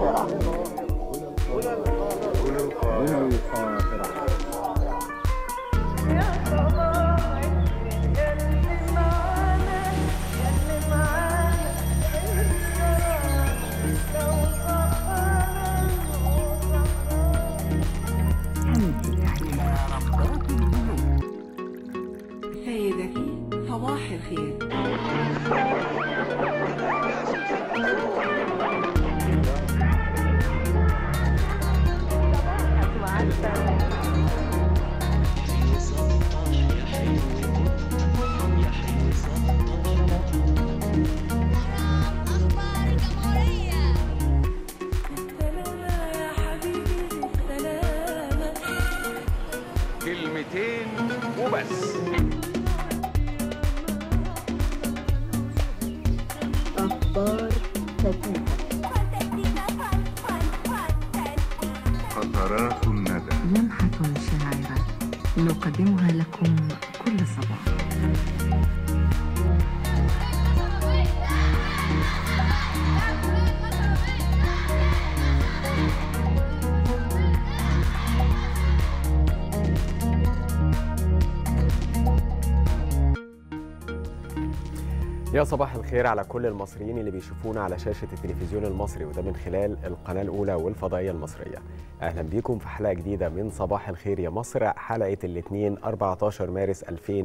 سيدتي صباح الخير أخبار الجمهورية كلمتين وبس قطرات الندى لمحة شاعرة نقدمها لكم كل صباح يا صباح الخير على كل المصريين اللي بيشوفونا على شاشة التلفزيون المصري وده من خلال القناة الأولى والفضائية المصرية أهلا بيكم في حلقة جديدة من صباح الخير يا مصر حلقة الاثنين 14 مارس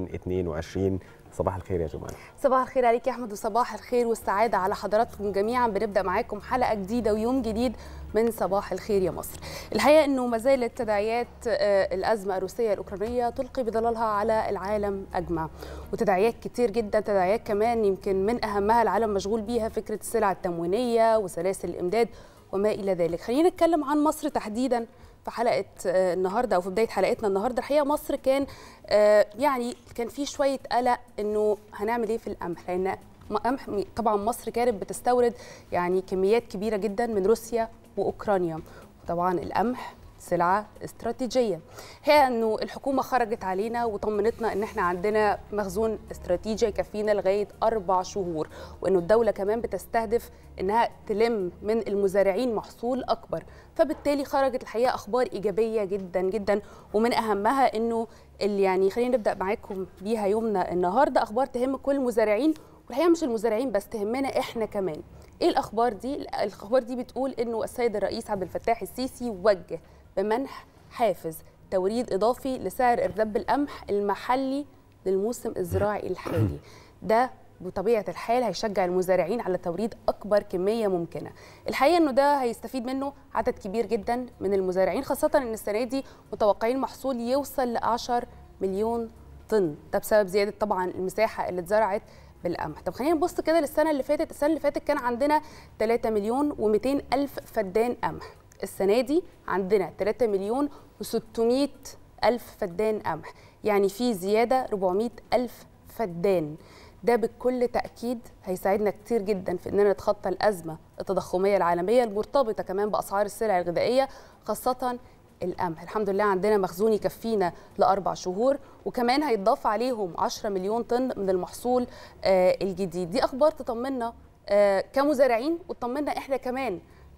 2022 صباح الخير يا جماعة صباح الخير عليك يا احمد وصباح الخير والسعاده على حضراتكم جميعا بنبدا معاكم حلقه جديده ويوم جديد من صباح الخير يا مصر الحقيقه انه ما زالت تداعيات آه، الازمه الروسيه الاوكرانيه تلقي بظلالها على العالم اجمع وتداعيات كتير جدا تداعيات كمان يمكن من اهمها العالم مشغول بيها فكره السلع التموينيه وسلاسل الامداد وما الى ذلك خلينا نتكلم عن مصر تحديدا في حلقه آه، النهارده او في بدايه حلقتنا النهارده الحقيقه مصر كان آه، يعني كان في شويه قلق انه هنعمل ايه في القمح لان قمح طبعا مصر كانت بتستورد يعني كميات كبيره جدا من روسيا واوكرانيا طبعا القمح سلعه استراتيجيه هي انه الحكومه خرجت علينا وطمنتنا ان احنا عندنا مخزون استراتيجي يكفينا لغايه اربع شهور وانه الدوله كمان بتستهدف انها تلم من المزارعين محصول اكبر فبالتالي خرجت الحقيقه اخبار ايجابيه جدا جدا ومن اهمها انه اللي يعني خلينا نبدا معاكم بيها يومنا النهارده اخبار تهم كل المزارعين والحقيقه مش المزارعين بس تهمنا احنا كمان ايه الاخبار دي الاخبار دي بتقول انه السيد الرئيس عبد الفتاح السيسي وجه بمنح حافز توريد اضافي لسعر ارداب القمح المحلي للموسم الزراعي الحالي ده بطبيعه الحال هيشجع المزارعين على توريد اكبر كميه ممكنه الحقيقه انه ده هيستفيد منه عدد كبير جدا من المزارعين خاصه ان السنه دي متوقعين محصول يوصل ل 10 مليون طن ده بسبب زياده طبعا المساحه اللي اتزرعت بالقمح طب خلينا نبص كده للسنه اللي فاتت السنه اللي فاتت كان عندنا 3 مليون و200 الف فدان قمح السنه دي عندنا 3 مليون و600 الف فدان قمح يعني في زياده 400 الف فدان ده بكل تاكيد هيساعدنا كتير جدا في اننا نتخطى الازمه التضخميه العالميه المرتبطه كمان باسعار السلع الغذائيه خاصه القمح الحمد لله عندنا مخزون يكفينا لأربع شهور وكمان هيتضاف عليهم 10 مليون طن من المحصول آه الجديد دي أخبار تطمنا آه كمزارعين وتطمنا إحنا كمان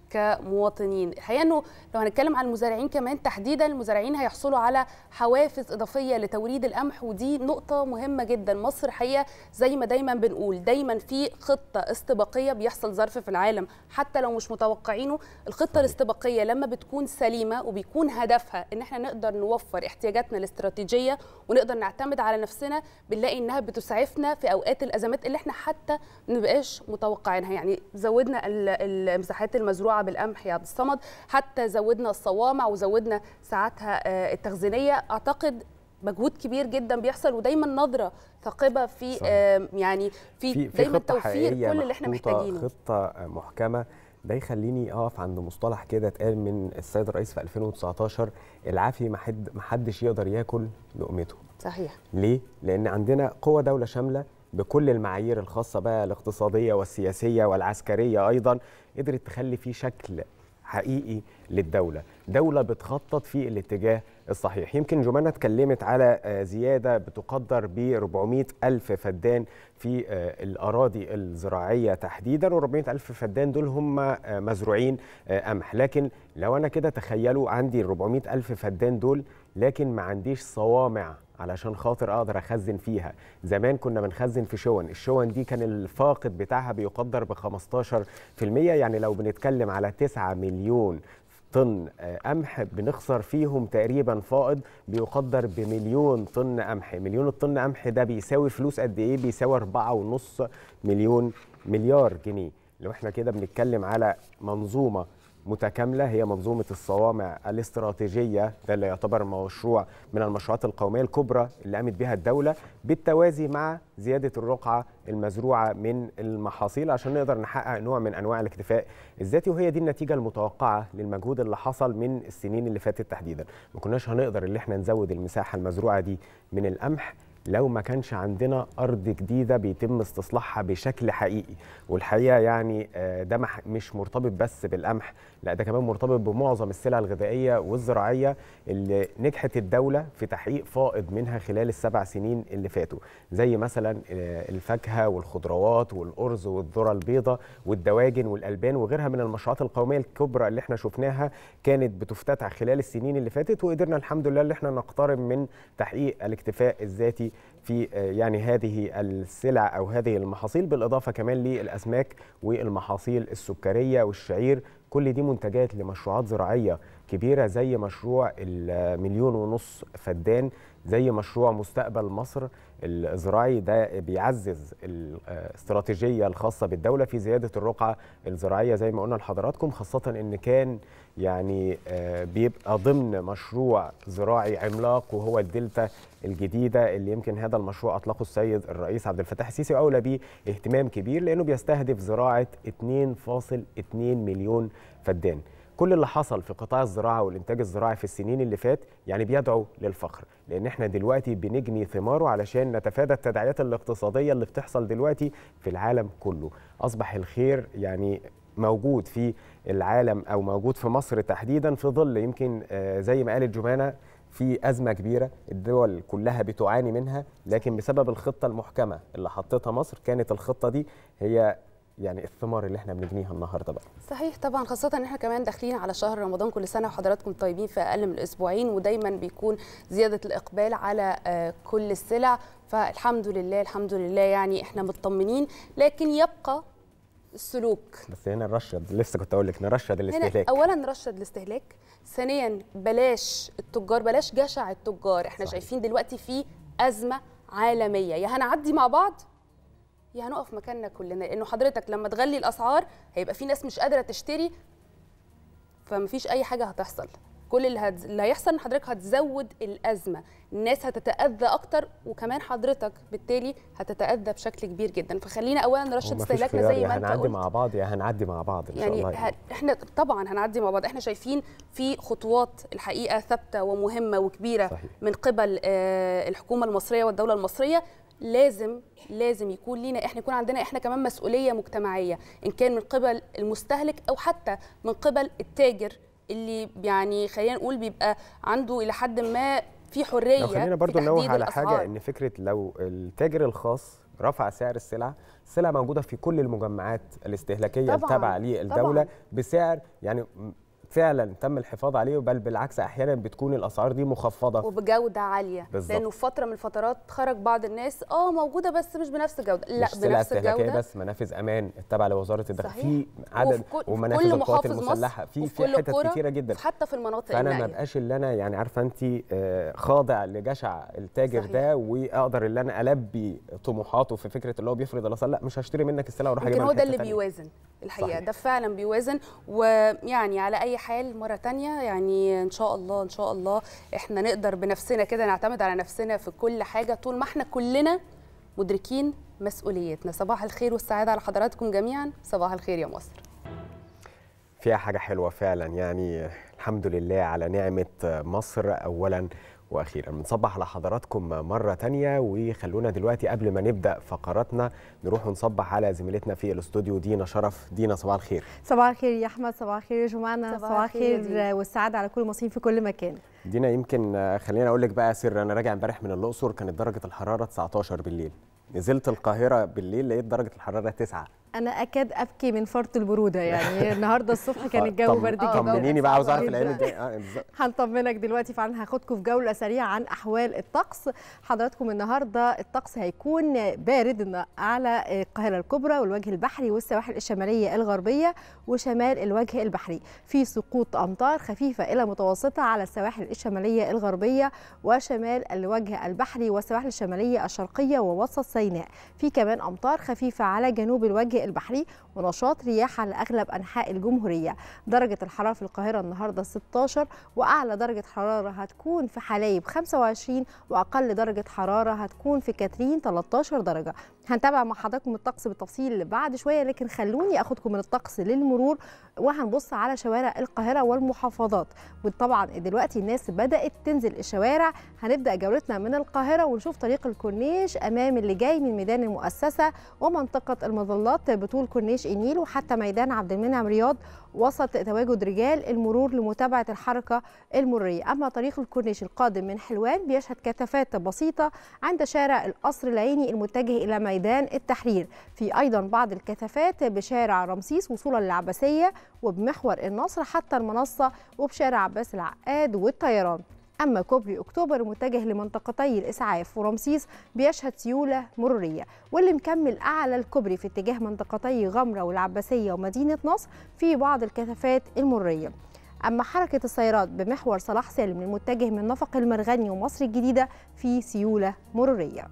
كمواطنين الحقيقه انه لو هنتكلم عن المزارعين كمان تحديدا المزارعين هيحصلوا على حوافز اضافيه لتوريد القمح ودي نقطه مهمه جدا مصر حقيقه زي ما دايما بنقول دايما في خطه استباقيه بيحصل ظرف في العالم حتى لو مش متوقعينه الخطه الاستباقيه لما بتكون سليمه وبيكون هدفها ان احنا نقدر نوفر احتياجاتنا الاستراتيجيه ونقدر نعتمد على نفسنا بنلاقي انها بتسعفنا في اوقات الازمات اللي احنا حتى ما نبقاش متوقعينها يعني زودنا المساحات المزروعه بالقمح يا عبد الصمد حتى زودنا الصوامع وزودنا ساعاتها التخزينيه اعتقد مجهود كبير جدا بيحصل ودايما نظره ثاقبه في صحيح. يعني في, في, في دايما خطة توفير حقيقية كل اللي احنا محطوطة، محتاجينه خطة محكمة ده يخليني اقف عند مصطلح كده اتقال من السيد الرئيس في 2019 العافي ما حد ما حدش يقدر ياكل لقمته صحيح ليه؟ لأن عندنا قوة دولة شاملة بكل المعايير الخاصة بقى الاقتصادية والسياسية والعسكرية أيضا قدرت تخلي في شكل حقيقي للدوله دوله بتخطط في الاتجاه الصحيح يمكن جمانة اتكلمت على آه، زيادة بتقدر ب 400 ألف فدان في آه، الأراضي الزراعية تحديدا و 400 ألف فدان دول هم آه، مزروعين آه، قمح لكن لو أنا كده تخيلوا عندي ال 400 ألف فدان دول لكن ما عنديش صوامع علشان خاطر اقدر اخزن فيها زمان كنا بنخزن في شون الشون دي كان الفاقد بتاعها بيقدر ب 15% يعني لو بنتكلم على 9 مليون طن آه، قمح بنخسر فيهم تقريبا فائض بيقدر بمليون طن قمح مليون الطن قمح ده بيساوي فلوس قد ايه بيساوي 4.5 مليون مليار جنيه لو احنا كده بنتكلم على منظومه متكامله هي منظومه الصوامع الاستراتيجيه ده اللي يعتبر مشروع من المشروعات القوميه الكبرى اللي قامت بها الدوله بالتوازي مع زياده الرقعه المزروعه من المحاصيل عشان نقدر نحقق نوع من انواع الاكتفاء الذاتي وهي دي النتيجه المتوقعه للمجهود اللي حصل من السنين اللي فاتت تحديدا ما كناش هنقدر اللي احنا نزود المساحه المزروعه دي من القمح لو ما كانش عندنا ارض جديده بيتم استصلاحها بشكل حقيقي والحقيقه يعني آه، ده مح- مش مرتبط بس بالقمح لا ده كمان مرتبط بمعظم السلع الغذائيه والزراعيه اللي نجحت الدوله في تحقيق فائض منها خلال السبع سنين اللي فاتوا زي مثلا آه، الفاكهه والخضروات والارز والذره البيضاء والدواجن والالبان وغيرها من المشروعات القوميه الكبرى اللي احنا شفناها كانت بتفتتح خلال السنين اللي فاتت وقدرنا الحمد لله اللي احنا نقترب من تحقيق الاكتفاء الذاتي في آه، يعني هذه السلع او هذه المحاصيل بالاضافه كمان للاسماك والمحاصيل السكريه والشعير كل دي منتجات لمشروعات زراعيه كبيره زي مشروع المليون ونص فدان زي مشروع مستقبل مصر الزراعي ده بيعزز الاستراتيجيه الخاصه بالدوله في زياده الرقعه الزراعيه زي ما قلنا لحضراتكم خاصه ان كان يعني آه، بيبقى ضمن مشروع زراعي عملاق وهو الدلتا الجديده اللي يمكن هذا المشروع اطلقه السيد الرئيس عبد الفتاح السيسي واولى بيه اهتمام كبير لانه بيستهدف زراعه 2.2 مليون فدان كل اللي حصل في قطاع الزراعه والانتاج الزراعي في السنين اللي فات يعني بيدعو للفخر لان احنا دلوقتي بنجني ثماره علشان نتفادى التداعيات الاقتصاديه اللي بتحصل دلوقتي في العالم كله اصبح الخير يعني موجود في العالم او موجود في مصر تحديدا في ظل يمكن آه، زي ما قالت جمانه في ازمه كبيره الدول كلها بتعاني منها لكن بسبب الخطه المحكمه اللي حطتها مصر كانت الخطه دي هي يعني الثمار اللي احنا بنجنيها النهارده بقى صحيح طبعا خاصة ان احنا كمان داخلين على شهر رمضان كل سنة وحضراتكم طيبين في اقل من اسبوعين ودايما بيكون زيادة الاقبال على آه، كل السلع فالحمد لله الحمد لله يعني احنا مطمنين لكن يبقى السلوك بس هنا نرشد لسه كنت اقول لك نرشد هنا الاستهلاك اولا نرشد الاستهلاك ثانيا بلاش التجار بلاش جشع التجار احنا صحيح. شايفين دلوقتي في ازمه عالميه يا هنعدي مع بعض يا هنقف مكاننا كلنا لانه حضرتك لما تغلي الاسعار هيبقى في ناس مش قادره تشتري فمفيش اي حاجه هتحصل كل اللي, هتز... اللي هيحصل ان حضرتك هتزود الازمه الناس هتتاذى اكتر وكمان حضرتك بالتالي هتتاذى بشكل كبير جدا فخلينا اولا نرشد ومفيش استهلاكنا خيار زي يا ما انت هنعدي قلت مع بعض يا هنعدي مع بعض ان شاء يعني الله ه- احنا طبعا هنعدي مع بعض احنا شايفين في خطوات الحقيقه ثابته ومهمه وكبيره صحيح. من قبل آه، الحكومه المصريه والدوله المصريه لازم لازم يكون لينا احنا يكون عندنا احنا كمان مسؤوليه مجتمعيه ان كان من قبل المستهلك او حتى من قبل التاجر اللي يعني خلينا نقول بيبقى عنده الى حد ما في حريه لو خلينا في برضو تحديد ننوه على الأسعار. حاجه ان فكره لو التاجر الخاص رفع سعر السلع السلع موجوده في كل المجمعات الاستهلاكيه طبعاً، التابعه للدوله طبعاً. بسعر يعني م- فعلا تم الحفاظ عليه بل بالعكس احيانا بتكون الاسعار دي مخفضه وبجوده عاليه بالظبط. لانه في فتره من الفترات خرج بعض الناس اه موجوده بس مش بنفس الجوده لا مش سلع بنفس استهلاكيه الجوده بس منافذ امان التابعه لوزاره الداخليه صحيح. في عدد وفي كل- في ومنافذ كل القوات محافظ المسلحه مصر في وفي في كل حتت قرى كتيره جدا حتى في المناطق فانا ما النائية. بقاش اللي انا يعني عارفه انت آه، خاضع لجشع التاجر صحيح. ده واقدر اللي انا البي طموحاته في فكره اللي هو بيفرض الاسعار لا مش هشتري منك السلعه واروح يمكن اجيبها هو من ده حتة اللي تانية. بيوازن الحقيقه صحيح. ده فعلا بيوازن ويعني على اي حال مره تانية يعني ان شاء الله ان شاء الله احنا نقدر بنفسنا كده نعتمد على نفسنا في كل حاجه طول ما احنا كلنا مدركين مسؤوليتنا صباح الخير والسعاده على حضراتكم جميعا صباح الخير يا مصر فيها حاجة حلوة فعلا يعني الحمد لله على نعمة مصر أولا واخيرا بنصبح على حضراتكم مره تانية وخلونا دلوقتي قبل ما نبدا فقراتنا نروح ونصبح على زميلتنا في الاستوديو دينا شرف دينا صباح الخير صباح الخير يا احمد صباح الخير يا جمانه صباح صباح الخير يا الخير دينا. والسعاده على كل المصريين في كل مكان دينا يمكن آه، خليني اقول لك بقى سر انا راجع امبارح من الاقصر كانت درجه الحراره 19 بالليل نزلت القاهره بالليل لقيت درجه الحراره 9 انا اكاد ابكي من فرط البروده يعني النهارده الصبح كان الجو طم- برد آه، جدا طمنيني بقى عاوز اعرف جداً. الايام الجايه آه، بالظبط. هنطمنك دلوقتي فعلا هاخدكم في جوله سريعه عن احوال الطقس حضراتكم النهارده الطقس هيكون بارد على القاهره الكبرى والوجه البحري والسواحل الشماليه الغربيه وشمال الوجه البحري في سقوط امطار خفيفه الى متوسطه على السواحل الشماليه الغربيه وشمال الوجه البحري والسواحل الشماليه الشرقيه ووسط سيناء في كمان امطار خفيفه على جنوب الوجه البحري ونشاط رياح على اغلب انحاء الجمهوريه درجه الحراره في القاهره النهارده 16 واعلى درجه حراره هتكون في حلايب 25 واقل درجه حراره هتكون في كاترين 13 درجه هنتابع مع حضراتكم الطقس بالتفصيل بعد شويه لكن خلوني اخدكم من الطقس للمرور وهنبص على شوارع القاهره والمحافظات وطبعا دلوقتي الناس بدات تنزل الشوارع هنبدا جولتنا من القاهره ونشوف طريق الكورنيش امام اللي جاي من ميدان المؤسسه ومنطقه المظلات بطول كورنيش النيل وحتى ميدان عبد المنعم رياض وسط تواجد رجال المرور لمتابعه الحركه المروريه اما طريق الكورنيش القادم من حلوان بيشهد كثافات بسيطه عند شارع القصر العيني المتجه الى ميدان التحرير في ايضا بعض الكثافات بشارع رمسيس وصولا للعباسيه وبمحور النصر حتى المنصه وبشارع عباس العقاد والطيران أما كوبري أكتوبر المتجه لمنطقتي الإسعاف ورمسيس بيشهد سيولة مرورية واللي مكمل أعلى الكوبري في اتجاه منطقتي غمرة والعباسية ومدينة نصر في بعض الكثافات المرورية أما حركة السيارات بمحور صلاح سالم المتجه من نفق المرغني ومصر الجديدة في سيولة مرورية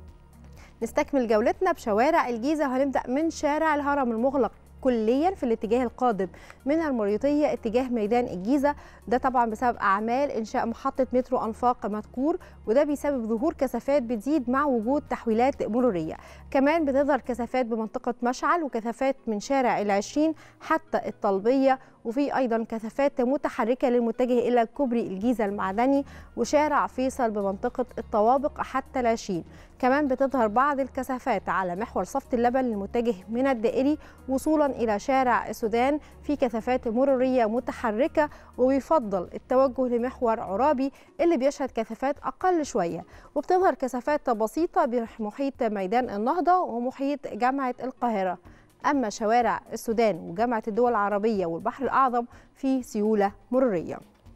نستكمل جولتنا بشوارع الجيزة وهنبدأ من شارع الهرم المغلق كليا في الاتجاه القادم من المريوطية اتجاه ميدان الجيزة ده طبعا بسبب أعمال إنشاء محطة مترو أنفاق مذكور وده بيسبب ظهور كثافات بتزيد مع وجود تحويلات مرورية كمان بتظهر كثافات بمنطقة مشعل وكثافات من شارع العشرين حتى الطلبية وفي أيضا كثافات متحركة للمتجه إلى كوبري الجيزة المعدني وشارع فيصل بمنطقة الطوابق حتى العشرين كمان بتظهر بعض الكثافات على محور صفت اللبن المتجه من الدائري وصولا إلى شارع السودان في كثافات مرورية متحركة ويفضل التوجه لمحور عرابي اللي بيشهد كثافات أقل شوية وبتظهر كثافات بسيطة بمحيط ميدان النهضة ومحيط جامعة القاهرة أما شوارع السودان وجامعة الدول العربية والبحر الأعظم في سيولة مرورية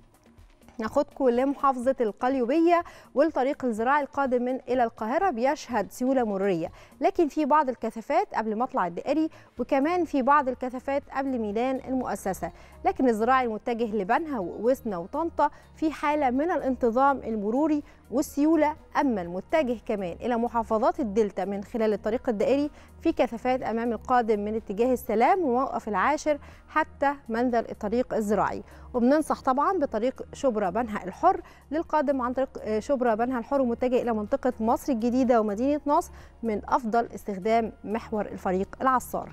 ناخدكم لمحافظة القليوبية والطريق الزراعي القادم من إلى القاهرة بيشهد سيولة مرورية لكن في بعض الكثافات قبل مطلع الدائري وكمان في بعض الكثافات قبل ميدان المؤسسة لكن الزراعي المتجه لبنها ووسنا وطنطا في حالة من الانتظام المروري والسيولة أما المتجه كمان إلى محافظات الدلتا من خلال الطريق الدائري في كثافات أمام القادم من اتجاه السلام وموقف العاشر حتى منزل الطريق الزراعي وبننصح طبعا بطريق شبرا بنها الحر للقادم عن طريق شبرا بنها الحر ومتجه إلى منطقة مصر الجديدة ومدينة نصر من أفضل استخدام محور الفريق العصار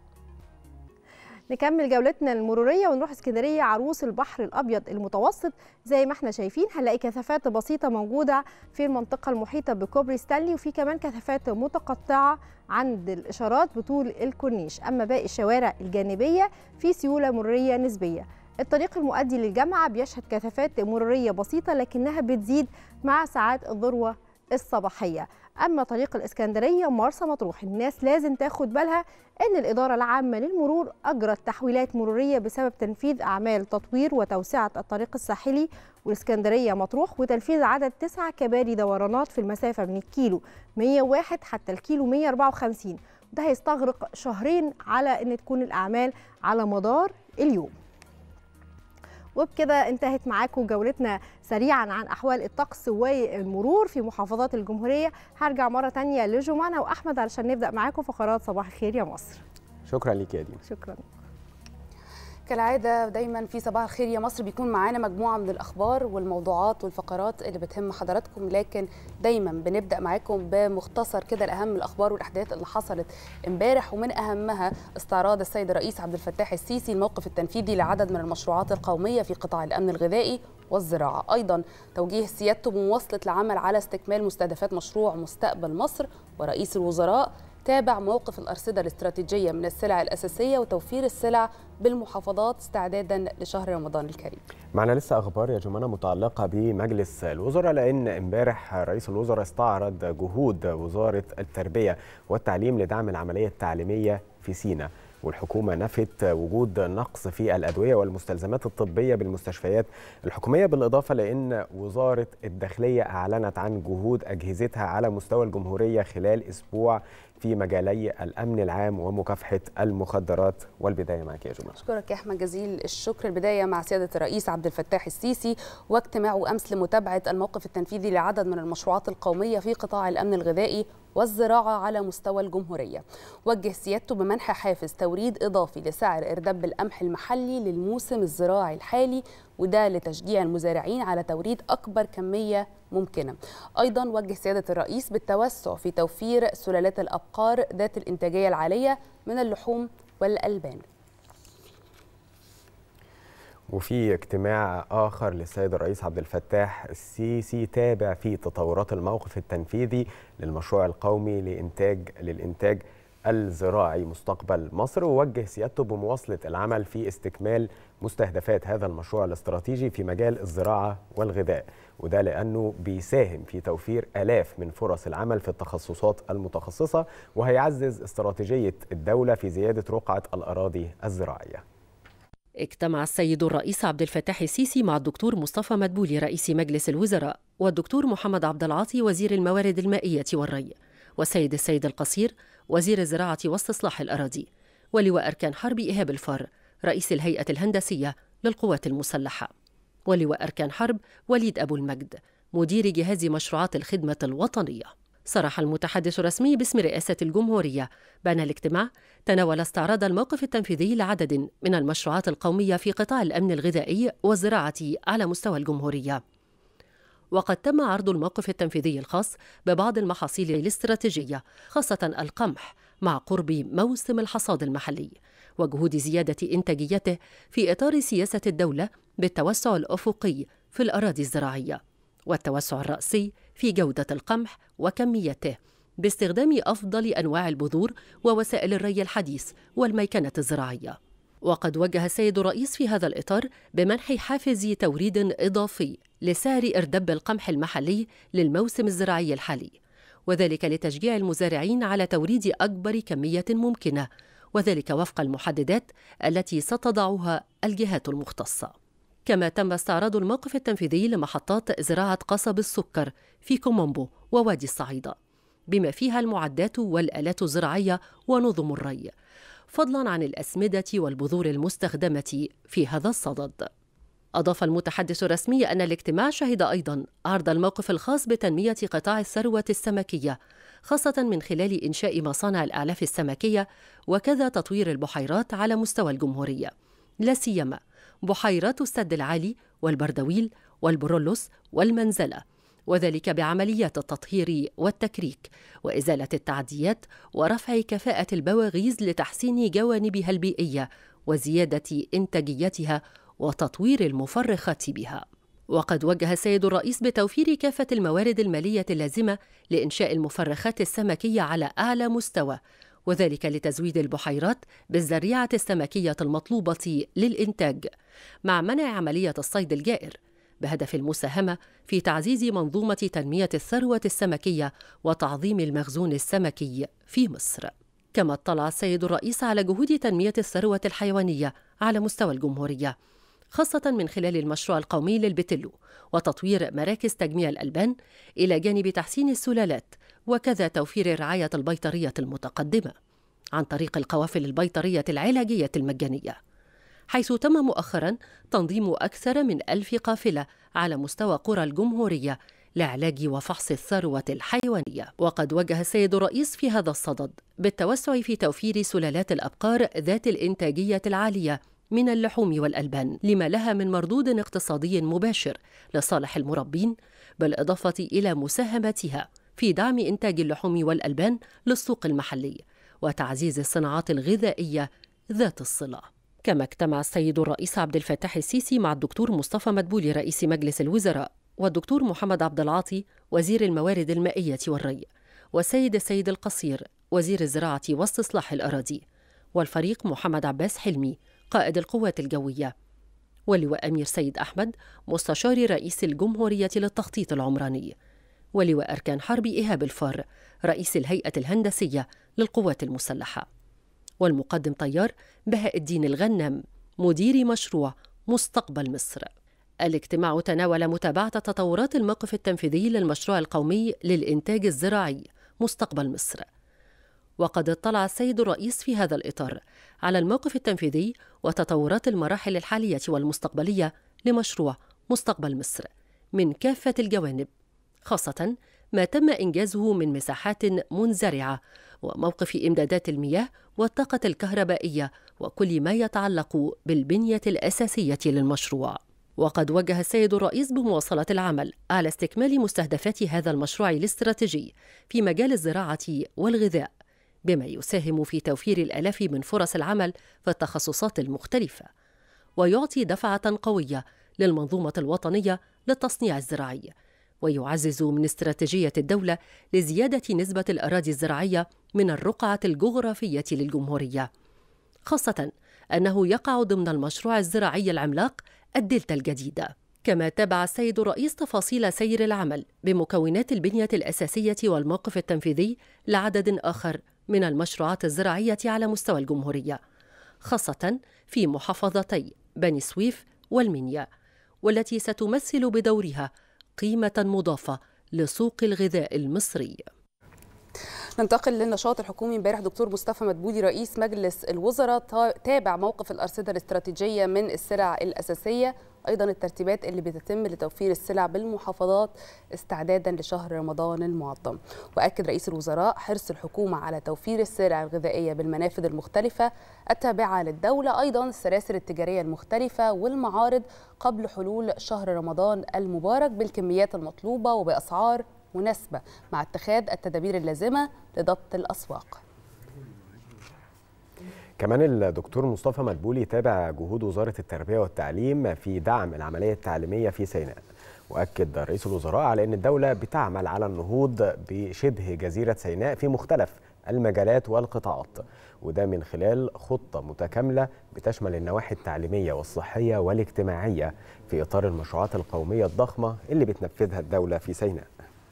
نكمل جولتنا المرورية ونروح اسكندرية عروس البحر الأبيض المتوسط زي ما احنا شايفين هنلاقي كثافات بسيطة موجودة في المنطقة المحيطة بكوبري ستانلي وفي كمان كثافات متقطعة عند الإشارات بطول الكورنيش أما باقي الشوارع الجانبية في سيولة مرورية نسبية الطريق المؤدي للجامعة بيشهد كثافات مرورية بسيطة لكنها بتزيد مع ساعات الذروة الصباحية أما طريق الإسكندرية ومرسى مطروح الناس لازم تاخد بالها أن الإدارة العامة للمرور أجرت تحويلات مرورية بسبب تنفيذ أعمال تطوير وتوسعة الطريق الساحلي والإسكندرية مطروح وتنفيذ عدد تسع كباري دورانات في المسافة من الكيلو 101 حتى الكيلو 154 ده هيستغرق شهرين على أن تكون الأعمال على مدار اليوم وبكده انتهت معاكم جولتنا سريعا عن احوال الطقس والمرور في محافظات الجمهوريه هرجع مره تانية لجمانة واحمد علشان نبدا معاكم فقرات صباح الخير يا مصر شكرا ليك يا دينا شكرا كالعادة دايما في صباح الخير يا مصر بيكون معانا مجموعة من الأخبار والموضوعات والفقرات اللي بتهم حضراتكم لكن دايما بنبدأ معاكم بمختصر كده لأهم الأخبار والأحداث اللي حصلت امبارح ومن أهمها استعراض السيد الرئيس عبد الفتاح السيسي الموقف التنفيذي لعدد من المشروعات القومية في قطاع الأمن الغذائي والزراعة أيضا توجيه سيادته بمواصلة العمل على استكمال مستهدفات مشروع مستقبل مصر ورئيس الوزراء تابع موقف الأرصدة الاستراتيجية من السلع الأساسية وتوفير السلع بالمحافظات استعدادا لشهر رمضان الكريم معنا لسه اخبار يا جمانه متعلقه بمجلس الوزراء لان امبارح رئيس الوزراء استعرض جهود وزاره التربيه والتعليم لدعم العمليه التعليميه في سينا والحكومه نفت وجود نقص في الادويه والمستلزمات الطبيه بالمستشفيات الحكوميه بالاضافه لان وزاره الداخليه اعلنت عن جهود اجهزتها على مستوى الجمهوريه خلال اسبوع في مجالي الامن العام ومكافحه المخدرات والبدايه معك يا جماعه أشكرك يا أحمد جزيل الشكر البداية مع سيادة الرئيس عبد الفتاح السيسي واجتماعه أمس لمتابعة الموقف التنفيذي لعدد من المشروعات القومية في قطاع الأمن الغذائي والزراعة على مستوى الجمهورية وجه سيادته بمنح حافز توريد إضافي لسعر إرداب القمح المحلي للموسم الزراعي الحالي وده لتشجيع المزارعين على توريد أكبر كمية ممكنة أيضا وجه سيادة الرئيس بالتوسع في توفير سلالات الأبقار ذات الإنتاجية العالية من اللحوم والألبان وفي اجتماع آخر للسيد الرئيس عبد الفتاح السيسي تابع فيه تطورات الموقف التنفيذي للمشروع القومي لإنتاج للإنتاج الزراعي مستقبل مصر ووجه سيادته بمواصلة العمل في استكمال مستهدفات هذا المشروع الاستراتيجي في مجال الزراعة والغذاء وده لأنه بيساهم في توفير آلاف من فرص العمل في التخصصات المتخصصة وهيعزز استراتيجية الدولة في زيادة رقعة الأراضي الزراعية اجتمع السيد الرئيس عبد الفتاح السيسي مع الدكتور مصطفى مدبولي رئيس مجلس الوزراء والدكتور محمد عبد العاطي وزير الموارد المائية والري والسيد السيد القصير وزير الزراعة واستصلاح الأراضي ولواء أركان حرب إيهاب الفار رئيس الهيئة الهندسية للقوات المسلحة ولواء أركان حرب وليد أبو المجد مدير جهاز مشروعات الخدمة الوطنية صرح المتحدث الرسمي باسم رئاسة الجمهورية بأن الاجتماع تناول استعراض الموقف التنفيذي لعدد من المشروعات القومية في قطاع الأمن الغذائي والزراعة على مستوى الجمهورية وقد تم عرض الموقف التنفيذي الخاص ببعض المحاصيل الاستراتيجية خاصة القمح مع قرب موسم الحصاد المحلي وجهود زيادة إنتاجيته في إطار سياسة الدولة بالتوسع الأفقي في الأراضي الزراعية والتوسع الرأسي في جودة القمح وكميته باستخدام أفضل أنواع البذور ووسائل الري الحديث والميكنة الزراعية وقد وجه السيد الرئيس في هذا الإطار بمنح حافز توريد إضافي لسعر إردب القمح المحلي للموسم الزراعي الحالي وذلك لتشجيع المزارعين على توريد أكبر كمية ممكنة وذلك وفق المحددات التي ستضعها الجهات المختصة كما تم استعراض الموقف التنفيذي لمحطات زراعة قصب السكر في كومومبو ووادي الصعيدة بما فيها المعدات والآلات الزراعية ونظم الري فضلا عن الأسمدة والبذور المستخدمة في هذا الصدد أضاف المتحدث الرسمي أن الاجتماع شهد أيضا عرض الموقف الخاص بتنمية قطاع الثروة السمكية خاصة من خلال إنشاء مصانع الأعلاف السمكية وكذا تطوير البحيرات على مستوى الجمهورية لا سيما بحيرات السد العالي والبردويل والبرولوس والمنزلة وذلك بعمليات التطهير والتكريك وإزالة التعديات ورفع كفاءة البواغيز لتحسين جوانبها البيئية وزيادة إنتاجيتها وتطوير المفرخات بها وقد وجه السيد الرئيس بتوفير كافة الموارد المالية اللازمة لإنشاء المفرخات السمكية على أعلى مستوى وذلك لتزويد البحيرات بالزريعة السمكية المطلوبة للإنتاج مع منع عملية الصيد الجائر بهدف المساهمة في تعزيز منظومة تنمية الثروة السمكية وتعظيم المخزون السمكي في مصر. كما اطلع السيد الرئيس على جهود تنمية الثروة الحيوانية على مستوى الجمهورية، خاصة من خلال المشروع القومي للبتلو وتطوير مراكز تجميع الألبان إلى جانب تحسين السلالات وكذا توفير الرعاية البيطرية المتقدمة عن طريق القوافل البيطرية العلاجية المجانية. حيث تم مؤخرا تنظيم أكثر من ألف قافلة على مستوى قرى الجمهورية لعلاج وفحص الثروة الحيوانية وقد وجه السيد الرئيس في هذا الصدد بالتوسع في توفير سلالات الأبقار ذات الإنتاجية العالية من اللحوم والألبان لما لها من مردود اقتصادي مباشر لصالح المربين بالإضافة إلى مساهمتها في دعم إنتاج اللحوم والألبان للسوق المحلي وتعزيز الصناعات الغذائية ذات الصلة كما اجتمع السيد الرئيس عبد الفتاح السيسي مع الدكتور مصطفى مدبولي رئيس مجلس الوزراء والدكتور محمد عبد العاطي وزير الموارد المائية والري والسيد السيد القصير وزير الزراعة واستصلاح الأراضي والفريق محمد عباس حلمي قائد القوات الجوية ولواء أمير سيد أحمد مستشار رئيس الجمهورية للتخطيط العمراني ولواء أركان حرب إيهاب الفار رئيس الهيئة الهندسية للقوات المسلحة والمقدم طيار بهاء الدين الغنم مدير مشروع مستقبل مصر الاجتماع تناول متابعة تطورات الموقف التنفيذي للمشروع القومي للإنتاج الزراعي مستقبل مصر وقد اطلع السيد الرئيس في هذا الإطار على الموقف التنفيذي وتطورات المراحل الحالية والمستقبلية لمشروع مستقبل مصر من كافة الجوانب خاصة ما تم إنجازه من مساحات منزرعة وموقف إمدادات المياه والطاقة الكهربائية وكل ما يتعلق بالبنية الأساسية للمشروع. وقد وجه السيد الرئيس بمواصلة العمل على استكمال مستهدفات هذا المشروع الاستراتيجي في مجال الزراعة والغذاء بما يساهم في توفير الآلاف من فرص العمل في التخصصات المختلفة ويعطي دفعة قوية للمنظومة الوطنية للتصنيع الزراعي ويعزز من استراتيجية الدولة لزيادة نسبة الأراضي الزراعية من الرقعة الجغرافية للجمهورية خاصة أنه يقع ضمن المشروع الزراعي العملاق الدلتا الجديدة كما تابع السيد الرئيس تفاصيل سير العمل بمكونات البنية الأساسية والموقف التنفيذي لعدد آخر من المشروعات الزراعية على مستوى الجمهورية خاصة في محافظتي بني سويف والمنيا والتي ستمثل بدورها قيمة مضافة لسوق الغذاء المصري ننتقل للنشاط الحكومي امبارح دكتور مصطفى مدبولي رئيس مجلس الوزراء تابع موقف الأرصدة الاستراتيجية من السلع الأساسية أيضا الترتيبات اللي بتتم لتوفير السلع بالمحافظات استعدادا لشهر رمضان المعظم وأكد رئيس الوزراء حرص الحكومة على توفير السلع الغذائية بالمنافذ المختلفة التابعة للدولة أيضا السلاسل التجارية المختلفة والمعارض قبل حلول شهر رمضان المبارك بالكميات المطلوبة وبأسعار مناسبة مع اتخاذ التدابير اللازمة لضبط الأسواق كمان الدكتور مصطفى مدبولي تابع جهود وزارة التربية والتعليم في دعم العملية التعليمية في سيناء وأكد رئيس الوزراء على أن الدولة بتعمل على النهوض بشبه جزيرة سيناء في مختلف المجالات والقطاعات وده من خلال خطة متكاملة بتشمل النواحي التعليمية والصحية والاجتماعية في إطار المشروعات القومية الضخمة اللي بتنفذها الدولة في سيناء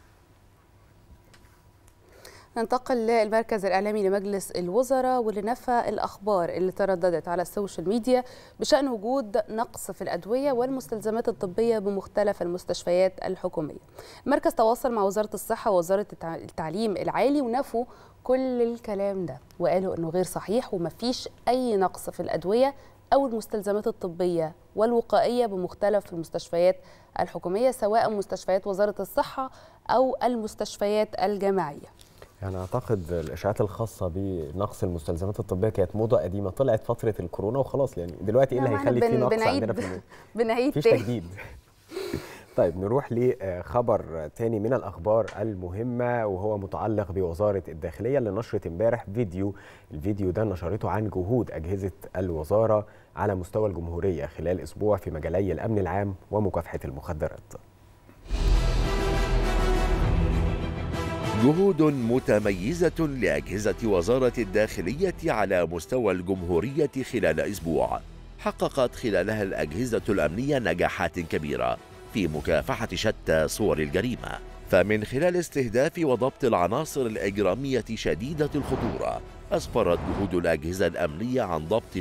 ننتقل للمركز الإعلامي لمجلس الوزراء واللي نفى الأخبار اللي ترددت على السوشيال ميديا بشأن وجود نقص في الأدوية والمستلزمات الطبية بمختلف المستشفيات الحكومية المركز تواصل مع وزارة الصحة ووزارة التعليم العالي ونفوا كل الكلام ده وقالوا أنه غير صحيح ومفيش أي نقص في الأدوية أو المستلزمات الطبية والوقائية بمختلف المستشفيات الحكومية سواء مستشفيات وزارة الصحة أو المستشفيات الجامعية يعني اعتقد الاشاعات الخاصه بنقص المستلزمات الطبيه كانت موضه قديمه طلعت فتره الكورونا وخلاص يعني دلوقتي ايه اللي هيخلي فيه نقص عندنا في بنعيد مفيش تجديد طيب نروح لخبر تاني من الاخبار المهمه وهو متعلق بوزاره الداخليه اللي نشرت امبارح فيديو الفيديو ده نشرته عن جهود اجهزه الوزاره على مستوى الجمهوريه خلال اسبوع في مجالي الامن العام ومكافحه المخدرات جهود متميزة لأجهزة وزارة الداخلية على مستوى الجمهورية خلال أسبوع حققت خلالها الأجهزة الأمنية نجاحات كبيرة في مكافحة شتى صور الجريمة فمن خلال استهداف وضبط العناصر الإجرامية شديدة الخطورة أسفرت جهود الأجهزة الأمنية عن ضبط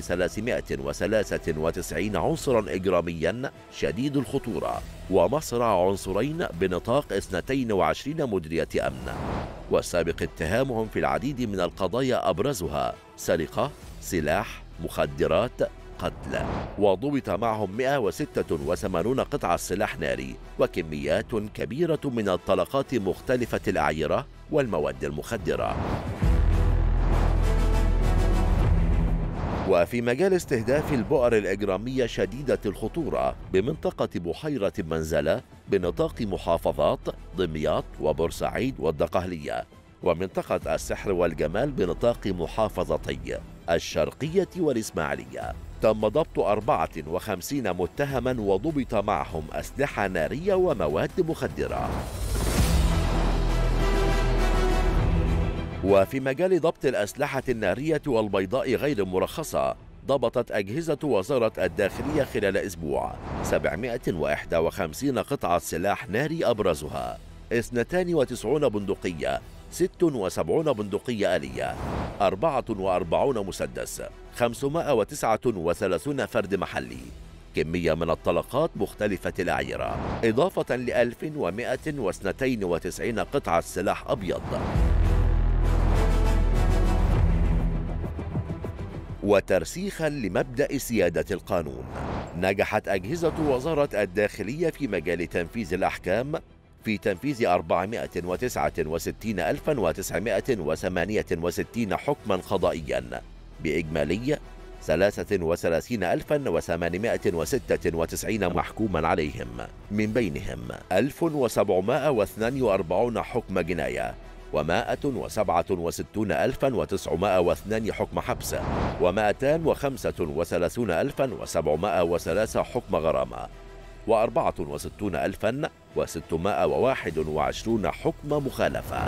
393 عنصرا إجراميا شديد الخطورة ومصرع عنصرين بنطاق 22 مديرية أمن والسابق اتهامهم في العديد من القضايا أبرزها سرقة سلاح مخدرات قتل وضبط معهم 186 قطعة سلاح ناري وكميات كبيرة من الطلقات مختلفة الأعيرة والمواد المخدرة وفي مجال استهداف البؤر الإجرامية شديدة الخطورة بمنطقة بحيرة منزلة بنطاق محافظات دمياط وبورسعيد والدقهلية ومنطقة السحر والجمال بنطاق محافظتي الشرقية والإسماعيلية تم ضبط 54 متهما وضبط معهم أسلحة نارية ومواد مخدرة وفي مجال ضبط الأسلحة النارية والبيضاء غير المرخصة ضبطت أجهزة وزارة الداخلية خلال أسبوع 751 قطعة سلاح ناري أبرزها 92 بندقية 76 بندقية آلية 44 مسدس 539 فرد محلي كمية من الطلقات مختلفة الأعيرة إضافة ل 1192 قطعة سلاح أبيض وترسيخا لمبدأ سيادة القانون نجحت أجهزة وزارة الداخلية في مجال تنفيذ الأحكام في تنفيذ 439968 حكما قضائيا بإجمالي 33896 محكوما عليهم من بينهم 1742 حكم جناية و167902 حكم حبس و235703 حكم غرامة و64621 حكم مخالفة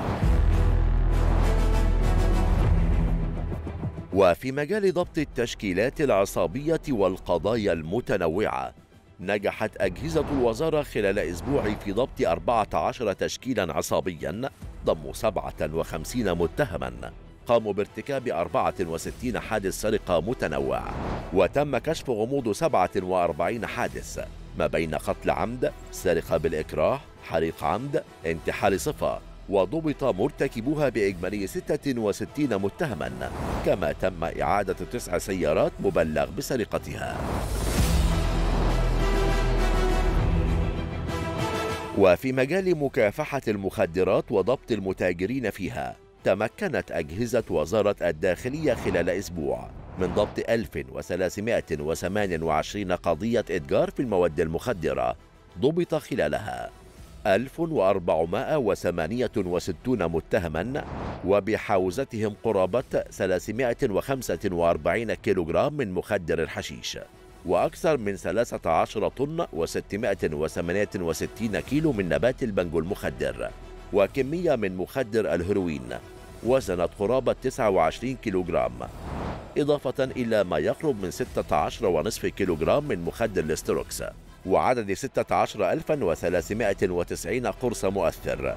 وفي مجال ضبط التشكيلات العصابية والقضايا المتنوعة نجحت أجهزة الوزارة خلال أسبوع في ضبط 14 تشكيلا عصابيا ضموا 57 متهما قاموا بارتكاب 64 حادث سرقة متنوع وتم كشف غموض 47 حادث ما بين قتل عمد سرقة بالإكراه حريق عمد انتحال صفة وضبط مرتكبوها بإجمالي 66 متهما كما تم إعادة تسع سيارات مبلغ بسرقتها وفي مجال مكافحة المخدرات وضبط المتاجرين فيها تمكنت أجهزة وزارة الداخلية خلال أسبوع من ضبط 1328 قضية إتجار في المواد المخدرة ضبط خلالها 1468 متهما وبحوزتهم قرابة 345 كيلوغرام من مخدر الحشيش وأكثر من 13 طن و668 كيلو من نبات البنجو المخدر وكمية من مخدر الهيروين وزنت قرابة 29 كيلوغرام إضافة إلى ما يقرب من 16.5 كيلوغرام من مخدر الاستروكس وعدد 16390 قرص مؤثر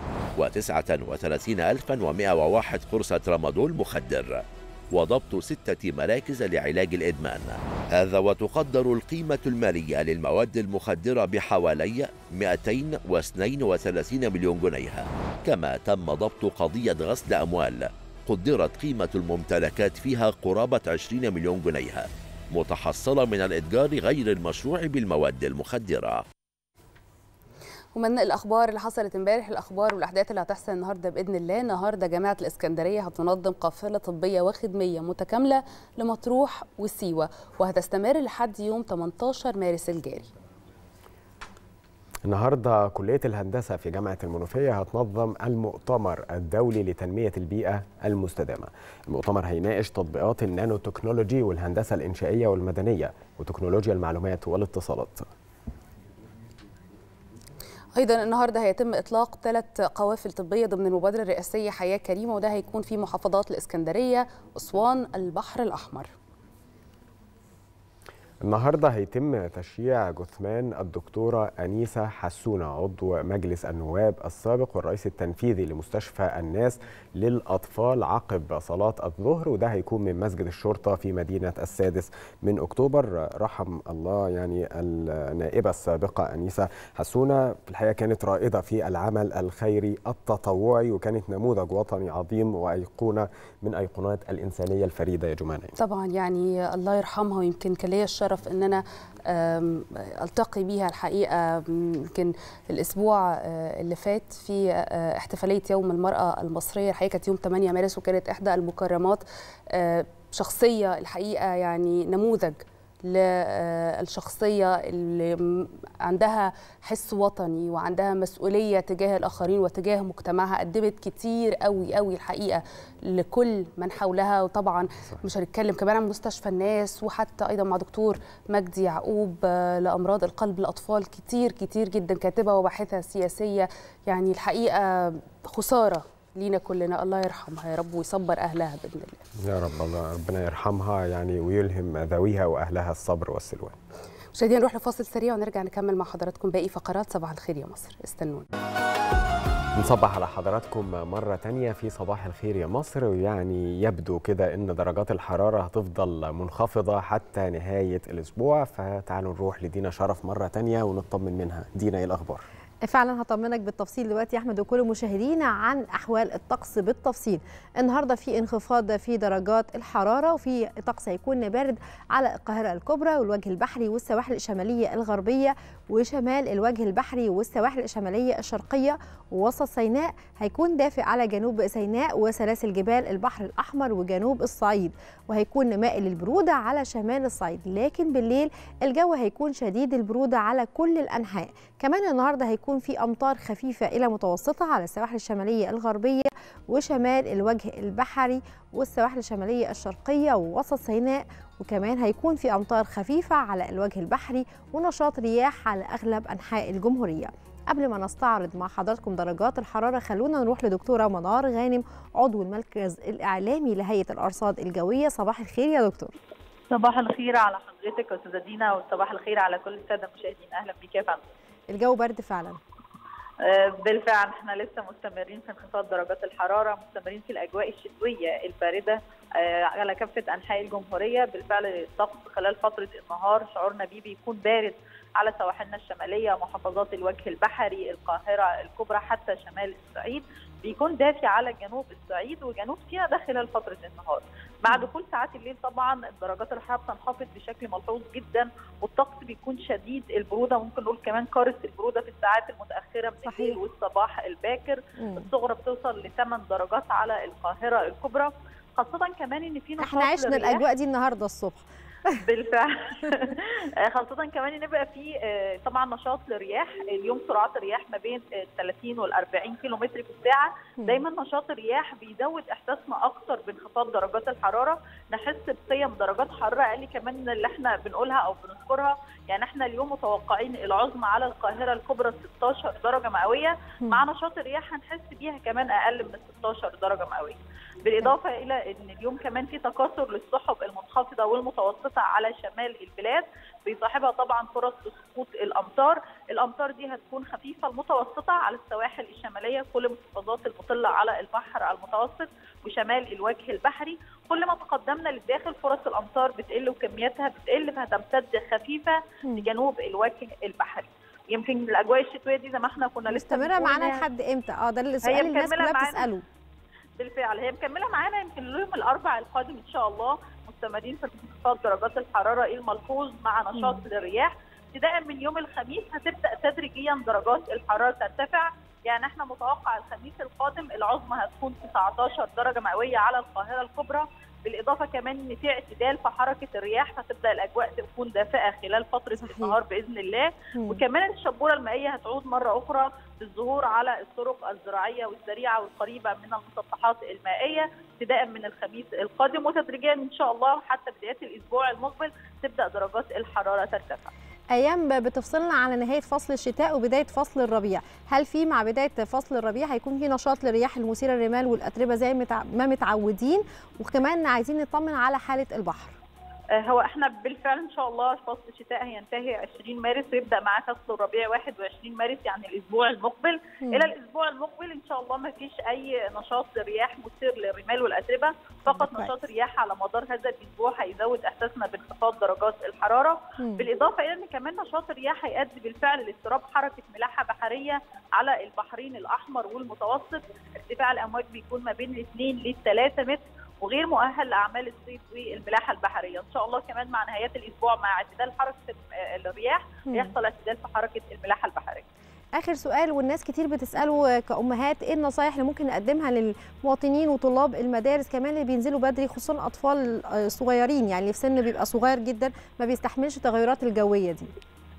و39101 قرصة رمادول مخدر وضبط ستة مراكز لعلاج الإدمان هذا وتقدر القيمة المالية للمواد المخدرة بحوالي 232 مليون جنيه كما تم ضبط قضية غسل أموال قدرت قيمة الممتلكات فيها قرابة 20 مليون جنيه متحصلة من الإتجار غير المشروع بالمواد المخدرة ومن الاخبار اللي حصلت امبارح الاخبار والاحداث اللي هتحصل النهارده باذن الله النهارده جامعه الاسكندريه هتنظم قافله طبيه وخدميه متكامله لمطروح وسيوه وهتستمر لحد يوم 18 مارس الجاري النهارده كليه الهندسه في جامعه المنوفيه هتنظم المؤتمر الدولي لتنميه البيئه المستدامه. المؤتمر هيناقش تطبيقات النانو تكنولوجي والهندسه الانشائيه والمدنيه وتكنولوجيا المعلومات والاتصالات. ايضا النهارده هيتم اطلاق ثلاث قوافل طبيه ضمن المبادره الرئاسيه حياه كريمه وده هيكون في محافظات الاسكندريه اسوان البحر الاحمر النهارده هيتم تشييع جثمان الدكتوره انيسه حسونه عضو مجلس النواب السابق والرئيس التنفيذي لمستشفى الناس للاطفال عقب صلاه الظهر وده هيكون من مسجد الشرطه في مدينه السادس من اكتوبر رحم الله يعني النائبه السابقه انيسه حسونه في الحقيقه كانت رائده في العمل الخيري التطوعي وكانت نموذج وطني عظيم وايقونه من ايقونات الانسانيه الفريده يا جمانه طبعا يعني الله يرحمها ويمكن كان ليا الشرف الشرف ان انا آم، التقي بيها الحقيقه يمكن الاسبوع آه، اللي فات في آه، احتفاليه يوم المراه المصريه الحقيقه كانت يوم 8 مارس وكانت احدى المكرمات آه، شخصيه الحقيقه يعني نموذج للشخصية اللي م- عندها حس وطني وعندها مسؤولية تجاه الآخرين وتجاه مجتمعها قدمت كتير قوي قوي الحقيقة لكل من حولها وطبعا مش هنتكلم كمان عن مستشفى الناس وحتى أيضا مع دكتور مجدي يعقوب آه، لأمراض القلب الأطفال كتير كتير جدا كاتبة وباحثة سياسية يعني الحقيقة خسارة لينا كلنا الله يرحمها يا رب ويصبر أهلها بإذن الله يا رب الله ربنا يرحمها يعني ويلهم ذويها واهلها الصبر والسلوان مشاهدينا نروح لفاصل سريع ونرجع نكمل مع حضراتكم باقي فقرات صباح الخير يا مصر استنونا نصبح على حضراتكم مرة تانية في صباح الخير يا مصر ويعني يبدو كده ان درجات الحرارة هتفضل منخفضة حتى نهاية الاسبوع فتعالوا نروح لدينا شرف مرة تانية ونطمن منها دينا ايه الاخبار فعلا هطمنك بالتفصيل دلوقتي يا احمد وكل مشاهدينا عن احوال الطقس بالتفصيل النهارده في انخفاض في درجات الحراره وفي طقس هيكون بارد على القاهره الكبرى والوجه البحري والسواحل الشماليه الغربيه وشمال الوجه البحري والسواحل الشماليه الشرقيه ووسط سيناء هيكون دافئ على جنوب سيناء وسلاسل جبال البحر الاحمر وجنوب الصعيد وهيكون مائل للبروده على شمال الصعيد لكن بالليل الجو هيكون شديد البروده على كل الانحاء كمان النهارده هيكون في امطار خفيفه الى متوسطه على السواحل الشماليه الغربيه وشمال الوجه البحري والسواحل الشماليه الشرقيه ووسط سيناء وكمان هيكون في امطار خفيفه على الوجه البحري ونشاط رياح على اغلب انحاء الجمهوريه قبل ما نستعرض مع حضراتكم درجات الحراره خلونا نروح لدكتوره منار غانم عضو المركز الاعلامي لهيئه الارصاد الجويه صباح الخير يا دكتور صباح الخير على حضرتك استاذه دينا وصباح الخير على كل الساده المشاهدين اهلا بك يا فندم الجو برد فعلا آه، بالفعل احنا لسه مستمرين في انخفاض درجات الحراره مستمرين في الاجواء الشتويه البارده آه، على كافه انحاء الجمهوريه بالفعل الطقس خلال فتره النهار شعورنا بيه بيكون بارد على سواحلنا الشماليه محافظات الوجه البحري القاهره الكبرى حتى شمال الصعيد بيكون دافي على جنوب الصعيد وجنوب سيناء ده خلال فتره النهار مع دخول ساعات الليل طبعا درجات الحراره بتنخفض بشكل ملحوظ جدا والطقس بيكون شديد البروده ممكن نقول كمان قارس البروده في الساعات المتاخره من صحيح. الليل والصباح الباكر مم. الصغرى بتوصل ل 8 درجات على القاهره الكبرى خاصة كمان ان في نشاط احنا عشنا للرياح. الاجواء دي النهارده الصبح بالفعل خاصة كمان ان بقى في آه، طبعا نشاط للرياح اليوم سرعات الرياح ما بين آه، 30 وال 40 كيلو متر في الساعة دايما نشاط الرياح بيزود احساسنا اكتر بانخفاض درجات الحرارة نحس بقيم درجات حرارة اقل كمان من اللي احنا بنقولها او بنذكرها يعني احنا اليوم متوقعين العظمى على القاهرة الكبرى 16 درجة مئوية مع نشاط الرياح هنحس بيها كمان اقل من 16 درجة مئوية بالاضافه الى ان اليوم كمان في تكاثر للسحب المنخفضه والمتوسطه على شمال البلاد بيصاحبها طبعا فرص لسقوط الامطار، الامطار دي هتكون خفيفه المتوسطه على السواحل الشماليه كل المحافظات المطله على البحر المتوسط وشمال الوجه البحري، كل ما تقدمنا للداخل فرص الامطار بتقل وكمياتها بتقل فهتمتد خفيفه لجنوب الوجه البحري. يمكن الاجواء الشتويه دي زي ما احنا كنا لسه مستمره بنقول معانا إنها- لحد امتى اه ده السؤال هي اللي الناس مكملة كلها معانا. بتساله بالفعل هي مكمله معانا يمكن اليوم الاربعاء القادم ان شاء الله مستمرين في انخفاض درجات الحراره الملحوظ مع نشاط للرياح ابتداء من يوم الخميس هتبدا تدريجيا درجات الحراره ترتفع يعني احنا متوقع الخميس القادم العظمى هتكون 19 درجه مئويه على القاهره الكبرى بالاضافه كمان ان في اعتدال في حركه الرياح فتبدا الاجواء تكون دافئه خلال فتره صحيح. النهار باذن الله مم. وكمان الشبوره المائيه هتعود مره اخرى بالظهور على الطرق الزراعيه والسريعه والقريبه من المسطحات المائيه ابتداء من الخميس القادم وتدريجيا ان شاء الله حتى بدايه الاسبوع المقبل تبدا درجات الحراره ترتفع. ايام بتفصلنا على نهايه فصل الشتاء وبدايه فصل الربيع هل في مع بدايه فصل الربيع هيكون في نشاط للرياح المثيره للرمال والاتربه زي متع- ما متعودين وكمان عايزين نطمن على حاله البحر آه، هو احنا بالفعل ان شاء الله فصل الشتاء هينتهي 20 مارس ويبدا معاه فصل الربيع 21 مارس يعني الاسبوع المقبل مم. الى الاسبوع المقبل ان شاء الله ما فيش اي نشاط للرياح مثير للرمال والاتربه فقط كويس. نشاط رياح على مدار هذا الاسبوع هيزود احساسنا بانخفاض درجات الحراره مم. بالاضافه الى ان كمان نشاط الرياح هيؤدي بالفعل لاضطراب حركه ملاحه بحريه على البحرين الاحمر والمتوسط ارتفاع الامواج بيكون ما بين 2 ل 3 متر وغير مؤهل لاعمال الصيد والملاحه البحريه ان شاء الله كمان مع نهايات الاسبوع مع اعتدال حركه الرياح يحصل اعتدال في حركه الملاحه البحريه اخر سؤال والناس كتير بتساله كامهات ايه النصايح اللي ممكن نقدمها للمواطنين وطلاب المدارس كمان اللي بينزلوا بدري خصوصا اطفال صغيرين يعني في سن بيبقى صغير جدا ما بيستحملش التغيرات الجويه دي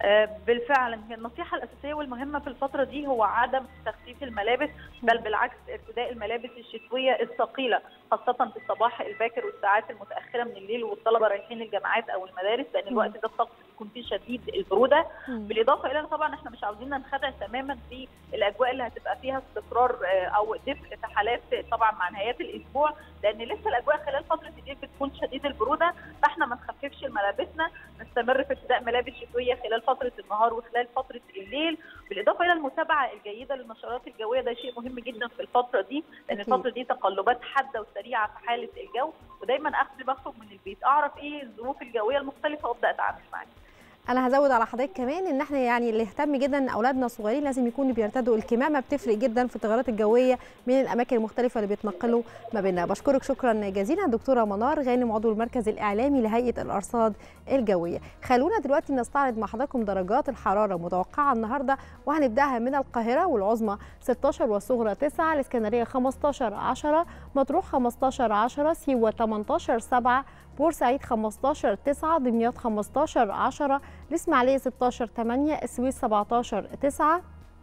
بالفعل النصيحه الاساسيه والمهمه في الفتره دي هو عدم تخفيف الملابس بل بالعكس ارتداء الملابس الشتويه الثقيله خاصه في الصباح الباكر والساعات المتاخره من الليل والطلبه رايحين الجامعات او المدارس لان الوقت ده الطقس بيكون فيه شديد البروده بالاضافه الى طبعا احنا مش عاوزين ننخدع تماما في الاجواء اللي هتبقى فيها استقرار او دفء في حالات طبعا مع نهايات الاسبوع لان لسه الاجواء خلال فتره الليل بتكون شديد البروده فاحنا ما نخففش ملابسنا نستمر في ارتداء ملابس شتويه خلال فتره النهار وخلال فتره الليل بالاضافه الى المتابعه الجيده للنشرات الجويه ده شيء مهم جدا في الفتره دي لان الفتره دي تقلبات حاده وسريعه في حاله الجو ودايما قبل ما اخرج من البيت اعرف ايه الظروف الجويه المختلفه وابدا اتعامل معاها انا هزود على حضرتك كمان ان احنا يعني اللي يهتم جدا ان اولادنا الصغيرين لازم يكونوا بيرتدوا الكمامه بتفرق جدا في التغيرات الجويه من الاماكن المختلفه اللي بيتنقلوا ما بيننا بشكرك شكرا جزيلا دكتوره منار غانم عضو المركز الاعلامي لهيئه الارصاد الجويه خلونا دلوقتي نستعرض مع حضراتكم درجات الحراره المتوقعه النهارده وهنبداها من القاهره والعظمى 16 والصغرى 9 الاسكندريه 15 10 مطروح 15 10 سيوه 18 7 بورسعيد 15 9 دمياط 15 10 الإسماعيلية 16 8 السويس 17 9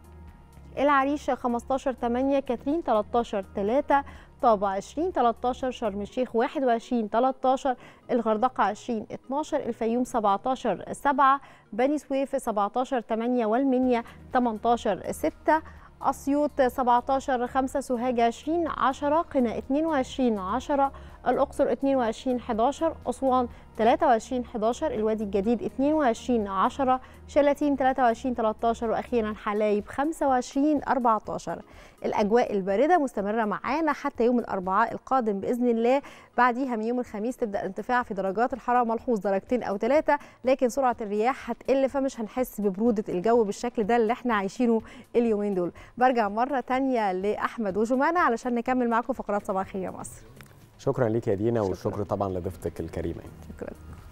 العريش 15 8 كاترين 13 3 طابة 20 13 شرم الشيخ 21 13 الغردقة 20 12 الفيوم 17 7 بني سويف 17 8 والمنيا 18 6 أسيوط 17 5 سوهاج 20 10 قنا 22 10 الأقصر 22 11 أسوان 23 11 الوادي الجديد 22 10 شلاتين 23 13 وأخيرا حلايب 25 14 الأجواء الباردة مستمرة معانا حتى يوم الأربعاء القادم بإذن الله بعديها من يوم الخميس تبدأ الارتفاع في درجات الحرارة ملحوظ درجتين أو ثلاثة لكن سرعة الرياح هتقل فمش هنحس ببرودة الجو بالشكل ده اللي احنا عايشينه اليومين دول برجع مرة تانية لأحمد وجمانة علشان نكمل معاكم فقرات صباح الخير يا مصر شكرا ليك يا دينا والشكر طبعا لضيفتك الكريمه شكرا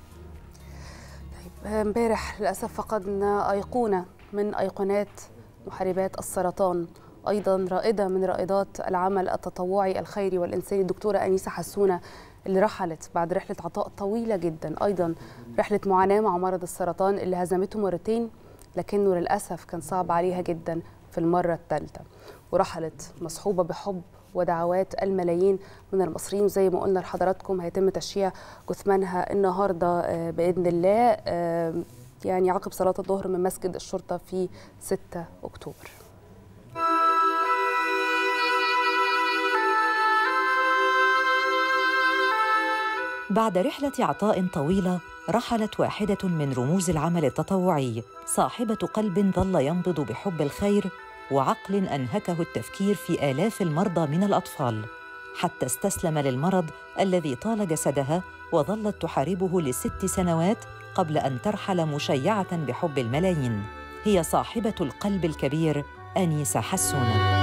طيب امبارح للاسف فقدنا ايقونه من ايقونات محاربات السرطان ايضا رائده من رائدات العمل التطوعي الخيري والانساني الدكتوره انيسه حسونه اللي رحلت بعد رحله عطاء طويله جدا ايضا رحله معاناه مع مرض السرطان اللي هزمته مرتين لكنه للاسف كان صعب عليها جدا في المره الثالثه ورحلت مصحوبه بحب ودعوات الملايين من المصريين وزي ما قلنا لحضراتكم هيتم تشييع جثمانها النهارده باذن الله يعني عقب صلاه الظهر من مسجد الشرطه في 6 اكتوبر بعد رحلة عطاء طويلة رحلت واحدة من رموز العمل التطوعي صاحبة قلب ظل ينبض بحب الخير وعقل انهكه التفكير في الاف المرضى من الاطفال حتى استسلم للمرض الذي طال جسدها وظلت تحاربه لست سنوات قبل ان ترحل مشيعه بحب الملايين هي صاحبه القلب الكبير انيسه حسونه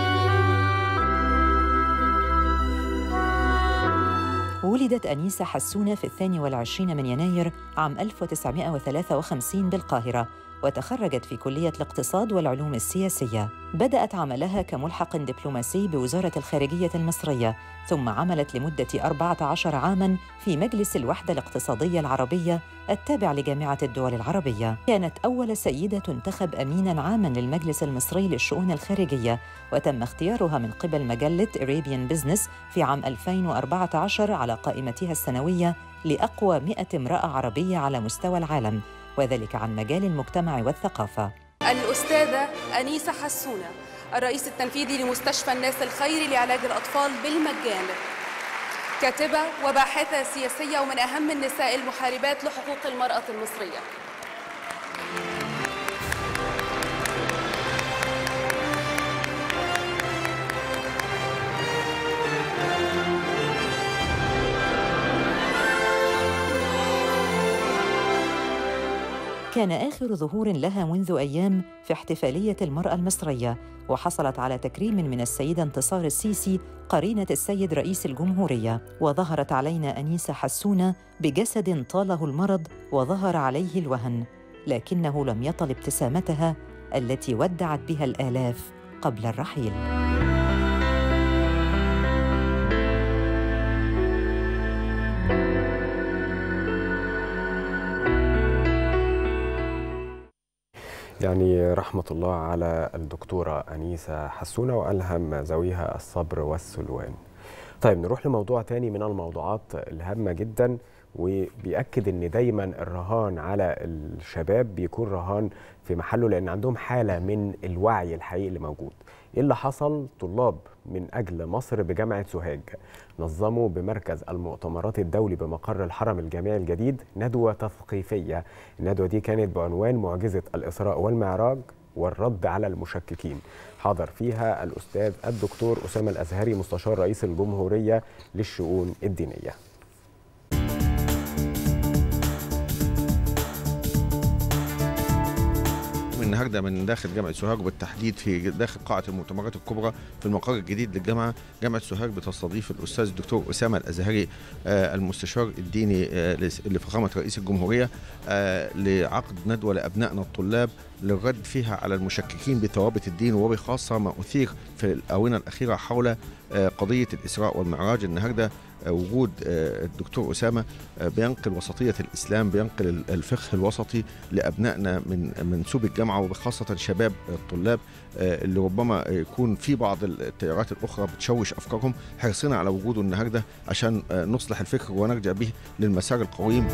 ولدت أنيسة حسونة في الثاني والعشرين من يناير عام 1953 بالقاهرة وتخرجت في كلية الاقتصاد والعلوم السياسية بدأت عملها كملحق دبلوماسي بوزارة الخارجية المصرية ثم عملت لمدة 14 عاماً في مجلس الوحدة الاقتصادية العربية التابع لجامعة الدول العربية كانت أول سيدة تنتخب أميناً عاماً للمجلس المصري للشؤون الخارجية وتم اختيارها من قبل مجلة Arabian Business في عام 2014 على قائمتها السنوية لأقوى 100 امرأة عربية على مستوى العالم وذلك عن مجال المجتمع والثقافة الأستاذة أنيسة حسونة الرئيس التنفيذي لمستشفى الناس الخيري لعلاج الأطفال بالمجان كاتبة وباحثة سياسية ومن أهم النساء المحاربات لحقوق المرأة المصرية كان آخر ظهور لها منذ أيام في احتفالية المرأة المصرية وحصلت على تكريم من السيدة انتصار السيسي قرينة السيد رئيس الجمهورية وظهرت علينا أنيسة حسونة بجسد طاله المرض وظهر عليه الوهن لكنه لم يطل ابتسامتها التي ودعت بها الآلاف قبل الرحيل يعني رحمة الله على الدكتورة أنيسة حسونة وألهم ذويها الصبر والسلوان طيب نروح لموضوع تاني من الموضوعات الهامة جدا وبيأكد ان دايما الرهان على الشباب بيكون رهان في محله لان عندهم حالة من الوعي الحقيقي اللي موجود ايه اللي حصل طلاب من اجل مصر بجامعة سوهاج نظموا بمركز المؤتمرات الدولي بمقر الحرم الجامعي الجديد ندوة تثقيفية الندوة دي كانت بعنوان معجزة الإسراء والمعراج والرد على المشككين حضر فيها الأستاذ الدكتور أسامة الأزهري مستشار رئيس الجمهورية للشؤون الدينية النهارده من داخل جامعه سوهاج وبالتحديد في داخل قاعه المؤتمرات الكبرى في المقر الجديد للجامعه جامعه سوهاج بتستضيف الاستاذ الدكتور اسامه الازهري آه، المستشار الديني آه، لس- لفخامه رئيس الجمهوريه آه، لعقد ندوه لابنائنا الطلاب للرد فيها على المشككين بثوابت الدين وبخاصه ما اثير في الاونه الاخيره حول آه، قضيه الاسراء والمعراج النهارده آه، وجود آه، الدكتور اسامه آه، بينقل وسطيه الاسلام بينقل ال- الفقه الوسطي لابنائنا من منسوب الجامعه وبخاصه شباب الطلاب آه، اللي ربما يكون في بعض التيارات الاخرى بتشوش افكارهم حرصنا على وجوده النهارده عشان آه، نصلح الفكر ونرجع به للمسار القويم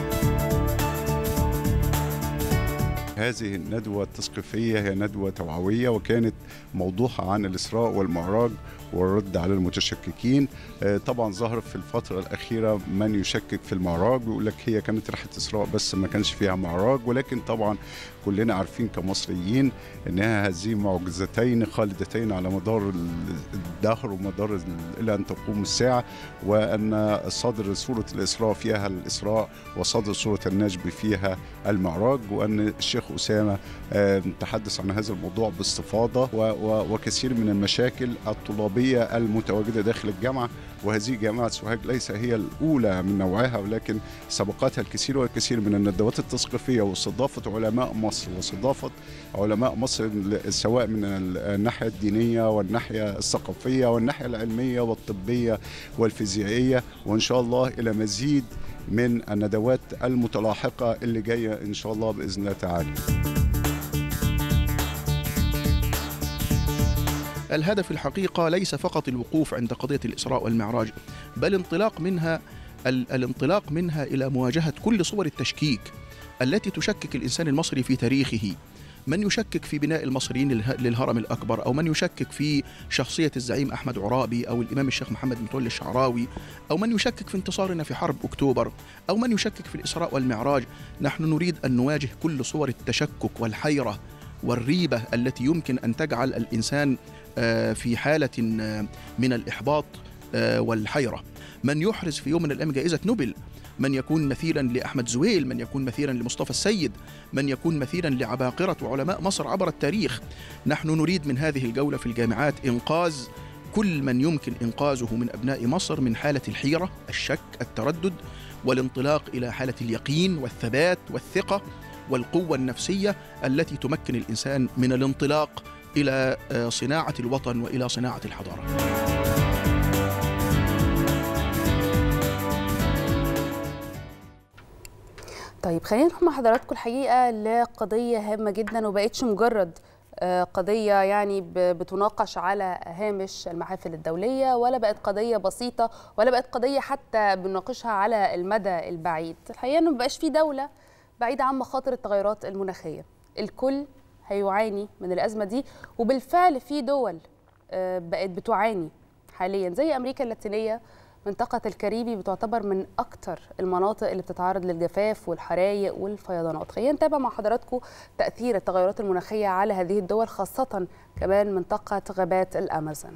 هذه الندوة التثقيفية هي ندوة توعوية وكانت موضوعها عن الإسراء والمعراج والرد على المتشككين آه، طبعا ظهر في الفترة الأخيرة من يشكك في المعراج ويقول لك هي كانت رحلة إسراء بس ما كانش فيها معراج ولكن طبعا كلنا عارفين كمصريين انها هذه معجزتين خالدتين على مدار الدهر ومدار ال- الى ان تقوم الساعه وان صدر سوره الاسراء فيها الاسراء وصدر سوره النجم فيها المعراج وان الشيخ اسامه آه، تحدث عن هذا الموضوع باستفاضه و- و- وكثير من المشاكل الطلابيه المتواجده داخل الجامعه وهذه جامعه سوهاج ليس هي الاولى من نوعها ولكن سبقتها الكثير والكثير من الندوات التثقيفيه واستضافه علماء مصر واستضافه علماء مصر سواء من الناحيه الدينيه والناحيه الثقافيه والناحيه العلميه والطبيه والفيزيائيه وان شاء الله الى مزيد من الندوات المتلاحقه اللي جايه ان شاء الله باذن الله تعالى. الهدف الحقيقة ليس فقط الوقوف عند قضية الإسراء والمعراج بل انطلاق منها ال- الانطلاق منها إلى مواجهة كل صور التشكيك التي تشكك الإنسان المصري في تاريخه من يشكك في بناء المصريين للها- للهرم الأكبر أو من يشكك في شخصية الزعيم أحمد عرابي أو الإمام الشيخ محمد متولي الشعراوي أو من يشكك في انتصارنا في حرب أكتوبر أو من يشكك في الإسراء والمعراج نحن نريد أن نواجه كل صور التشكك والحيرة والريبة التي يمكن أن تجعل الإنسان آه، في حالة آه، من الإحباط آه، والحيرة من يحرز في يوم من الأيام جائزة نوبل من يكون مثيلا لأحمد زويل من يكون مثيلا لمصطفى السيد من يكون مثيلا لعباقرة وعلماء مصر عبر التاريخ نحن نريد من هذه الجولة في الجامعات إنقاذ كل من يمكن إنقاذه من أبناء مصر من حالة الحيرة الشك التردد والانطلاق إلى حالة اليقين والثبات والثقة والقوة النفسية التي تمكن الإنسان من الانطلاق إلى آه، صناعة الوطن وإلى صناعة الحضارة طيب خلينا نروح مع حضراتكم الحقيقه لقضيه هامه جدا وبقتش مجرد آه، قضية يعني ب- بتناقش على هامش المحافل الدولية ولا بقت قضية بسيطة ولا بقت قضية حتى بنناقشها على المدى البعيد الحقيقة انه مبقاش في دولة بعيدة عن مخاطر التغيرات المناخية الكل هيعاني من الأزمة دي وبالفعل في دول آه، بقت بتعاني حاليا زي أمريكا اللاتينية منطقة الكاريبي بتعتبر من أكتر المناطق اللي بتتعرض للجفاف والحرايق والفيضانات خلينا نتابع مع حضراتكم تأثير التغيرات المناخية على هذه الدول خاصة كمان منطقة غابات الأمازون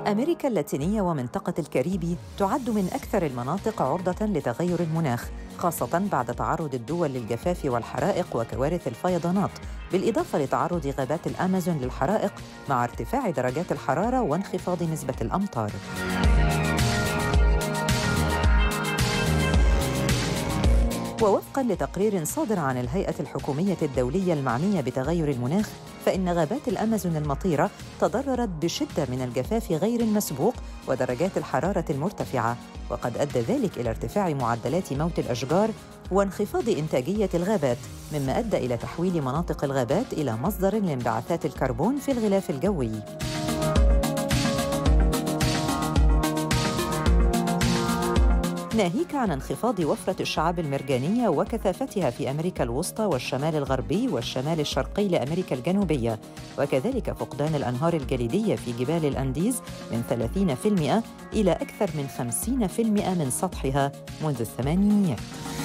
أمريكا اللاتينية ومنطقة الكاريبي تعد من أكثر المناطق عرضة لتغير المناخ خاصة بعد تعرض الدول للجفاف والحرائق وكوارث الفيضانات بالإضافة لتعرض غابات الأمازون للحرائق مع ارتفاع درجات الحرارة وانخفاض نسبة الأمطار ووفقا لتقرير صادر عن الهيئة الحكومية الدولية المعنية بتغير المناخ فإن غابات الأمازون المطيرة تضررت بشدة من الجفاف غير المسبوق ودرجات الحرارة المرتفعة وقد أدى ذلك إلى ارتفاع معدلات موت الأشجار وانخفاض إنتاجية الغابات مما أدى إلى تحويل مناطق الغابات إلى مصدر لانبعاثات الكربون في الغلاف الجوي ناهيك عن انخفاض وفرة الشعاب المرجانية وكثافتها في أمريكا الوسطى والشمال الغربي والشمال الشرقي لأمريكا الجنوبية وكذلك فقدان الأنهار الجليدية في جبال الأنديز من 30% إلى أكثر من 50% من سطحها منذ الثمانينيات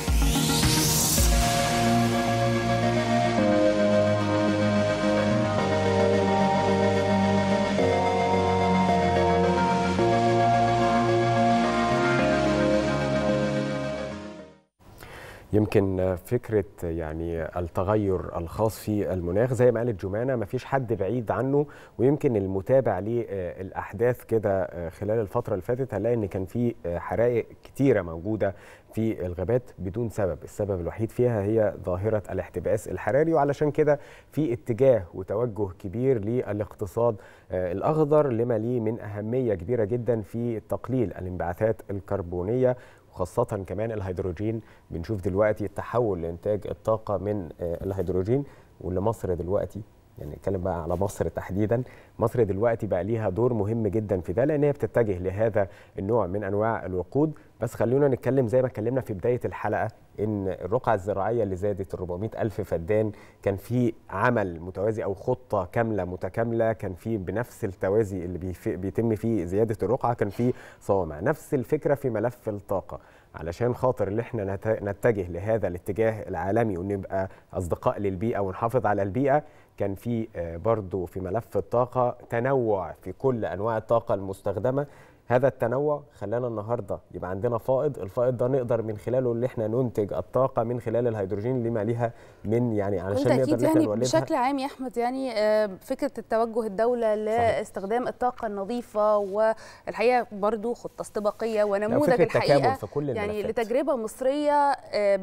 يمكن فكرة يعني التغير الخاص في المناخ زي ما قالت جمانة مفيش حد بعيد عنه ويمكن المتابع للأحداث كده خلال الفترة اللي فاتت هنلاقي إن كان في حرائق كتيرة موجودة في الغابات بدون سبب السبب الوحيد فيها هي ظاهرة الاحتباس الحراري وعلشان كده في اتجاه وتوجه كبير للاقتصاد الأخضر لما ليه من أهمية كبيرة جدا في تقليل الانبعاثات الكربونية وخاصة كمان الهيدروجين بنشوف دلوقتي التحول لإنتاج الطاقة من الهيدروجين واللي مصر دلوقتي يعني نتكلم بقى على مصر تحديدا مصر دلوقتي بقى ليها دور مهم جدا في ده لان هي بتتجه لهذا النوع من انواع الوقود بس خلونا نتكلم زي ما اتكلمنا في بدايه الحلقه ان الرقعه الزراعيه اللي زادت ال 400 الف فدان كان في عمل متوازي او خطه كامله متكامله كان في بنفس التوازي اللي بيتم فيه زياده الرقعه كان في صوامع نفس الفكره في ملف الطاقه علشان خاطر اللي احنا نتجه لهذا الاتجاه العالمي ونبقى اصدقاء للبيئه ونحافظ على البيئه كان في برضو في ملف الطاقة تنوع في كل أنواع الطاقة المستخدمة هذا التنوع خلانا النهارده يبقى عندنا فائض الفائض ده نقدر من خلاله اللي احنا ننتج الطاقه من خلال الهيدروجين لما ليها من يعني علشان نقدر أكيد يعني بشكل عام يا احمد يعني فكره التوجه الدوله لاستخدام الطاقه النظيفه والحقيقه برضو خطه استباقيه ونموذج الحقيقه في كل يعني لتجربه مصريه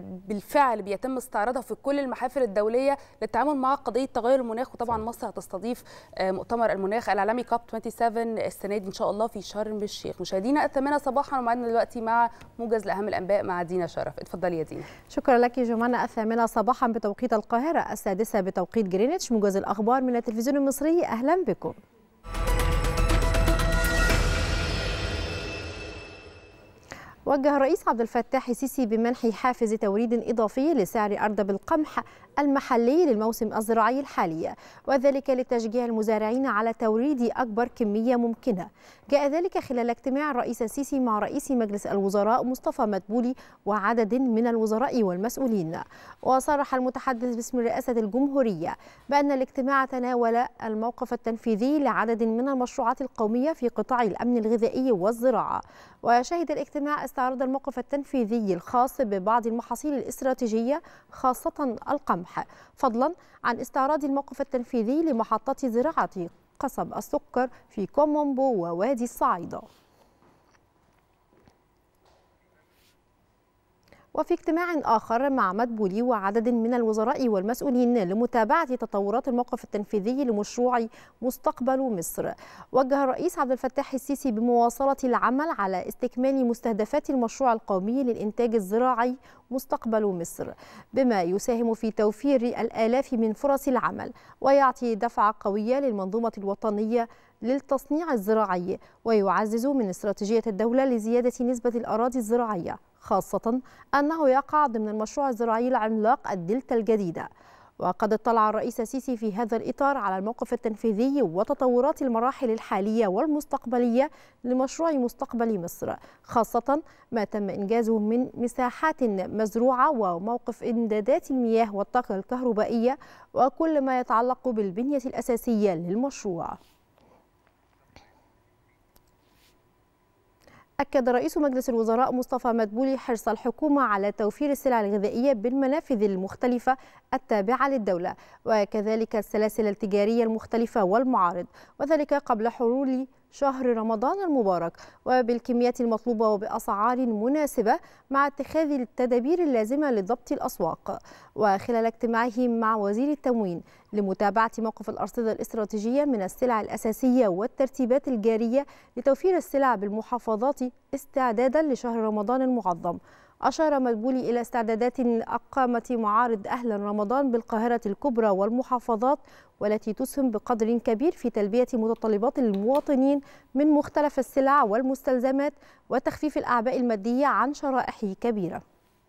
بالفعل بيتم استعراضها في كل المحافل الدوليه للتعامل مع قضيه تغير المناخ وطبعا مصر هتستضيف مؤتمر المناخ العالمي كاب 27 السنه دي ان شاء الله في شرم الشيخ مشاهدينا الثامنه صباحا ومعنا دلوقتي مع موجز لاهم الانباء مع دينا شرف اتفضلي يا دينا شكرا لك جمانة الثامنه صباحا بتوقيت القاهره السادسه بتوقيت جرينتش موجز الاخبار من التلفزيون المصري اهلا بكم وجه الرئيس عبد الفتاح السيسي بمنح حافز توريد إضافي لسعر أردب القمح المحلي للموسم الزراعي الحالي وذلك لتشجيع المزارعين على توريد أكبر كمية ممكنة جاء ذلك خلال اجتماع الرئيس السيسي مع رئيس مجلس الوزراء مصطفى مدبولي وعدد من الوزراء والمسؤولين وصرح المتحدث باسم رئاسة الجمهورية بأن الاجتماع تناول الموقف التنفيذي لعدد من المشروعات القومية في قطاع الأمن الغذائي والزراعة وشهد الاجتماع استعراض الموقف التنفيذي الخاص ببعض المحاصيل الاستراتيجية خاصة القمح فضلا عن استعراض الموقف التنفيذي لمحطة زراعة قصب السكر في كومومبو ووادي الصعيدة وفي اجتماع آخر مع مدبولي وعدد من الوزراء والمسؤولين لمتابعة تطورات الموقف التنفيذي لمشروع مستقبل مصر وجه الرئيس عبد الفتاح السيسي بمواصلة العمل على استكمال مستهدفات المشروع القومي للإنتاج الزراعي مستقبل مصر بما يساهم في توفير الآلاف من فرص العمل ويعطي دفعة قوية للمنظومة الوطنية للتصنيع الزراعي ويعزز من استراتيجية الدولة لزيادة نسبة الأراضي الزراعية خاصة أنه يقع ضمن المشروع الزراعي العملاق الدلتا الجديدة وقد اطلع الرئيس السيسي في هذا الإطار على الموقف التنفيذي وتطورات المراحل الحالية والمستقبلية لمشروع مستقبل مصر خاصة ما تم إنجازه من مساحات مزروعة وموقف إمدادات المياه والطاقة الكهربائية وكل ما يتعلق بالبنية الأساسية للمشروع أكد رئيس مجلس الوزراء مصطفى مدبولي حرص الحكومة على توفير السلع الغذائية بالمنافذ المختلفة التابعة للدولة وكذلك السلاسل التجارية المختلفة والمعارض وذلك قبل حلول شهر رمضان المبارك وبالكميات المطلوبة وبأسعار مناسبة مع اتخاذ التدابير اللازمة لضبط الأسواق وخلال اجتماعه مع وزير التموين لمتابعة موقف الأرصدة الاستراتيجية من السلع الأساسية والترتيبات الجارية لتوفير السلع بالمحافظات استعدادا لشهر رمضان المعظم أشار مدبولي إلى استعدادات أقامت معارض أهلا رمضان بالقاهرة الكبرى والمحافظات والتي تسهم بقدر كبير في تلبية متطلبات المواطنين من مختلف السلع والمستلزمات وتخفيف الأعباء المادية عن شرائح كبيرة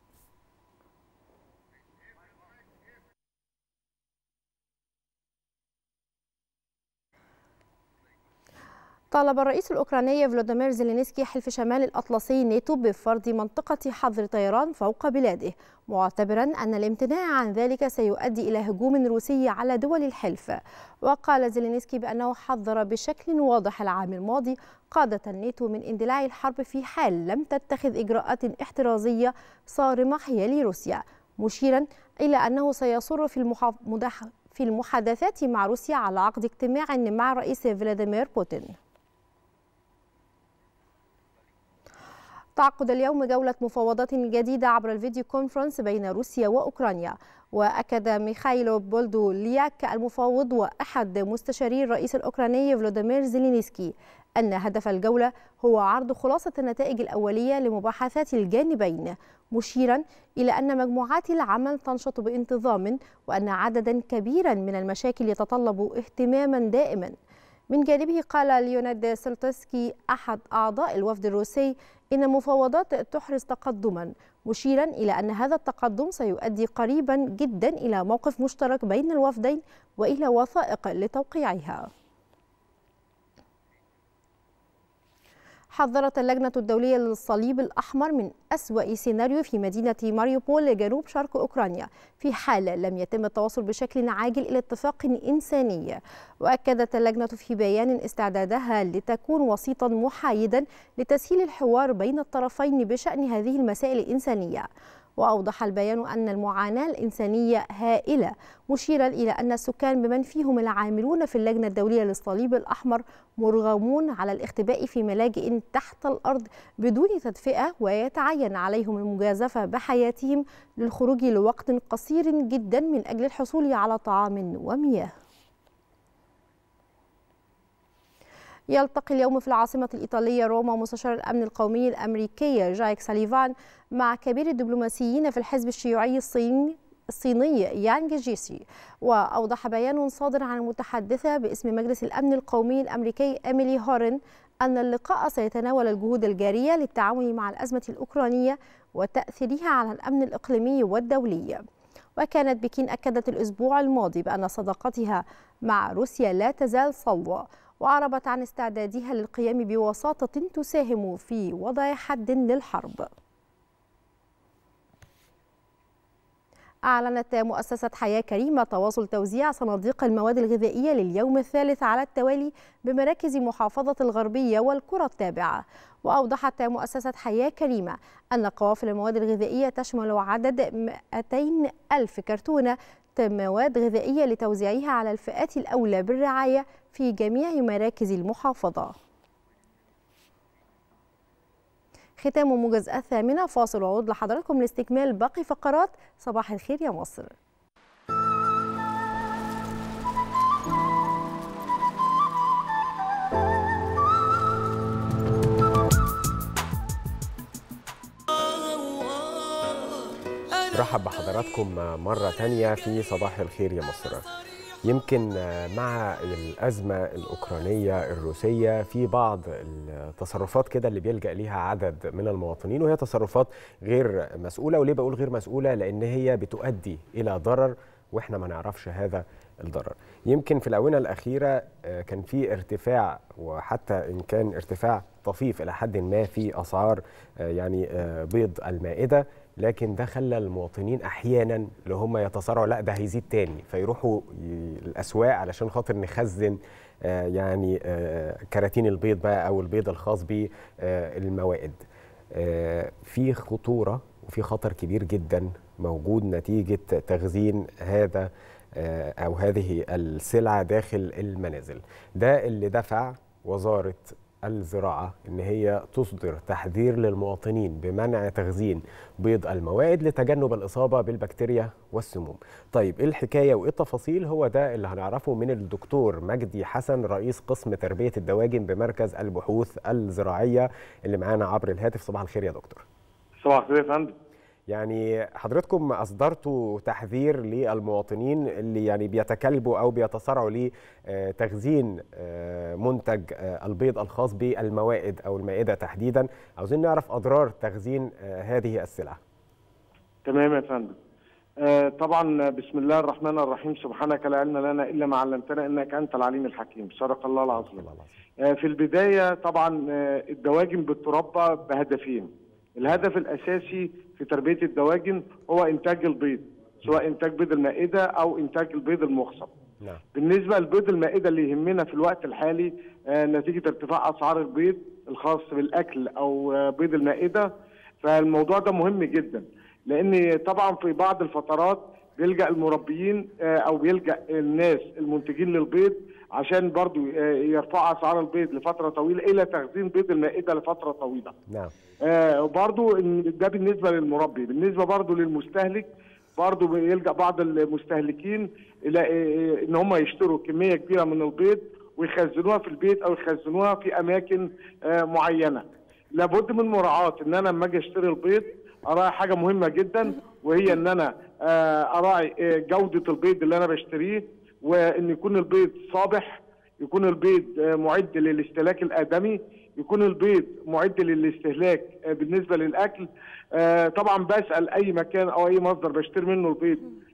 طالب الرئيس الأوكراني فلوديمير زيلينسكي حلف شمال الأطلسي ناتو بفرض منطقة حظر طيران فوق بلاده معتبرا أن الامتناع عن ذلك سيؤدي إلى هجوم روسي على دول الحلف وقال زيلينسكي بأنه حذر بشكل واضح العام الماضي قادة الناتو من اندلاع الحرب في حال لم تتخذ إجراءات احترازية صارمة حيال روسيا مشيرا إلى أنه سيصر في المحاف... في المحادثات مع روسيا على عقد اجتماع مع الرئيس فلاديمير بوتين تعقد اليوم جولة مفاوضات جديدة عبر الفيديو كونفرنس بين روسيا وأوكرانيا وأكد ميخايلو بولدولياك المفاوض وأحد مستشاري الرئيس الأوكراني فلوديمير زيلينسكي أن هدف الجولة هو عرض خلاصة النتائج الأولية لمباحثات الجانبين مشيرا إلى أن مجموعات العمل تنشط بانتظام وأن عددا كبيرا من المشاكل يتطلب اهتماما دائما من جانبه قال ليونيد سلتسكي أحد أعضاء الوفد الروسي إن المفاوضات تحرز تقدما مشيرا إلى أن هذا التقدم سيؤدي قريبا جدا إلى موقف مشترك بين الوفدين وإلى وثائق لتوقيعها حذرت اللجنة الدولية للصليب الأحمر من أسوأ سيناريو في مدينة ماريوبول جنوب شرق أوكرانيا في حال لم يتم التوصل بشكل عاجل إلى اتفاق إنساني وأكدت اللجنة في بيان استعدادها لتكون وسيطا محايدا لتسهيل الحوار بين الطرفين بشأن هذه المسائل الإنسانية وأوضح البيان أن المعاناة الإنسانية هائلة مشيرا إلى أن السكان بمن فيهم العاملون في اللجنة الدولية للصليب الأحمر مرغمون على الاختباء في ملاجئ تحت الأرض بدون تدفئة ويتعين عليهم المجازفة بحياتهم للخروج لوقت قصير جدا من أجل الحصول على طعام ومياه يلتقي اليوم في العاصمة الإيطالية روما مستشار الأمن القومي الأمريكي جايك ساليفان مع كبير الدبلوماسيين في الحزب الشيوعي الصيني الصيني يانج جيسي وأوضح بيان صادر عن المتحدثة باسم مجلس الأمن القومي الأمريكي إيميلي هورن أن اللقاء سيتناول الجهود الجارية للتعاون مع الأزمة الأوكرانية وتأثيرها على الأمن الإقليمي والدولي وكانت بكين أكدت الأسبوع الماضي بأن صداقتها مع روسيا لا تزال صلبة وأعربت عن استعدادها للقيام بوساطة تساهم في وضع حد للحرب أعلنت مؤسسة حياة كريمة تواصل توزيع صناديق المواد الغذائية لليوم الثالث على التوالي بمراكز محافظة الغربية والقرى التابعة وأوضحت مؤسسة حياة كريمة أن قوافل المواد الغذائية تشمل عدد 200 ألف كرتونة مواد غذائية لتوزيعها على الفئات الأولى بالرعاية في جميع مراكز المحافظة ختام موجز الثامنة فاصل وعود لحضراتكم لاستكمال باقي فقرات صباح الخير يا مصر رحب بحضراتكم مرة تانية في صباح الخير يا مصر يمكن مع الأزمة الأوكرانية الروسية في بعض التصرفات كده اللي بيلجأ ليها عدد من المواطنين وهي تصرفات غير مسؤولة وليه بقول غير مسؤولة لأن هي بتؤدي إلى ضرر وإحنا ما نعرفش هذا الضرر يمكن في الآونة الأخيرة كان في ارتفاع وحتى إن كان ارتفاع طفيف إلى حد ما في أسعار يعني بيض المائدة لكن ده خلى المواطنين احيانا اللي هم يتصارعوا لا ده هيزيد تاني فيروحوا ي- الاسواق علشان خاطر نخزن آه، يعني آه، كراتين البيض بقى او البيض الخاص بالموائد آه، في خطوره وفي خطر كبير جدا موجود نتيجه تخزين هذا آه، او هذه السلعه داخل المنازل ده اللي دفع وزاره الزراعه ان هي تصدر تحذير للمواطنين بمنع تخزين بيض الموائد لتجنب الاصابه بالبكتيريا والسموم. طيب ايه الحكايه وايه التفاصيل هو ده اللي هنعرفه من الدكتور مجدي حسن رئيس قسم تربيه الدواجن بمركز البحوث الزراعيه اللي معانا عبر الهاتف صباح الخير يا دكتور. صباح الخير يا فندم يعني حضرتكم اصدرتوا تحذير للمواطنين اللي يعني بيتكلبوا او بيتصارعوا لتخزين آه، منتج آه، البيض الخاص بالموائد او المائده تحديدا عاوزين نعرف اضرار تخزين آه، هذه السلعه تمام يا فندم آه طبعا بسم الله الرحمن الرحيم سبحانك لا علم لنا الا ما علمتنا انك انت العليم الحكيم صدق الله العظيم آه في البدايه طبعا آه الدواجن بتربى بهدفين الهدف الاساسي في تربيه الدواجن هو انتاج البيض سواء انتاج بيض المائده او انتاج البيض المخصب نعم بالنسبه لبيض المائده اللي يهمنا في الوقت الحالي آه، نتيجه ارتفاع اسعار البيض الخاص بالاكل او آه، بيض المائده فالموضوع ده مهم جدا لان طبعا في بعض الفترات بيلجا المربيين آه، او بيلجا الناس المنتجين للبيض عشان برضو آه، يرفعوا اسعار البيض لفتره طويله الى تخزين بيض المائده لفتره طويله نعم آه برضو إن ده بالنسبه للمربي بالنسبه برضو للمستهلك برضو بيلجا بعض المستهلكين الى آه، ان هم يشتروا كميه كبيره من البيض ويخزنوها في البيت او يخزنوها في اماكن آه معينه لابد من مراعاه ان انا لما اجي اشتري البيض اراعي حاجه مهمه جدا وهي ان انا آه اراعي آه جوده البيض اللي انا بشتريه وان يكون البيض صابح يكون البيض آه، معد للاستهلاك الادمي يكون البيض معد للاستهلاك آه، بالنسبه للاكل آه، طبعا بسال اي مكان او اي مصدر بشتري منه البيض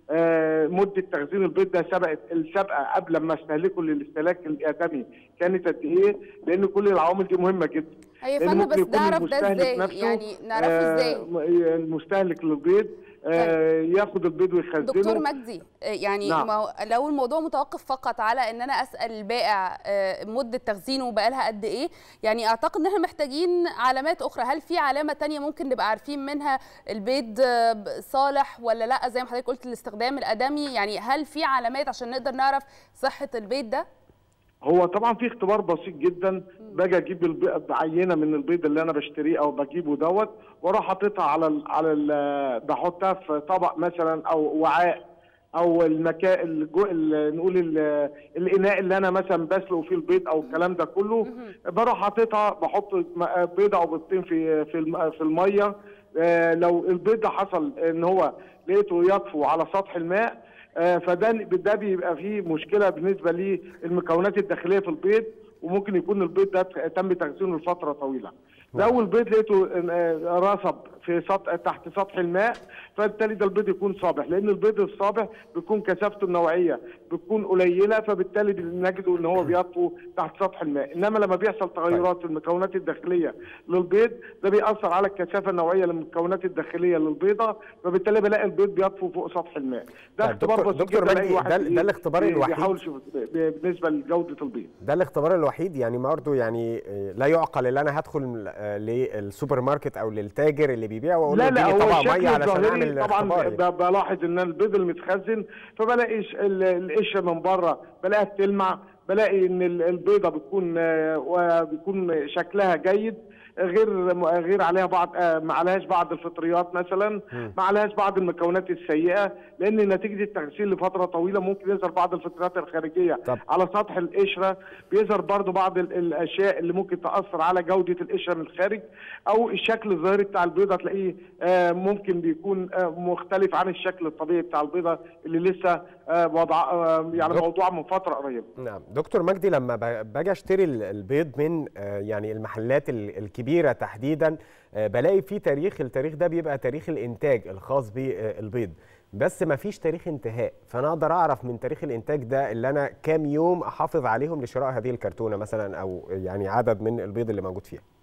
آه، مده تخزين البيض ده سبقت السابقه قبل ما استهلكه للاستهلاك الادمي كانت قد ايه لان كل العوامل دي مهمه جدا هي لأن فن ممكن بس يكون نعرف ده المستهلك ازاي نفسه، يعني نعرفه آه، ازاي المستهلك للبيض آه، ياخد البيض ويخزنه دكتور مجدي آه، يعني نعم. ما هو لو الموضوع متوقف فقط على ان انا اسال البائع آه، مده تخزينه بقالها قد ايه يعني اعتقد ان احنا محتاجين علامات اخرى هل في علامه تانية ممكن نبقى عارفين منها البيض آه، ب- صالح ولا لا زي ما حضرتك قلت الاستخدام الادمي يعني هل في علامات عشان نقدر نعرف صحه البيض ده هو طبعا في اختبار بسيط جدا باجي اجيب البيض عينه من البيض اللي انا بشتريه او بجيبه دوت واروح حاططها على ال على ال بحطها في طبق مثلا او وعاء او المكان الجو ال- نقول ال- الاناء اللي انا مثلا بسلق فيه البيض او الكلام ده كله بروح حاططها بحط م- بيضه او بيضتين في في الم- في الميه آه، لو البيض ده حصل ان هو لقيته يطفو على سطح الماء آه، فده ده بيبقى فيه مشكله بالنسبه للمكونات الداخليه في البيض وممكن يكون البيض ده تم تخزينه لفتره طويله. لو البيض لقيته آه، رسب في سطح تحت سطح الماء فبالتالي ده البيض يكون صابح لان البيض الصابح بيكون كثافته النوعيه بتكون قليله فبالتالي بنجده ان هو بيطفو تحت سطح الماء انما لما بيحصل تغيرات في المكونات الداخليه للبيض ده بيأثر على الكثافه النوعيه للمكونات الداخليه للبيضه فبالتالي بلاقي البيض بيطفو فوق سطح الماء ده طيب اختبار دكتور- بسيط دكتور جدا مجدي، لأي واحد ده- ده إيه الاختبار بي- الوحيد. بيحاول يشوف بالنسبه لجوده البيض ده الاختبار الوحيد يعني برضه يعني آه، لا يعقل ان انا هدخل آه، للسوبر ماركت او للتاجر اللي بيبيع واقول له لا لا اديني هو طبق الشكل ميه علشان الظاهري اعمل طبعا اختبار يعني. ب- بلاحظ ان البيض المتخزن فبلاقي ش- ال- القشره من بره بلاقيها بتلمع بلاقي ان ال- البيضه بتكون آه، وبيكون شكلها جيد غير غير عليها بعض آه، ما عليهاش بعض الفطريات مثلا ما عليهاش بعض المكونات السيئه لان نتيجه التغسيل لفتره طويله ممكن يظهر بعض الفطريات الخارجيه على سطح القشره بيظهر برضو بعض ال- الاشياء اللي ممكن تاثر على جوده القشره من الخارج او الشكل الظاهري بتاع البيضه تلاقيه آه، ممكن بيكون آه، مختلف عن الشكل الطبيعي بتاع البيضه اللي لسه آه، وضع آه، يعني دك- موضوع من فتره قريبه نعم دكتور مجدي لما ب- باجي اشتري ال- البيض من آه، يعني المحلات ال- الكبيره تحديدا آه، بلاقي فيه تاريخ التاريخ ده بيبقى تاريخ الانتاج الخاص بالبيض بس ما فيش تاريخ انتهاء فانا اقدر اعرف من تاريخ الانتاج ده اللي انا كام يوم احافظ عليهم لشراء هذه الكرتونه مثلا او يعني عدد من البيض اللي موجود فيها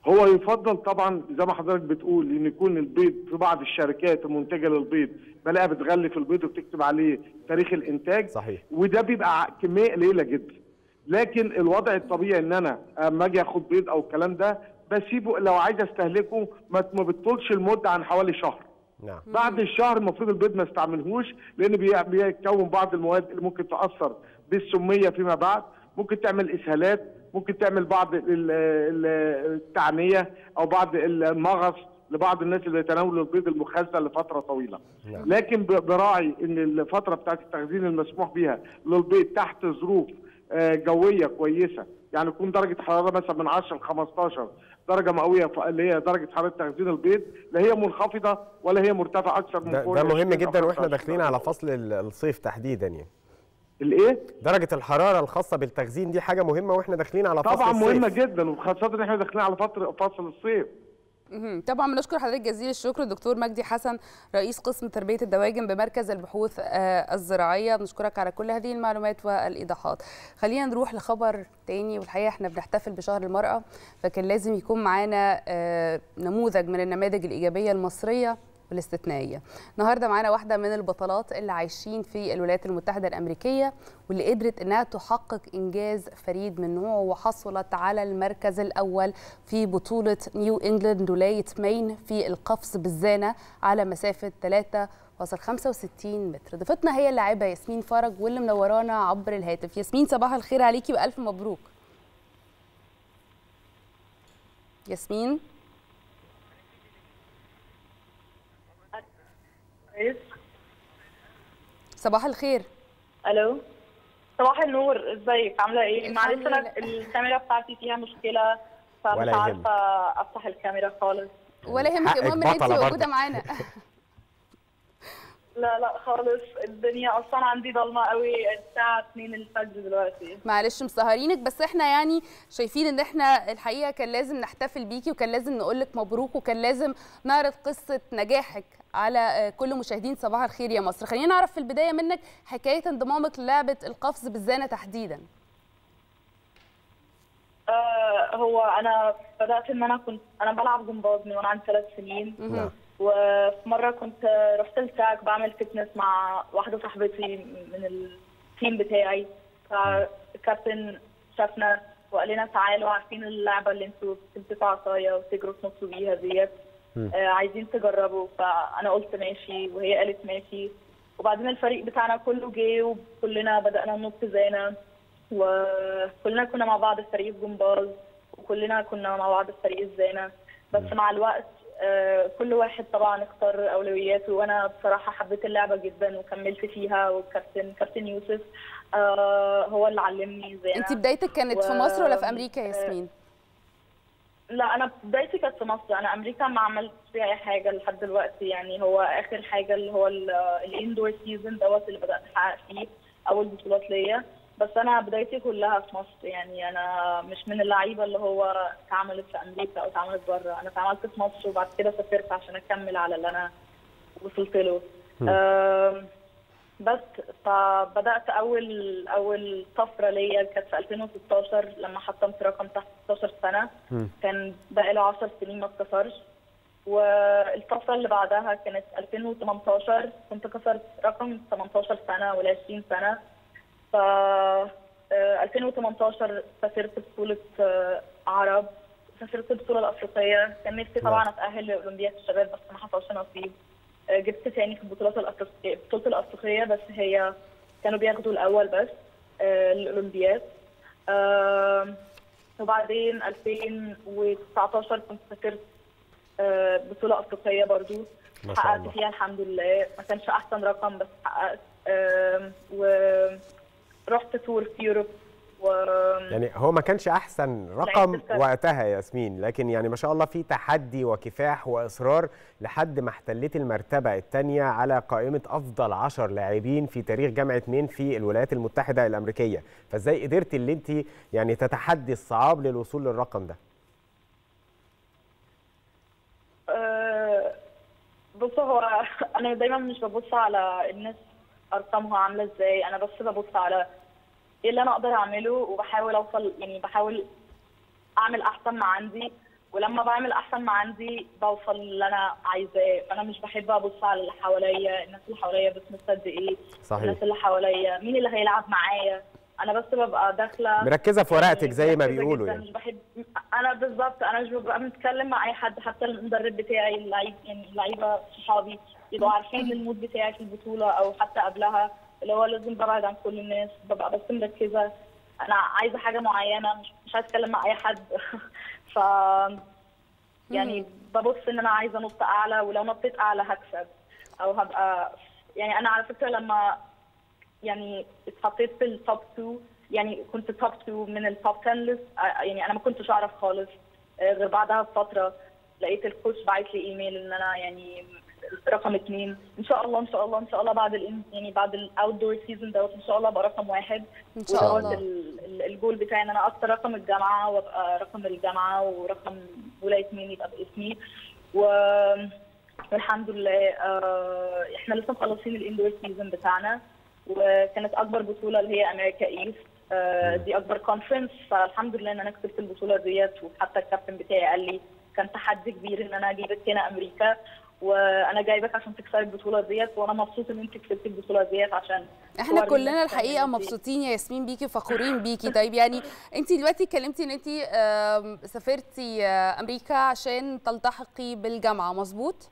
هو يفضل طبعا زي ما حضرتك بتقول ان يكون البيض في بعض الشركات المنتجه للبيض بلاقيها بتغلف البيض وبتكتب عليه تاريخ الانتاج صحيح وده بيبقى كميه قليله جدا لكن الوضع الطبيعي ان انا اما اجي اخد بيض او الكلام ده بسيبه لو عايز استهلكه ما ما بتطولش المده عن حوالي شهر نعم بعد الشهر المفروض البيض ما استعملهوش لان بي- بيكون بعض المواد اللي ممكن تاثر بالسميه فيما بعد ممكن تعمل اسهالات ممكن تعمل بعض ال- ال- التعنيه او بعض المغص لبعض الناس اللي بيتناولوا البيض المخزن لفتره طويله نعم. لكن ب- براعي ان الفتره بتاعت التخزين المسموح بها للبيض تحت ظروف آه، جويه كويسه يعني يكون درجه حراره مثلا من 10 ل 15 درجه مئويه ف- اللي هي درجه حراره تخزين البيض لا هي منخفضه ولا هي مرتفعه اكثر من ده, فوق ده ال مهم 20 أو جدا واحنا 25 داخلين على فصل ال- الصيف تحديدا يعني الايه درجه الحراره الخاصه بالتخزين دي حاجه مهمه واحنا داخلين على فصل طبعا الصيف مهمه جدا وخاصه ان احنا داخلين على فتره فصل الصيف مهم. طبعا بنشكر حضرتك جزيل الشكر دكتور مجدي حسن رئيس قسم تربيه الدواجن بمركز البحوث آه، الزراعيه بنشكرك على كل هذه المعلومات والايضاحات خلينا نروح لخبر تاني والحقيقه احنا بنحتفل بشهر المراه فكان لازم يكون معانا آه، نموذج من النماذج الايجابيه المصريه والاستثنائيه النهارده معانا واحده من البطلات اللي عايشين في الولايات المتحده الامريكيه واللي قدرت انها تحقق انجاز فريد من نوعه وحصلت على المركز الاول في بطوله نيو انجلاند ولايه مين في القفز بالزانه على مسافه 3.65 متر ضيفتنا هي اللاعبه ياسمين فرج واللي منورانا عبر الهاتف ياسمين صباح الخير عليكي والف مبروك ياسمين صباح الخير الو صباح النور ازيك عامله ايه الحمد معلش انا الكاميرا بتاعتي فيها مشكله فمش ولا يهمك. عارفه افتح الكاميرا خالص ولا يهمك حقك المهم ان انت بطلة موجوده برضه. معانا لا لا خالص الدنيا اصلا عندي ضلمه قوي الساعه 2 الفجر دلوقتي معلش مسهرينك بس احنا يعني شايفين ان احنا الحقيقه كان لازم نحتفل بيكي وكان لازم نقول لك مبروك وكان لازم نعرض قصه نجاحك على آه، كل مشاهدين صباح الخير يا مصر خلينا نعرف في البدايه منك حكايه انضمامك للعبه القفز بالزانه تحديدا آه هو انا بدات ان انا كنت انا بلعب جمباز من وانا عندي ثلاث سنين نعم. وفي مره كنت رحت التراك بعمل فتنس مع واحده صاحبتي من التيم بتاعي فالكابتن شافنا وقال لنا تعالوا عارفين اللعبه اللي انتوا بتمسكوا عصايه وتجروا تنطوا بيها ديت مم. آه عايزين تجربوا فانا قلت ماشي وهي قالت ماشي وبعدين الفريق بتاعنا كله جه وكلنا بدانا ننط زينا وكلنا كنا مع بعض في فريق الجمباز وكلنا كنا مع بعض في فريق الزانه بس مع الوقت آه، كل واحد طبعا اختار اولوياته وانا بصراحه حبيت اللعبه جدا وكملت فيها والكابتن كابتن يوسف آه، هو اللي علمني زانه انت بدايتك كانت في و- مصر ولا في امريكا يا ياسمين لا انا بدايتي كانت في مصر انا امريكا ما عملتش فيها اي حاجه لحد دلوقتي يعني هو اخر حاجه اللي هو الاندور سيزون دوت اللي بدات احقق فيه اول بطولات ليا بس انا بدايتي كلها في مصر يعني انا مش من اللعيبه اللي هو اتعملت في امريكا او اتعملت بره انا اتعملت في مصر وبعد كده سافرت عشان اكمل على اللي انا وصلت له آم، بس فبدات اول اول طفره ليا كانت في 2016 لما حطمت رقم تحت 16 سنه كان بقى له 10 سنين ما اتكسرش والطفره اللي بعدها كانت 2018 كنت كسرت رقم 18 سنه ولا 20 سنه ف آه، 2018 سافرت بطوله آه، عرب سافرت البطوله الافريقيه كان نفسي طبعا اتاهل لاولمبياد الشباب بس ما حصلش نصيب آه، جبت تاني في البطولات الافريقيه البطوله الافريقيه بس هي كانوا بياخدوا الاول بس آه، الاولمبياد آم، وبعدين 2019 كنت سافرت آه، بطولة أفريقية برضو ما شاء حققت الله. فيها الحمد لله ما كانش أحسن رقم بس حققت آم، ورحت تور في يوروب و يعني هو ما كانش احسن رقم لعبت السبت. وقتها يا ياسمين لكن يعني ما شاء الله في تحدي وكفاح واصرار لحد ما احتليت المرتبه الثانيه على قائمه افضل 10 لاعبين في تاريخ جامعه مين في الولايات المتحده الامريكيه فازاي قدرتي اللي انت يعني تتحدي الصعاب للوصول للرقم ده آه، بص هو انا دايما مش ببص على الناس ارقامها عامله ازاي انا بس ببص على ايه اللي انا اقدر اعمله وبحاول اوصل يعني بحاول اعمل احسن ما عندي ولما بعمل احسن ما عندي بوصل اللي انا عايزاه فانا مش بحب ابص على اللي حواليا الناس اللي حواليا بتمثل بايه صحيح. الناس اللي حواليا مين اللي هيلعب معايا انا بس ببقى داخله مركزه في ورقتك زي ما مركزة بيقولوا جداً، يعني مش بحب انا بالظبط انا مش ببقى متكلم مع اي حد حتى المدرب بتاعي اللعيب يعني اللعيبه صحابي يبقوا عارفين المود بتاعي في البطوله او حتى قبلها اللي هو لازم ببعد عن كل الناس ببقى بس مركزه انا عايزه حاجه معينه مش مش عايزه اتكلم مع اي حد ف يعني ببص ان انا عايزه انط اعلى ولو نطيت اعلى هكسب او هبقى يعني انا على فكره لما يعني اتحطيت في التوب 2 يعني كنت توب 2 من التوب 10 ليست يعني انا ما كنتش اعرف خالص آه، غير بعدها بفتره لقيت الكوتش باعت لي ايميل ان انا يعني رقم اثنين ان شاء الله ان شاء الله ان شاء الله بعد ال يعني بعد الاوت دور سيزون دوت ان شاء الله ابقى رقم واحد إن شاء ودوت الله. ال- ال- الجول بتاعي ان انا اكتر رقم الجامعه وابقى رقم الجامعه ورقم ولايه مين يبقى باسمي و والحمد لله آه، احنا لسه مخلصين الاندور سيزون بتاعنا وكانت اكبر بطوله اللي هي امريكا ايست آه، دي اكبر كونفرنس فالحمد لله ان انا كسبت البطوله ديت وحتى الكابتن بتاعي قال لي كان تحدي كبير ان انا اجيبك هنا امريكا وانا جايبك عشان تكسبي البطوله ديت وانا مبسوط ان انت كسبتي البطوله ديت عشان احنا توري كلنا الناس الحقيقه إن أنت- مبسوطين يا ياسمين بيكي فخورين بيكي طيب يعني انت دلوقتي اتكلمتي ان انت آم، سافرتي آه، امريكا عشان تلتحقي بالجامعه مظبوط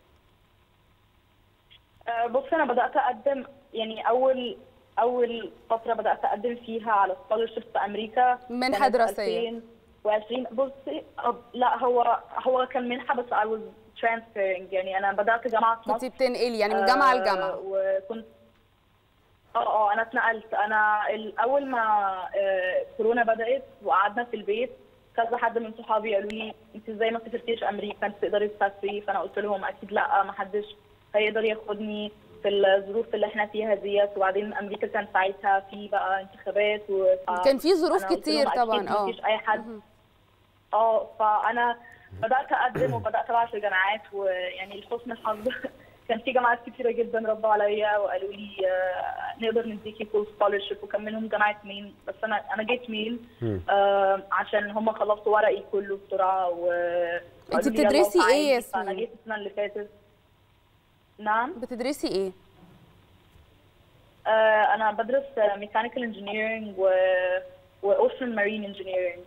آه، بص انا بدات اقدم يعني اول اول فتره بدات اقدم فيها على سكولرشيب في امريكا منحة كانت دراسية. 2020 بصي أب- لا هو هو كان منحه بس I was transferring يعني انا بدات جامعه في كنت مصر بتنقلي يعني من جامعه آه، لجامعه وكنت اه اه انا اتنقلت انا ال- اول ما آه، كورونا بدات وقعدنا في البيت كذا حد من صحابي قالوا لي انت ازاي ما سافرتيش امريكا انت تقدري تسافري فانا قلت لهم اكيد لا ما حدش هيقدر ياخدني في الظروف اللي احنا فيها ديت وبعدين امريكا كان ساعتها في بقى انتخابات و... كان في ظروف أنا قلت كتير لهم أكيد طبعاً، آه. مفيش اي حد اه فانا بدات اقدم وبدات ابعت لجامعات ويعني لحسن الحظ كان في جامعات كتيره جدا ردوا عليا وقالوا لي آه، نقدر نديكي فول سكولرشيب وكان منهم جامعه مين بس انا انا جيت مين آه، عشان هم خلصوا ورقي كله بسرعه و انت وقالوا لي يلا بتدرسي وتعالي. ايه يا فانا ياسمين؟ جيت السنه اللي فاتت نعم بتدرسي ايه آه، انا بدرس ميكانيكال انجينيرنج و واوشن مارين انجينيرنج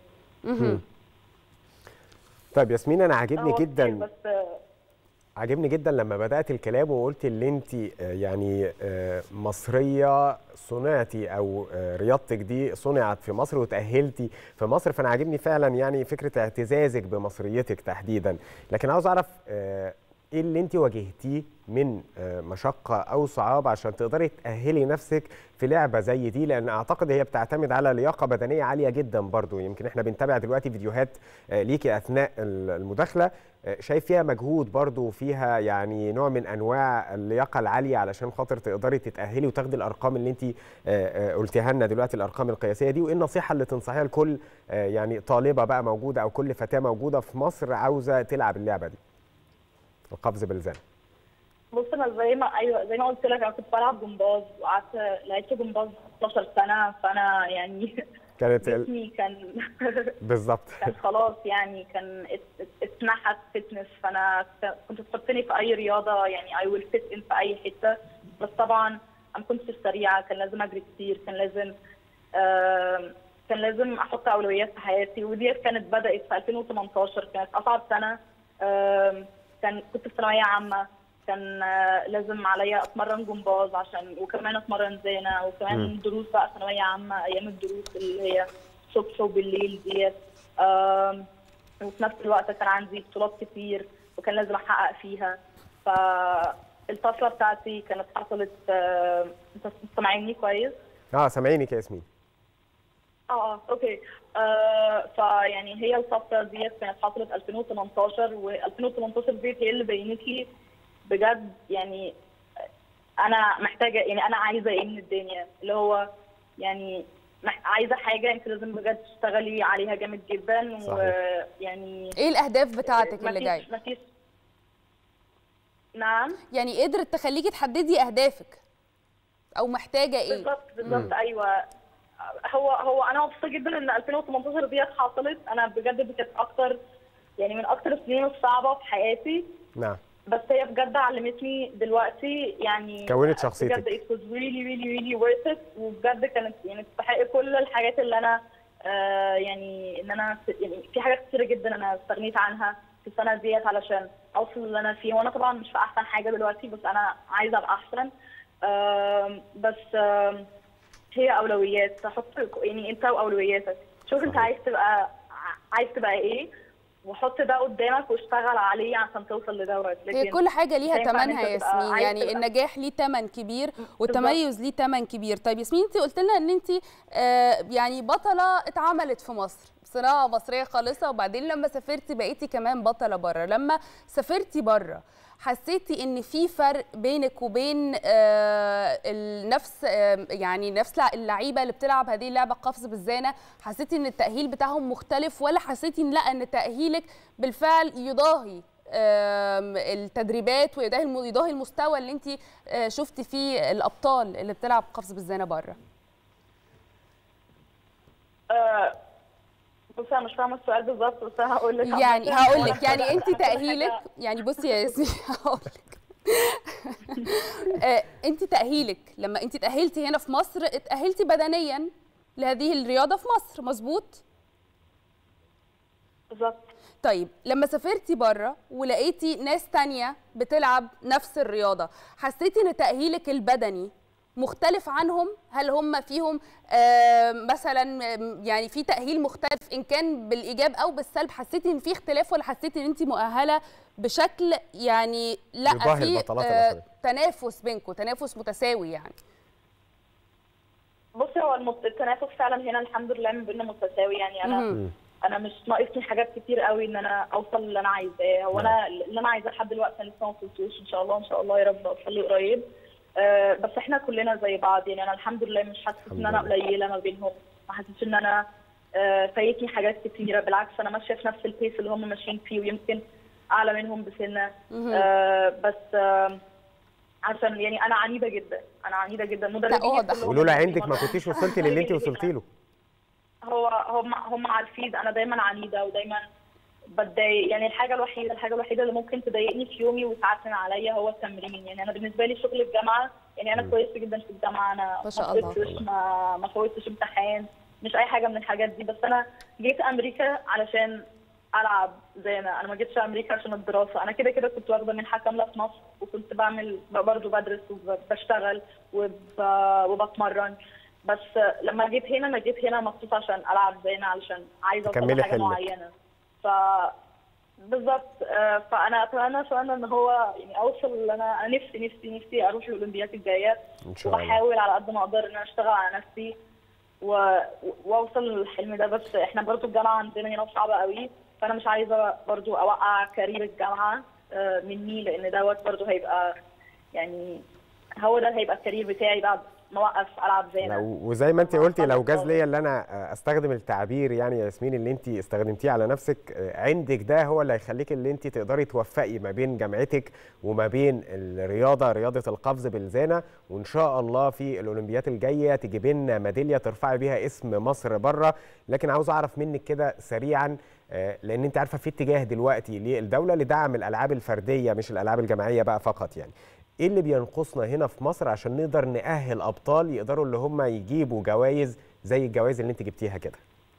طيب ياسمين انا عاجبني هو كتير جدا بس آه، عجبني جدا لما بدات الكلام وقلت اللي انت يعني آه، مصريه صنعتي او آه، رياضتك دي صنعت في مصر وتاهلتي في مصر فانا عاجبني فعلا يعني فكره اعتزازك بمصريتك تحديدا لكن عاوز اعرف آه، ايه اللي انت واجهتيه من آه، مشقه او صعاب عشان تقدري تاهلي نفسك في لعبه زي دي لان اعتقد هي بتعتمد على لياقه بدنيه عاليه جدا برضو يمكن احنا بنتابع دلوقتي فيديوهات آه، ليكي اثناء ال- المداخله آه، شايف فيها مجهود برضو وفيها يعني نوع من انواع اللياقه العاليه علشان خاطر تقدري تتاهلي وتاخدي الارقام اللي انت آه، آه، قلتيها لنا دلوقتي الارقام القياسيه دي وايه النصيحه اللي تنصحيها لكل آه، يعني طالبه بقى موجوده او كل فتاه موجوده في مصر عاوزه تلعب اللعبه دي القفز بالزن بص انا زي ما ايوه زي ما قلت لك انا كنت بلعب جمباز وقعدت لعبت جمباز 16 سنه فانا يعني كانت ال- جسمي كان بالظبط كان خلاص يعني كان ات- ات- اتنحت فتنس فانا ك- كنت تحطني في اي رياضه يعني اي ويل فيت ان في اي حته بس طبعا انا ما كنتش سريعه كان لازم اجري كتير كان لازم آم، كان لازم احط اولويات في حياتي وديت كانت بدات في 2018 كانت اصعب سنه آم، كان كنت في ثانويه عامه كان آه، لازم عليا اتمرن جمباز عشان وكمان اتمرن زينه وكمان مم. دروس بقى ثانويه عامه ايام الدروس اللي هي الصبح وبالليل ديت آم، وفي نفس الوقت كان عندي بطولات كتير وكان لازم احقق فيها فالطفره بتاعتي كانت حصلت آه، انت سامعيني كويس؟ اه سامعينك يا ياسمين اه اه اوكي آه فيعني هي الفتره ديت كانت حصلت 2018 و2018 ديت هي اللي بينت لي بجد يعني انا محتاجه يعني انا عايزه ايه من الدنيا اللي هو يعني مح- عايزه حاجه انت لازم بجد تشتغلي عليها جامد جدا صحيح. ويعني ايه الاهداف بتاعتك اللي مفيش- جايه مفيش نعم يعني قدرت تخليكي تحددي اهدافك او محتاجه ايه بالظبط بالظبط مم. ايوه هو هو انا مبسوطه جدا ان 2018 ديت حصلت انا بجد دي كانت اكتر يعني من اكتر السنين الصعبه في حياتي نعم بس هي بجد علمتني دلوقتي يعني كونت شخصيتك. بجد it was really really really worth it وبجد كانت يعني تستحق كل الحاجات اللي انا آه يعني ان انا يعني في حاجات كتير جدا انا استغنيت عنها في السنه ديت علشان اوصل اللي انا فيه وانا طبعا مش في احسن حاجه دلوقتي بس انا عايزه ابقى احسن آم، بس آم، هي اولويات تحط يعني انت واولوياتك شوف انت عايز تبقى عايز تبقى ايه وحط ده قدامك واشتغل عليه عشان توصل لدوت هي كل حاجه ليها مش هينفع إن ثمنها يا أنت تبقى ياسمين عايز يعني تبقى- النجاح ليه ثمن كبير والتميز ليه ثمن كبير طيب ياسمين انت قلت لنا ان انت آه يعني بطله اتعملت في مصر صناعه مصريه خالصه وبعدين لما سافرتي بقيتي كمان بطله بره لما سافرتي بره حسيتي ان في فرق بينك وبين آه النفس آه يعني نفس لع- اللعيبه اللي بتلعب هذه اللعبه قفز بالزانه حسيتي ان التاهيل بتاعهم مختلف ولا حسيتي ان لا ان تاهيلك بالفعل يضاهي آم، التدريبات ويضاهي الم- يضاهي المستوى اللي انت آه، شفتي فيه الابطال اللي بتلعب قفز بالزانه بره آه، بصي انا مش فاهمه السؤال بالظبط بس انا هقول لك يعني عامة. هقول هو لك أنا يعني انت كل حاجة- تاهيلك يعني بصي يا ياسمين هقول لك آه، انت تاهيلك لما انت تاهلتي هنا في مصر اتاهلتي بدنيا لهذه الرياضه في مصر مظبوط بالظبط طيب لما سافرتي بره ولقيتي ناس تانية بتلعب نفس الرياضة حسيتي ان تأهيلك البدني مختلف عنهم هل هم فيهم آه مثلا آم، يعني في تأهيل مختلف ان كان بالإيجاب او بالسلب حسيتي ان في اختلاف ولا حسيتي ان انت مؤهلة بشكل يعني لا يضاهي في البطلات آه المصرية. تنافس بينكم تنافس متساوي يعني بصي هو المت- التنافس فعلا هنا الحمد لله ما بيننا متساوي يعني انا مهم. انا مش ناقصني حاجات كتير قوي ان انا اوصل اللي انا عايزاه هو انا اللي انا عايزاه لحد دلوقتي انا لسه ما وصلتوش ان شاء الله ان شاء الله يا رب اوصل له قريب آه بس احنا كلنا زي بعض يعني انا الحمد لله مش حاسه ان انا قليله ما بينهم ما حسيتش ان انا آه فايتني حاجات كتيره بالعكس انا ماشيه في نفس البيس اللي هم ماشيين فيه ويمكن اعلى منهم بسنه مهم. آه بس آه عشان يعني انا عنيده جدا انا عنيده جدا مدربين واضح. كلهم ولولا يعني عندك ما كنتيش وصلتي للي انت وصلتي له هو هم هم عارفين انا دايما عنيده ودايما بتضايق يعني الحاجه الوحيده الحاجه الوحيده اللي ممكن تضايقني في يومي وتعكن عليا هو التمرين يعني انا بالنسبه لي شغل الجامعه يعني انا كويسه جدا في الجامعه انا ما شاء الله. سقطتش، ما ما فوتش امتحان مش اي حاجه من الحاجات دي بس انا جيت امريكا علشان العب زي ما انا ما جيتش امريكا عشان الدراسه انا كده كده كنت واخده منحه كامله في مصر وكنت بعمل برضه بدرس وبشتغل وب... وبتمرن بس لما جيت هنا انا جيت هنا مخصوص عشان العب زينا علشان عايزه اوصل تكملي لحاجه حلمك. معينه ف بالظبط آه، فانا اتمنى اتمنى ان هو يعني اوصل اللي انا أنا نفسي نفسي نفسي اروح الاولمبياد الجايه ان شاء الله وبحاول على قد ما اقدر ان انا اشتغل على نفسي و... واوصل للحلم ده بس احنا برضو الجامعه عندنا هنا صعبه قوي فانا مش عايزه برضو اوقع كارير الجامعه آه، مني لان دوت برضو هيبقى يعني هو ده هيبقى الكارير بتاعي بعد ما اوقف العب زي لا، وزي ما انت قلتي لو جاز ليا اللي انا استخدم التعبير يعني يا ياسمين اللي انت استخدمتيه على نفسك عندك ده هو اللي هيخليك اللي انت تقدري توفقي ما بين جامعتك وما بين الرياضه رياضه القفز بالزانه وان شاء الله في الاولمبيات الجايه تجيبي لنا ميداليه ترفعي بيها اسم مصر بره لكن عاوز اعرف منك كده سريعا آه، لان انت عارفه في اتجاه دلوقتي للدوله لدعم الالعاب الفرديه مش الالعاب الجماعيه بقى فقط يعني ايه اللي بينقصنا هنا في مصر عشان نقدر نأهل ابطال يقدروا اللي هم يجيبوا جوائز زي الجوائز اللي انت جبتيها كده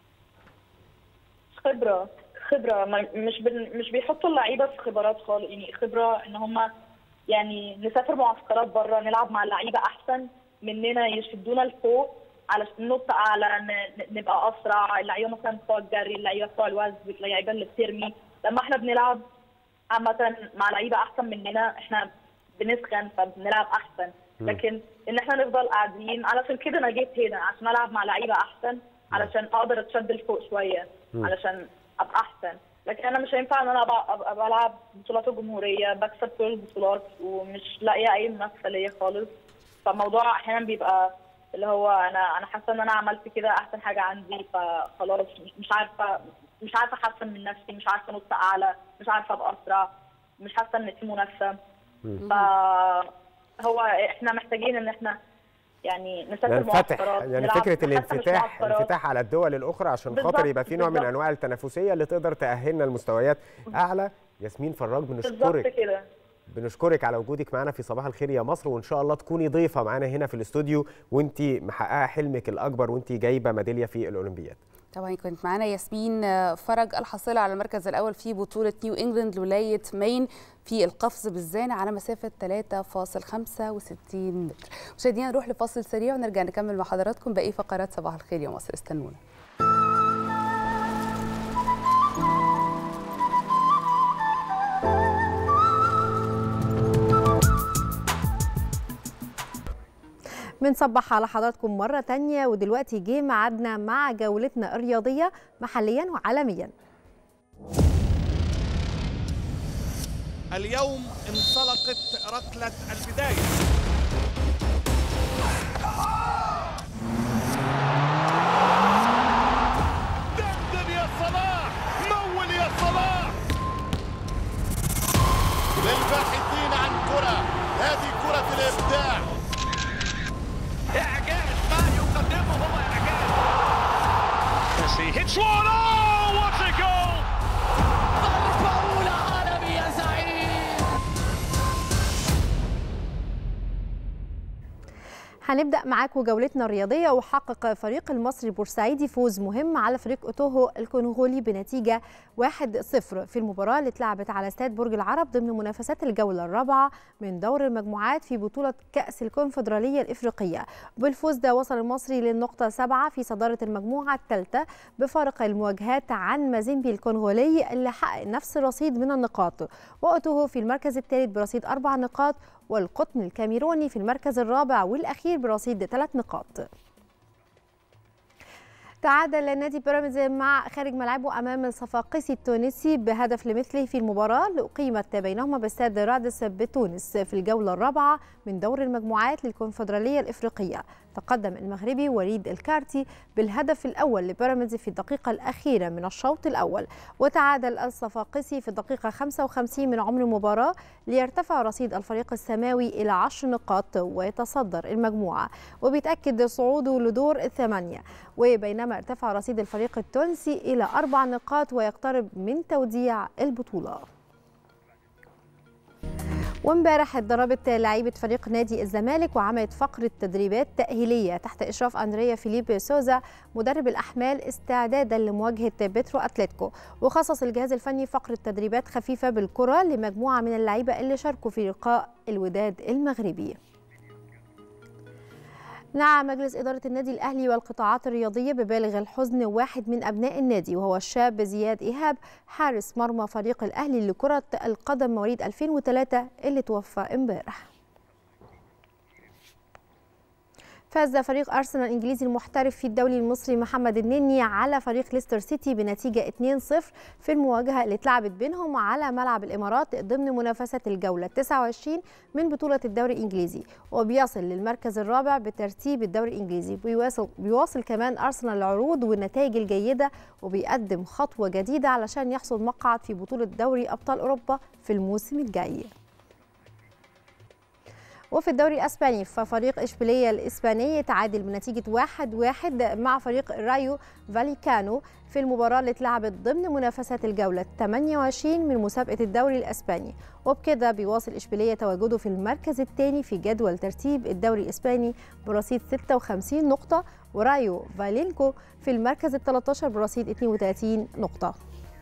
خبره خبره ما- مش بن... مش بيحطوا اللعيبه في خبرات خالص يعني خبره ان هم يعني نسافر معسكرات بره نلعب مع اللعيبه احسن مننا يشدونا لفوق على ننط اعلى ن- نبقى اسرع اللعيبه مثلا بتوع الجري اللعيبه بتوع الوزن اللعيبه اللي بترمي لما احنا بنلعب عامه مع لعيبه احسن مننا احنا بنسخن فبنلعب احسن مم. لكن ان احنا نفضل قاعدين علشان كده انا جيت هنا عشان العب مع لعيبه احسن علشان اقدر اتشد لفوق شويه مم. علشان ابقى احسن لكن انا مش هينفع ان انا ابقى, أبقى بلعب بطولات الجمهوريه بكسب كل البطولات ومش لاقيه اي منافسه ليا خالص فالموضوع احيانا بيبقى اللي هو انا انا حاسه ان انا عملت كده احسن حاجه عندي فخلاص مش- مش عارفه مش عارفه احسن من نفسي مش عارفه انط اعلى مش عارفه ابقى اسرع مش حاسه ان في منافسه فهو احنا محتاجين ان احنا يعني نسافر ننفتح معسكرات يعني نلعب فكره حتى مش الانفتاح معسكرات. الانفتاح على الدول الاخرى عشان خاطر بالظبط، يبقى في نوع من بالظبط. انواع التنافسيه اللي تقدر تاهلنا لمستويات اعلى ياسمين فراج بالظبط بنشكرك كده بنشكرك على وجودك معنا في صباح الخير يا مصر وان شاء الله تكوني ضيفه معانا هنا في الاستوديو وانت محققه حلمك الاكبر وانت جايبه ميداليه في الاولمبياد طبعا كنت معانا ياسمين فرج الحاصله على المركز الاول في بطوله نيو انجلاند لولايه مين في القفز بالزانة على مسافة 3.65 متر مشاهدينا نروح لفاصل سريع ونرجع نكمل مع حضراتكم باقي فقرات صباح الخير يا مصر استنونا بنصبح على حضراتكم مرة تانية ودلوقتي جه ميعادنا مع جولتنا الرياضية محليا وعالميا اليوم انطلقت ركلة البداية دندن يا صلاح مول يا صلاح للباحثين عن كرة هذه كرة الإبداع إعجاز ما يقدمه هو إعجاز ميسي hits one oh what a goal ضربة أولى عالمي يا زعيم هنبدأ معاكم جولتنا الرياضية وحقق فريق المصري البورسعيدي فوز مهم على فريق أوتوهو الكونغولي بنتيجة 1-0 في المباراة اللي اتلعبت على استاد برج العرب ضمن منافسات الجولة الرابعة من دور المجموعات في بطولة كأس الكونفدرالية الإفريقية بالفوز ده وصل المصري للنقطة 7 في صدارة المجموعة الثالثة بفارق المواجهات عن مازيمبي الكونغولي اللي حقق نفس الرصيد من النقاط وأوتوهو في المركز الثالث برصيد أربع نقاط والقطن الكاميروني في المركز الرابع والأخير برصيد ثلاث نقاط تعادل نادي بيراميدز مع خارج ملعبه امام الصفاقسي التونسي بهدف لمثله في المباراه اللي اقيمت بينهما باستاد رادس بتونس في الجوله الرابعه من دور المجموعات للكونفدراليه الافريقيه تقدم المغربي وليد الكارتي بالهدف الاول لبيراميدز في الدقيقه الاخيره من الشوط الاول وتعادل الصفاقسي في الدقيقه 55 من عمر المباراه ليرتفع رصيد الفريق السماوي الى 10 نقاط ويتصدر المجموعه وبيتاكد صعوده لدور الثمانيه وبينما ارتفع رصيد الفريق التونسي إلى أربع نقاط ويقترب من توديع البطولة وامبارح اتدربت لعيبه فريق نادي الزمالك وعملت فقره تدريبات تاهيليه تحت اشراف اندريا فيليب سوزا مدرب الاحمال استعدادا لمواجهه بيترو اتلتيكو وخصص الجهاز الفني فقره تدريبات خفيفه بالكره لمجموعه من اللعيبه اللي شاركوا في لقاء الوداد المغربي نعى مجلس إدارة النادي الأهلي والقطاعات الرياضية ببالغ الحزن واحد من أبناء النادي وهو الشاب زياد إيهاب حارس مرمى فريق الأهلي لكرة القدم مواليد 2003 اللي توفى امبارح فاز فريق أرسنال الإنجليزي المحترف في الدوري المصري محمد النني على فريق ليستر سيتي بنتيجة 2-0 في المواجهة اللي اتلعبت بينهم على ملعب الإمارات ضمن منافسة الجولة 29 من بطولة الدوري الإنجليزي وبيصل للمركز الرابع بترتيب الدوري الإنجليزي بيواصل, بيواصل كمان أرسنال العروض والنتائج الجيدة وبيقدم خطوة جديدة علشان يحصل مقعد في بطولة دوري أبطال أوروبا في الموسم الجاي وفي الدوري الاسباني ففريق اشبيليه الاسباني تعادل بنتيجه 1-1 واحد واحد مع فريق رايو فاليكانو في المباراه اللي اتلعبت ضمن منافسات الجوله 28 من مسابقه الدوري الاسباني وبكده بيواصل اشبيليه تواجده في المركز الثاني في جدول ترتيب الدوري الاسباني برصيد 56 نقطه ورايو فالينكو في المركز ال 13 برصيد 32 نقطه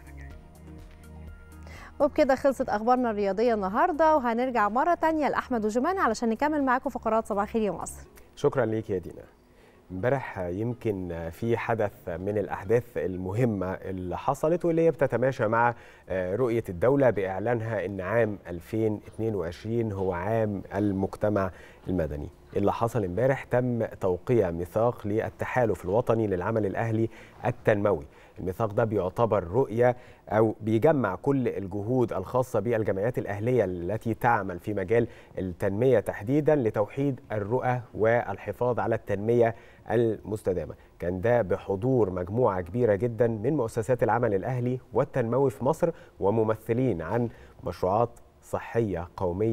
وبكده خلصت اخبارنا الرياضيه النهارده وهنرجع مره تانية لاحمد وجمان علشان نكمل معاكم فقرات صباح الخير يا مصر شكرا ليك يا دينا امبارح يمكن في حدث من الاحداث المهمه اللي حصلت واللي هي بتتماشى مع رؤيه الدوله باعلانها ان عام 2022 هو عام المجتمع المدني اللي حصل امبارح تم توقيع ميثاق للتحالف الوطني للعمل الاهلي التنموي الميثاق ده بيعتبر رؤية أو بيجمع كل الجهود الخاصة بالجمعيات الأهلية التي تعمل في مجال التنمية تحديدا لتوحيد الرؤى والحفاظ على التنمية المستدامة كان ده بحضور مجموعة كبيرة جدا من مؤسسات العمل الأهلي والتنموي في مصر وممثلين عن مشروعات صحية قومية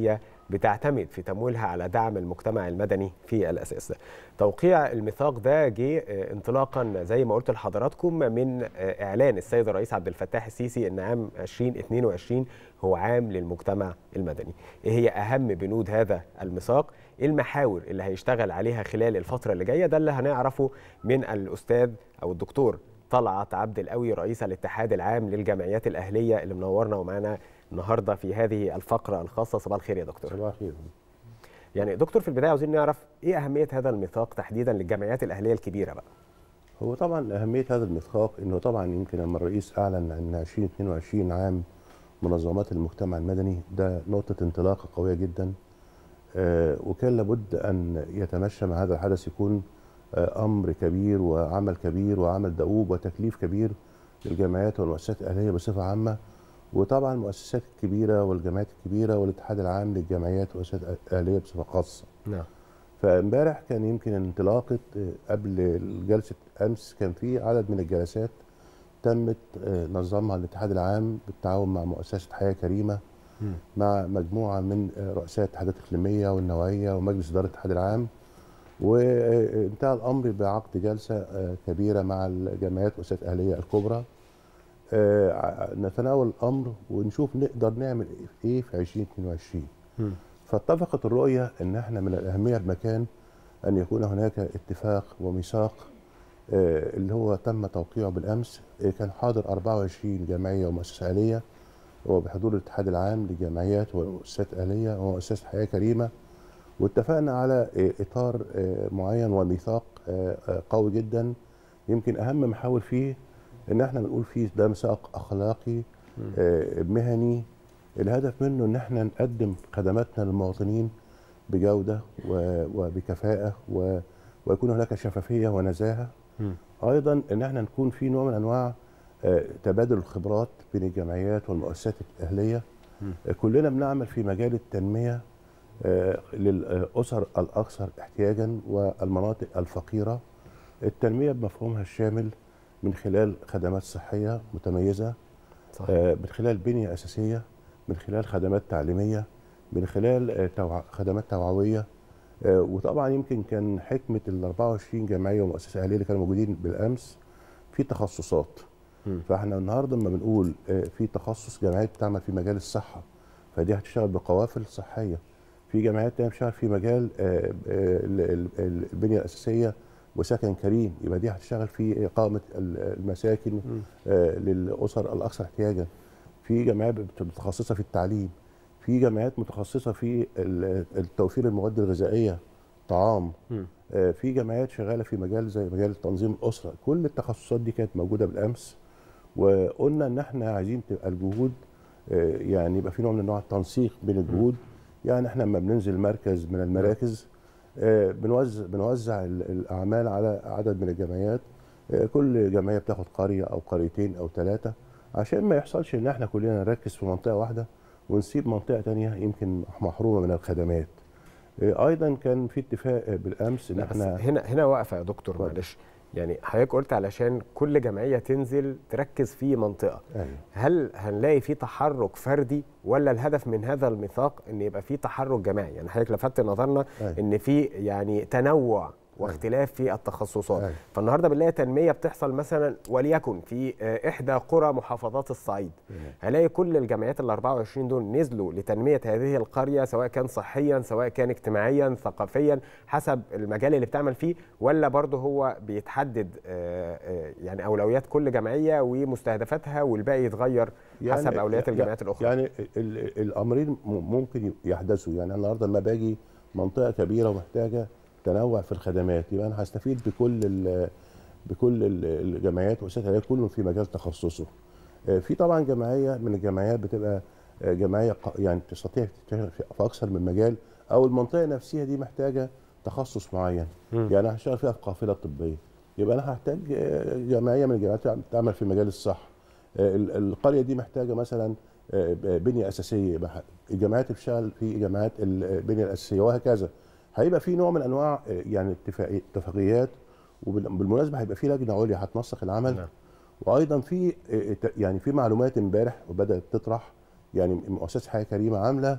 بتعتمد في تمويلها على دعم المجتمع المدني في الاساس. توقيع الميثاق ده جه انطلاقا زي ما قلت لحضراتكم من اعلان السيد الرئيس عبد الفتاح السيسي ان عام 2022 هو عام للمجتمع المدني. ايه هي اهم بنود هذا الميثاق؟ ايه المحاور اللي هيشتغل عليها خلال الفتره اللي جايه؟ ده اللي هنعرفه من الاستاذ او الدكتور طلعت عبد القوي رئيس الاتحاد العام للجمعيات الاهليه اللي منورنا ومعانا النهارده في هذه الفقره الخاصه صباح الخير يا دكتور صباح الخير يعني دكتور في البدايه عاوزين نعرف ايه اهميه هذا الميثاق تحديدا للجمعيات الاهليه الكبيره بقى هو طبعا اهميه هذا الميثاق انه طبعا يمكن لما الرئيس اعلن ان 2022 عام منظمات المجتمع المدني ده نقطه انطلاقه قويه جدا آه وكان لابد ان يتمشى مع هذا الحدث يكون آه امر كبير وعمل كبير وعمل دؤوب وتكليف كبير للجمعيات والمؤسسات الاهليه بصفه عامه وطبعا المؤسسات الكبيره والجمعيات الكبيره والاتحاد العام للجمعيات والمؤسسات الاهليه بصفه خاصه. نعم. فامبارح كان يمكن انطلاقه قبل جلسه امس كان في عدد من الجلسات تمت نظمها الاتحاد العام بالتعاون مع مؤسسه حياه كريمه م. مع مجموعه من رؤساء الاتحادات الاقليميه والنوعيه ومجلس اداره الاتحاد العام وانتهى الامر بعقد جلسه كبيره مع الجمعيات والمؤسسات الاهليه الكبرى نتناول الامر ونشوف نقدر نعمل ايه في 2022 م. فاتفقت الرؤيه ان احنا من الاهميه المكان ان يكون هناك اتفاق وميثاق اللي هو تم توقيعه بالامس كان حاضر 24 جمعيه ومؤسسه اهليه وبحضور الاتحاد العام للجمعيات والمؤسسات الاهليه ومؤسسه حياه كريمه واتفقنا على اطار معين وميثاق قوي جدا يمكن اهم محاور فيه ان احنا بنقول فيه ده ميثاق اخلاقي آه مهني الهدف منه ان احنا نقدم خدماتنا للمواطنين بجوده وبكفاءه ويكون هناك شفافيه ونزاهه م. ايضا ان احنا نكون في نوع من انواع آه تبادل الخبرات بين الجمعيات والمؤسسات الاهليه آه كلنا بنعمل في مجال التنميه للاسر الاكثر احتياجا والمناطق الفقيره التنميه بمفهومها الشامل من خلال خدمات صحية متميزة صحيح. آه من خلال بنية أساسية من خلال خدمات تعليمية من خلال آه توع... خدمات توعوية آه وطبعا يمكن كان حكمة ال 24 جمعية ومؤسسة أهلية اللي كانوا موجودين بالأمس في تخصصات م. فاحنا النهارده لما بنقول آه في تخصص جمعيات بتعمل في مجال الصحة فدي هتشتغل بقوافل صحية في جمعيات تانية بتشتغل في مجال آه آه البنية الأساسية وسكن كريم يبقى دي هتشتغل في اقامه المساكن آه للاسر الاكثر احتياجا في جمعيات متخصصه في التعليم في جمعيات متخصصه في التوفير المواد الغذائيه طعام آه في جمعيات شغاله في مجال زي مجال تنظيم الاسره كل التخصصات دي كانت موجوده بالامس وقلنا ان احنا عايزين تبقى الجهود آه يعني يبقى في نوع من انواع التنسيق بين الجهود يعني احنا لما بننزل مركز من المراكز بنوزع بنوزع الاعمال على عدد من الجمعيات كل جمعيه بتاخد قريه او قريتين او ثلاثه عشان ما يحصلش ان احنا كلنا نركز في منطقه واحده ونسيب منطقه ثانيه يمكن محرومه من الخدمات ايضا كان في اتفاق بالامس ان احنا هنا هنا واقفه يا دكتور معلش يعني حضرتك قلت علشان كل جمعيه تنزل تركز في منطقه أيوة. هل هنلاقي في تحرك فردي ولا الهدف من هذا الميثاق ان يبقى في تحرك جماعي يعني حضرتك لفت نظرنا أيوة. ان في يعني تنوع واختلاف في التخصصات أيوة. فالنهارده بنلاقي تنميه بتحصل مثلا وليكن في احدى قرى محافظات الصعيد هلاقي كل الجمعيات ال 24 دول نزلوا لتنميه هذه القريه سواء كان صحيا سواء كان اجتماعيا ثقافيا حسب المجال اللي بتعمل فيه ولا برضه هو بيتحدد يعني اولويات كل جمعيه ومستهدفاتها والباقي يتغير يعني حسب اولويات الجمعيات الاخرى يعني الامرين ممكن يحدثوا يعني النهارده لما باجي منطقه كبيره ومحتاجه تنوع في الخدمات يبقى انا هستفيد بكل ال بكل الجمعيات والمؤسسات كلهم في مجال تخصصه. في طبعا جمعيه من الجمعيات بتبقى جمعيه يعني تستطيع تشتغل في اكثر من مجال او المنطقه نفسها دي محتاجه تخصص معين م. يعني هشتغل فيها في قافله طبيه يبقى انا هحتاج جمعيه من الجمعيات تعمل في مجال الصحه القريه دي محتاجه مثلا بنيه اساسيه يبقى الجمعيات بتشتغل في جمعيات البنيه الاساسيه وهكذا هيبقى في نوع من انواع يعني اتفاقيات وبالمناسبه هيبقى في لجنه عليا هتنسق العمل نعم. وايضا في يعني في معلومات امبارح وبدات تطرح يعني مؤسسه حياه كريمه عامله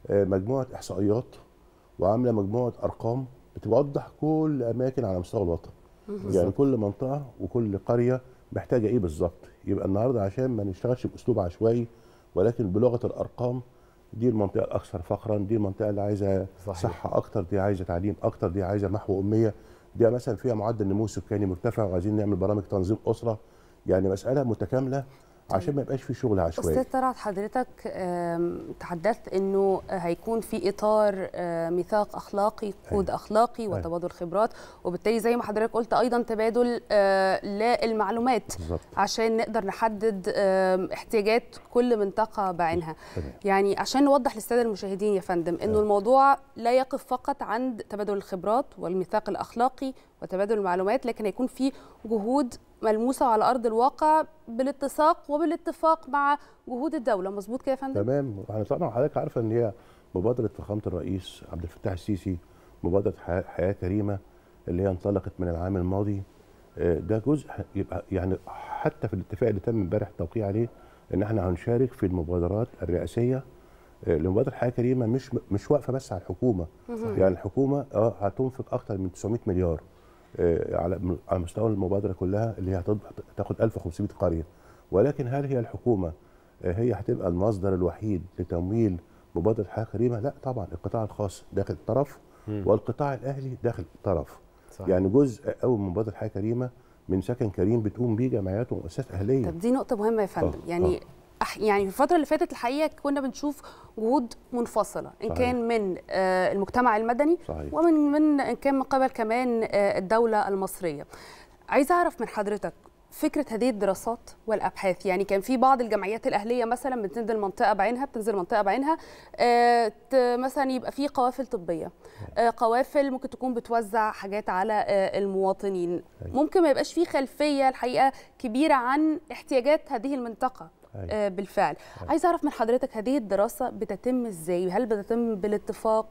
آه، مجموعه احصائيات وعامله مجموعه ارقام بتوضح كل اماكن على مستوى الوطن مهم. يعني كل منطقه وكل قريه محتاجه ايه بالظبط يبقى النهارده عشان ما نشتغلش باسلوب عشوائي ولكن بلغه الارقام دي المنطقه الاكثر فقرا دي المنطقه اللي عايزه صحيح. صحه اكتر دي عايزه تعليم اكتر دي عايزه محو اميه دي مثلا فيها معدل نمو سكاني مرتفع وعايزين نعمل برامج تنظيم اسره يعني مساله متكامله عشان ما يبقاش في شغل عشوائي استاذ طلعت حضرتك آم، تحدثت انه هيكون في اطار آه، ميثاق اخلاقي كود اخلاقي وتبادل خبرات وبالتالي زي ما حضرتك قلت ايضا تبادل آه، للمعلومات بالظبط عشان نقدر نحدد آم، احتياجات كل منطقه بعينها تمام. يعني عشان نوضح للساده المشاهدين يا فندم انه الموضوع لا يقف فقط عند تبادل الخبرات والميثاق الاخلاقي وتبادل المعلومات لكن هيكون في جهود ملموسه على ارض الواقع بالاتساق وبالاتفاق مع جهود الدوله مظبوط كده يا فندم تمام واحنا طبعا حضرتك عارفه ان هي مبادره فخامه الرئيس عبد الفتاح السيسي مبادره حياه حياة كريمه اللي هي انطلقت من العام الماضي آه، ده جزء يبقى يعني حتى في الاتفاق اللي تم امبارح التوقيع عليه ان احنا هنشارك في المبادرات الرئاسيه آه، لمبادره حياه كريمه مش مش واقفه بس على الحكومه مهم. يعني الحكومه اه هتنفق اكثر من 900 مليار آه، على على مستوى المبادره كلها اللي هي هتض- هتاخد 1500 قريه ولكن هل هي الحكومه آه، هي هتبقى المصدر الوحيد لتمويل مبادره حياه كريمه؟ لا طبعا القطاع الخاص داخل طرف مم. والقطاع الاهلي داخل طرف صحيح. يعني جزء قوي من مبادره حياه كريمه من سكن كريم بتقوم بيه جمعيات ومؤسسات اهليه طب دي نقطة مهمة يا فندم آه، يعني أح يعني في الفترة اللي فاتت الحقيقة كنا بنشوف جهود منفصلة إن صحيح. كان من آه، المجتمع المدني صحيح. ومن من إن كان من قبل كمان آه، الدولة المصرية عايزة أعرف من حضرتك فكرة هذه الدراسات والأبحاث يعني كان في بعض الجمعيات الأهلية مثلا بتنزل منطقة بعينها بتنزل منطقة بعينها آه، ت- مثلا يبقى في قوافل طبية آه، قوافل ممكن تكون بتوزع حاجات على آه، المواطنين ممكن ما يبقاش في خلفية الحقيقة كبيرة عن احتياجات هذه المنطقة أيوة. آه، بالفعل عايز اعرف من حضرتك هذه الدراسه بتتم ازاي هل بتتم بالاتفاق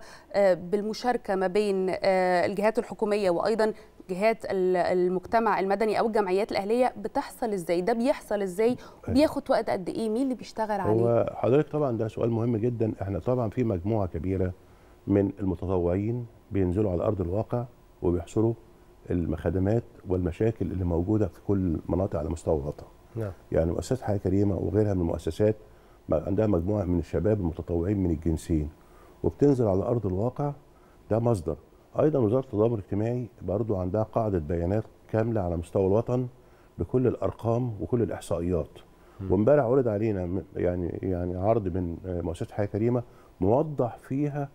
وبالمشاركه ما بين آه، الجهات الحكوميه وايضا جهات ال- المجتمع المدني او الجمعيات الاهليه بتحصل ازاي ده بيحصل ازاي بياخد وقت قد ايه مين اللي بيشتغل عليه هو حضرتك طبعا ده سؤال مهم جدا احنا طبعا في مجموعه كبيره من المتطوعين بينزلوا على ارض الواقع وبيحصروا الخدمات والمشاكل اللي موجوده في كل مناطق على مستوى الوطن نعم يعني مؤسسه حياه كريمه وغيرها من المؤسسات ما- عندها مجموعه من الشباب المتطوعين من الجنسين وبتنزل على ارض الواقع ده مصدر ايضا وزاره التضامن الاجتماعي برضو عندها قاعده بيانات كامله على مستوى الوطن بكل الارقام وكل الاحصائيات وامبارح عرض علينا م- يعني يعني عرض من آه، مؤسسه حياه كريمه موضح فيها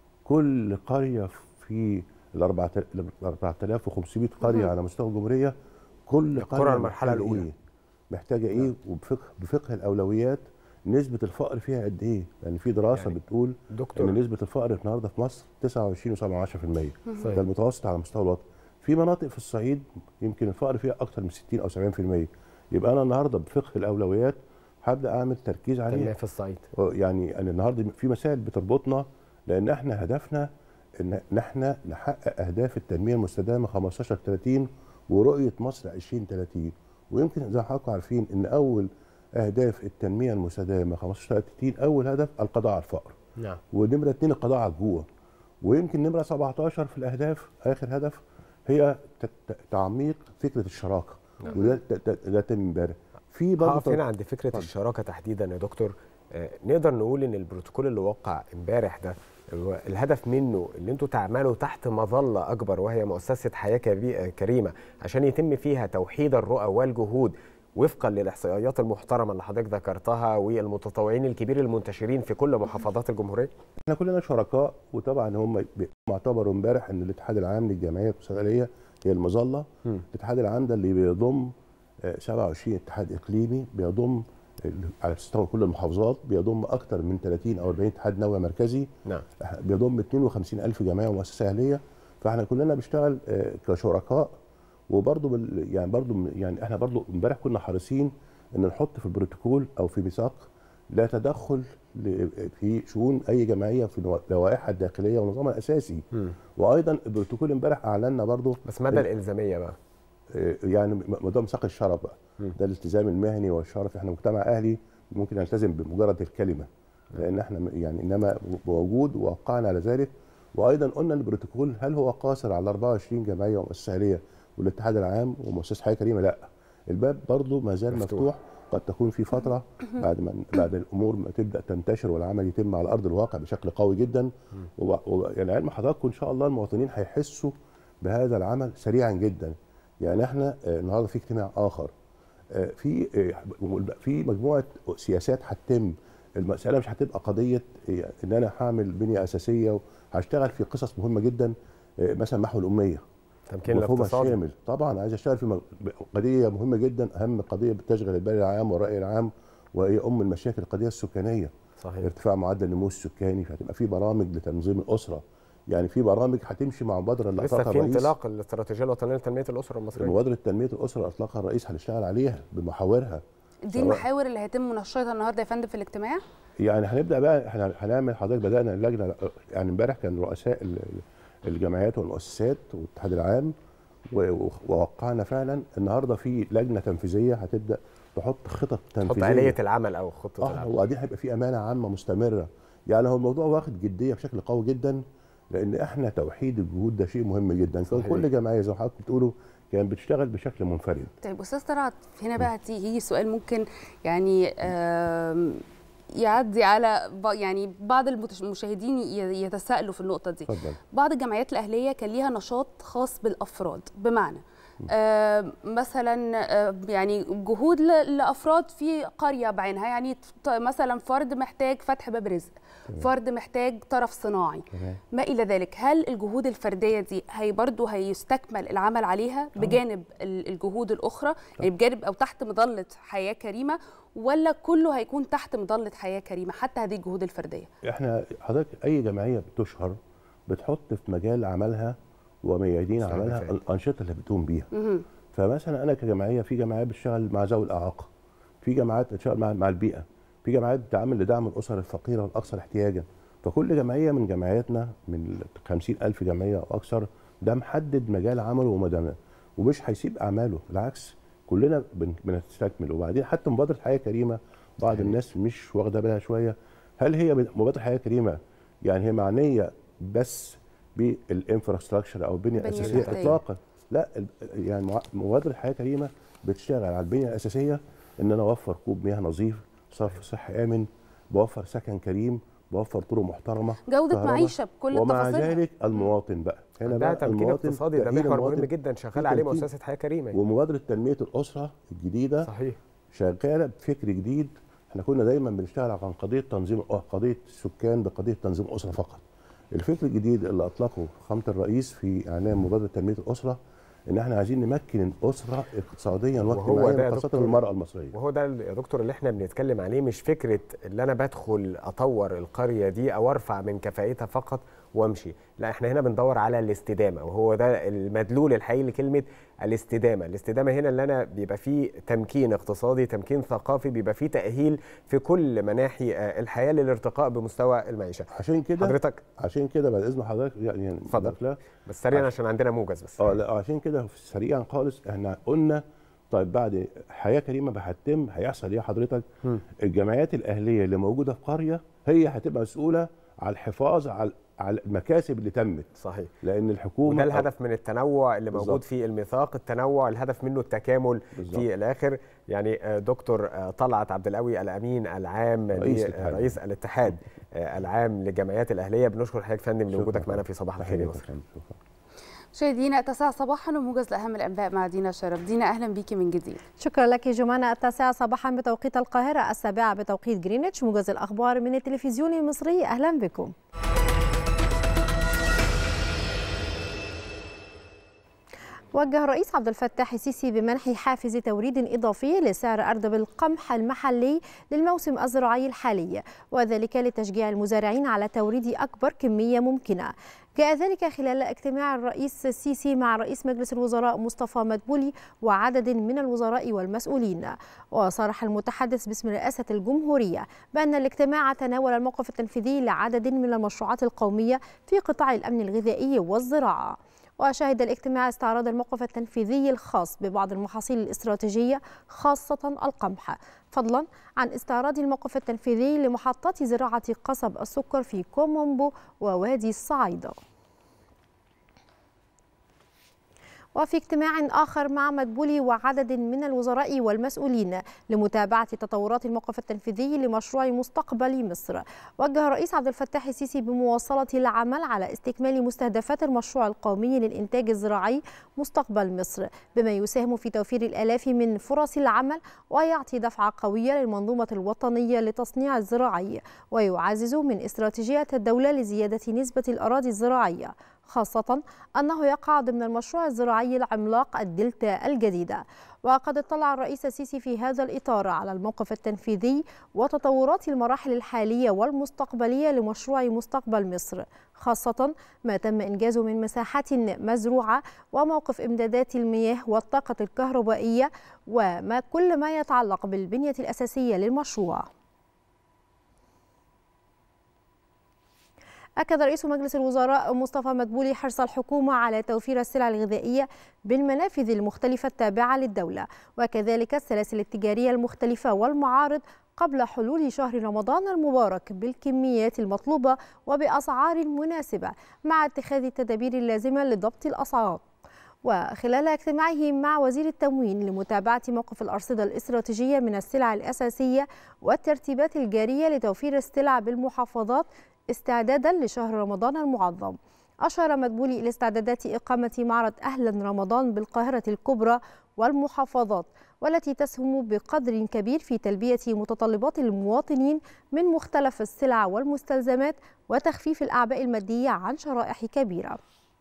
كل قريه في ال 4500 قريه مهم. على مستوى الجمهوريه كل القرى قريه المرحلة محتاجة الأولى. إيه محتاجه ايه وبفقه بفقه الاولويات نسبه الفقر فيها قد ايه؟ لان في دراسه يعني يعني بتقول دكتور. ان نسبه الفقر النهارده في مصر 29.7% صحيح. ده المتوسط على مستوى الوطن في مناطق في الصعيد يمكن الفقر فيها اكثر من 60 او 70% يبقى انا النهارده بفقه الاولويات هبدا اعمل تركيز تنمية عليها في الصعيد يعني انا النهارده في مسائل بتربطنا لان احنا هدفنا ان إن احنا نحقق اهداف التنميه المستدامه 15 30 ورؤيه مصر 2030 ويمكن زي ما حضراتكم عارفين ان اول اهداف التنميه المستدامه 15 30 اول هدف القضاء على الفقر نعم ونمره اثنين القضاء على الجوع ويمكن نمره 17 في الاهداف اخر هدف هي ت- ت- تعميق فكره الشراكه نعم. وده ت- ت- ده تم امبارح في برضه هقف هنا عند فكره اتفضل. الشراكه تحديدا يا دكتور آه، نقدر نقول ان البروتوكول اللي وقع امبارح ده هو الهدف منه ان انتوا تعملوا تحت مظله اكبر وهي مؤسسه حياه كبي- آه، كريمه عشان يتم فيها توحيد الرؤى والجهود وفقا للاحصائيات المحترمه اللي حضرتك ذكرتها والمتطوعين الكبير المنتشرين في كل محافظات الجمهوريه احنا كلنا شركاء وطبعا هم ب- معتبروا امبارح ان الاتحاد العام للجمعيات المستقليه هي المظله مم. الاتحاد العام ده اللي بيضم آه، 27 اتحاد اقليمي بيضم ال- على مستوى كل المحافظات بيضم اكثر من 30 او 40 اتحاد نوعي مركزي نعم إح- بيضم 52 الف جمعيه ومؤسسه اهليه فاحنا كلنا بنشتغل آه، كشركاء وبرضه بال- يعني برضه يعني احنا برضه امبارح كنا حريصين ان نحط في البروتوكول او في ميثاق لا تدخل ل- في شؤون اي جمعيه في نوا- لوائحها الداخليه ونظامها الاساسي مم. وايضا البروتوكول امبارح اعلنا برضه بس مدى الالزاميه بقى آه، يعني م- موضوع ميثاق الشرف بقى مم. ده الالتزام المهني والشرف احنا مجتمع اهلي ممكن نلتزم بمجرد الكلمه لان احنا م- يعني انما بوجود ووقعنا على ذلك وايضا قلنا البروتوكول هل هو قاصر على 24 جمعيه ومؤسسه اهليه والاتحاد العام ومؤسسه حياه كريمه لا الباب برضه ما زال مفتوح. مفتوح, قد تكون في فتره بعد ما بعد الامور ما تبدا تنتشر والعمل يتم على ارض الواقع بشكل قوي جدا و... و... يعني علم حضراتكم ان شاء الله المواطنين هيحسوا بهذا العمل سريعا جدا يعني احنا آه، النهارده في اجتماع اخر آه، في آه، في مجموعه سياسات هتتم المساله مش هتبقى قضيه آه، ان انا هعمل بنيه اساسيه وهشتغل في قصص مهمه جدا آه، مثلا محو الاميه تمكين مفهومها الاقتصادي. الشامل طبعا عايز اشتغل في مج- قضيه مهمه جدا اهم قضيه بتشغل البال العام والراي العام وهي ام المشاكل القضيه السكانيه صحيح. ارتفاع معدل النمو السكاني فهتبقى في برامج لتنظيم الاسره يعني في برامج هتمشي مع مبادره اللي لسه اطلقها في الرئيس انطلاق الاستراتيجيه الوطنيه لتنميه الاسره المصريه مبادره تنميه الاسره اللي اطلقها الرئيس هنشتغل عليها بمحاورها دي سواء- المحاور اللي هيتم مناقشتها النهارده يا فندم في الاجتماع يعني هنبدا بقى احنا هنعمل حضرتك بدانا اللجنه يعني امبارح كان رؤساء ال- الجمعيات والمؤسسات والاتحاد العام و- و- ووقعنا فعلا النهارده في لجنه تنفيذيه هتبدا تحط خطط تنفيذيه تحط آلية العمل او خطه اه العمل وبعدين هيبقى في امانه عامه مستمره يعني هو الموضوع واخد جديه بشكل قوي جدا لان احنا توحيد الجهود ده شيء مهم جدا كان صحيح. كل جمعيه زي ما حضرتك بتقولوا كانت بتشتغل بشكل منفرد طيب استاذ طلعت هنا بقى هتيجي سؤال ممكن يعني آم، يعدي على ب- يعني بعض المتش- المشاهدين ي- يتساءلوا في النقطه دي اتفضل بعض الجمعيات الأهلية كان ليها نشاط خاص بالأفراد بمعنى آه مثلا آه يعني جهود ل- لأفراد في قرية بعينها يعني ت- مثلا فرد محتاج فتح باب رزق فرد محتاج طرف صناعي تمام. ما إلى ذلك هل الجهود الفردية دي هي برضو هيستكمل العمل عليها بجانب ال- الجهود الأخرى يعني بجانب أو تحت مظلة حياة كريمة ولا كله هيكون تحت مظلة حياة كريمة حتى هذه الجهود الفردية احنا حضرتك اي جمعيه بتشهر بتحط في مجال عملها وميادين صحيح عملها فعلا. الانشطه اللي بتقوم بيها مهم. فمثلا انا كجمعيه في جمعيات بتشتغل مع ذوي الاعاقه في جماعات بتشتغل مع مع البيئه في جمعيات بتعمل لدعم الاسر الفقيره والاكثر احتياجا فكل جمعيه من جمعياتنا من 50 الف جمعيه او اكثر ده محدد مجال عمله ومدامه ومش هيسيب اعماله بالعكس كلنا بن- بنستكمل وبعدين حتى مبادره حياه كريمه بعض الناس مش واخده بالها شويه هل هي مبادره حياه كريمه يعني هي معنيه بس بالانفراستراكشر او البنيه البنية الاساسيه التحتية. اطلاقا لا ال- يعني مع- مبادره حياه كريمه بتشتغل على البنيه الاساسيه ان انا اوفر كوب مياه نظيف صرف صحي امن بوفر سكن كريم بوفر طرق محترمه جودة كهرباء. معيشة بكل ومع تفاصيلها. ذلك المواطن بقى عندها بقى تمكين المواطن اقتصادي ده تأهيل محور مهم المواطن جدا في شغال عليه تمكين. مؤسسه حياه كريمه ومبادره تنميه الاسره الجديده صحيح شغاله بفكر جديد احنا كنا دايما بنشتغل عن قضيه تنظيم آه، قضيه السكان بقضيه تنظيم اسره فقط الفكر الجديد اللي اطلقه فخامه الرئيس في اعلان مبادره تنميه الاسره ان احنا عايزين نمكن الاسره اقتصاديا وهو ده واجتماعيا يا خاصه دكتور- المراه المصريه وهو ده ال- يا دكتور اللي احنا بنتكلم عليه مش فكره اللي انا بدخل اطور القريه دي او ارفع من كفاءتها فقط وامشي لا احنا هنا بندور على الاستدامه وهو ده المدلول الحقيقي لكلمه الاستدامه الاستدامه هنا اللي انا بيبقى فيه تمكين اقتصادي تمكين ثقافي بيبقى فيه تاهيل في كل مناحي آه، الحياه للارتقاء بمستوى المعيشه عشان كده حضرتك عشان كده بعد اذن حضرتك يعني اتفضل. داخلة. بس سريعا عشان عندنا موجز بس اه لا عشان كده سريعا خالص احنا قلنا طيب بعد حياه كريمه هتتم هيحصل ايه حضرتك؟ مم. الجمعيات الاهليه اللي موجوده في قريه هي هتبقى مسؤوله على الحفاظ على على المكاسب اللي تمت صحيح لان الحكومه وده الهدف من التنوع اللي موجود بالظبط. في الميثاق التنوع الهدف منه التكامل بالظبط. في الاخر يعني آه، دكتور آه، طلعت عبد القوي الامين العام رئيس ل- الاتحاد. رئيس الاتحاد آه، العام للجمعيات الاهليه بنشكر حضرتك فندم لوجودك شكراً. معنا في صباح الخير يا تحية مصر شكراً. مشاهدينا التاسعة صباحا وموجز لأهم الأنباء مع دينا شرف دينا أهلا بيكي من جديد شكرا لك جمانة التاسعة صباحا بتوقيت القاهرة السابعة بتوقيت جرينتش موجز الأخبار من التلفزيون المصري أهلا بكم وجه الرئيس عبد الفتاح السيسي بمنح حافز توريد إضافي لسعر أردب القمح المحلي للموسم الزراعي الحالي وذلك لتشجيع المزارعين على توريد أكبر كمية ممكنة جاء ذلك خلال اجتماع الرئيس السيسي مع رئيس مجلس الوزراء مصطفى مدبولي وعدد من الوزراء والمسؤولين وصرح المتحدث باسم رئاسة الجمهورية بأن الاجتماع تناول الموقف التنفيذي لعدد من المشروعات القومية في قطاع الأمن الغذائي والزراعة وشهد الاجتماع استعراض الموقف التنفيذي الخاص ببعض المحاصيل الاستراتيجية خاصة القمح فضلا عن استعراض الموقف التنفيذي لمحطات زراعة قصب السكر في كومومبو ووادي الصعيدة وفي اجتماع آخر مع مدبولي وعدد من الوزراء والمسؤولين لمتابعة تطورات الموقف التنفيذي لمشروع مستقبل مصر وجه الرئيس عبد الفتاح السيسي بمواصلة العمل على استكمال مستهدفات المشروع القومي للإنتاج الزراعي مستقبل مصر بما يساهم في توفير الآلاف من فرص العمل ويعطي دفعة قوية للمنظومة الوطنية لتصنيع الزراعي ويعزز من استراتيجية الدولة لزيادة نسبة الأراضي الزراعية خاصة أنه يقع ضمن المشروع الزراعي العملاق الدلتا الجديدة وقد اطلع الرئيس السيسي في هذا الإطار على الموقف التنفيذي وتطورات المراحل الحالية والمستقبلية لمشروع مستقبل مصر خاصة ما تم إنجازه من مساحات مزروعة وموقف إمدادات المياه والطاقة الكهربائية وما كل ما يتعلق بالبنية الأساسية للمشروع أكد رئيس مجلس الوزراء مصطفى مدبولي حرص الحكومة على توفير السلع الغذائية بالمنافذ المختلفة التابعة للدولة وكذلك السلاسل التجارية المختلفة والمعارض قبل حلول شهر رمضان المبارك بالكميات المطلوبة وبأسعار مناسبة مع اتخاذ التدابير اللازمة لضبط الأسعار وخلال اجتماعه مع وزير التموين لمتابعة موقف الأرصدة الاستراتيجية من السلع الأساسية والترتيبات الجارية لتوفير السلع بالمحافظات استعدادا لشهر رمضان المعظم أشار مدبولي إلى استعدادات إقامة معرض أهلا رمضان بالقاهرة الكبرى والمحافظات والتي تسهم بقدر كبير في تلبية متطلبات المواطنين من مختلف السلع والمستلزمات وتخفيف الأعباء المادية عن شرائح كبيرة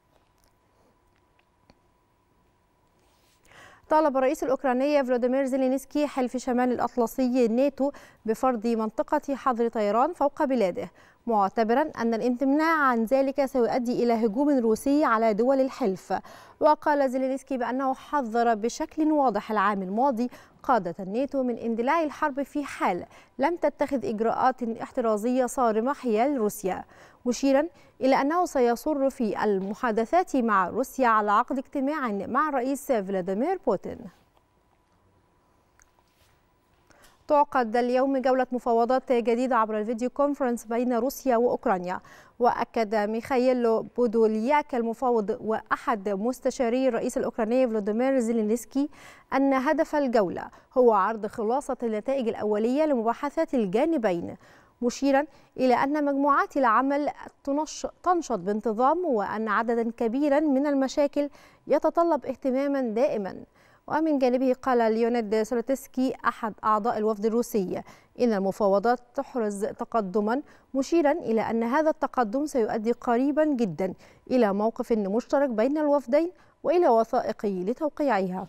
طالب الرئيس الأوكراني فلاديمير زيلينسكي حلف شمال الأطلسي ناتو بفرض منطقة حظر طيران فوق بلاده معتبرا أن الامتناع عن ذلك سيؤدي إلى هجوم روسي على دول الحلف وقال زيلينسكي بأنه حذر بشكل واضح العام الماضي قادة الناتو من اندلاع الحرب في حال لم تتخذ إجراءات احترازية صارمة حيال روسيا مشيرا إلى أنه سيصر في المحادثات مع روسيا على عقد اجتماع مع الرئيس فلاديمير بوتين تعقد اليوم جولة مفاوضات جديدة عبر الفيديو كونفرنس بين روسيا وأوكرانيا وأكد ميخائيل بودولياك المفاوض وأحد مستشاري الرئيس الأوكراني فلاديمير زيلينسكي أن هدف الجولة هو عرض خلاصة النتائج الأولية لمباحثات الجانبين مشيرا إلى أن مجموعات العمل تنشط بانتظام وأن عددا كبيرا من المشاكل يتطلب اهتماما دائما ومن جانبه قال ليونيد سولوتسكي أحد أعضاء الوفد الروسي إن المفاوضات تحرز تقدما مشيرا إلى أن هذا التقدم سيؤدي قريبا جدا إلى موقف مشترك بين الوفدين وإلى وثائق لتوقيعها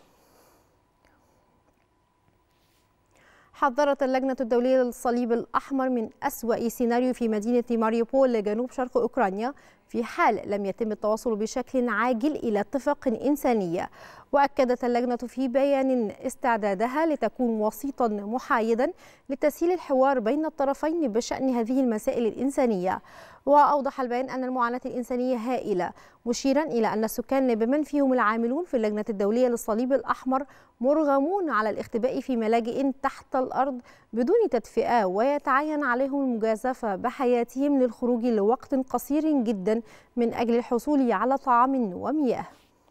حذرت اللجنة الدولية للصليب الأحمر من أسوأ سيناريو في مدينة ماريوبول جنوب شرق أوكرانيا في حال لم يتم التوصل بشكل عاجل إلى اتفاق إنساني وأكدت اللجنة في بيان استعدادها لتكون وسيطا محايدا لتسهيل الحوار بين الطرفين بشأن هذه المسائل الإنسانية وأوضح البيان أن المعاناة الإنسانية هائلة مشيرا إلى أن السكان بمن فيهم العاملون في اللجنة الدولية للصليب الأحمر مرغمون على الاختباء في ملاجئ تحت الأرض بدون تدفئة ويتعين عليهم المجازفة بحياتهم للخروج لوقت قصير جدا من أجل الحصول على طعام ومياه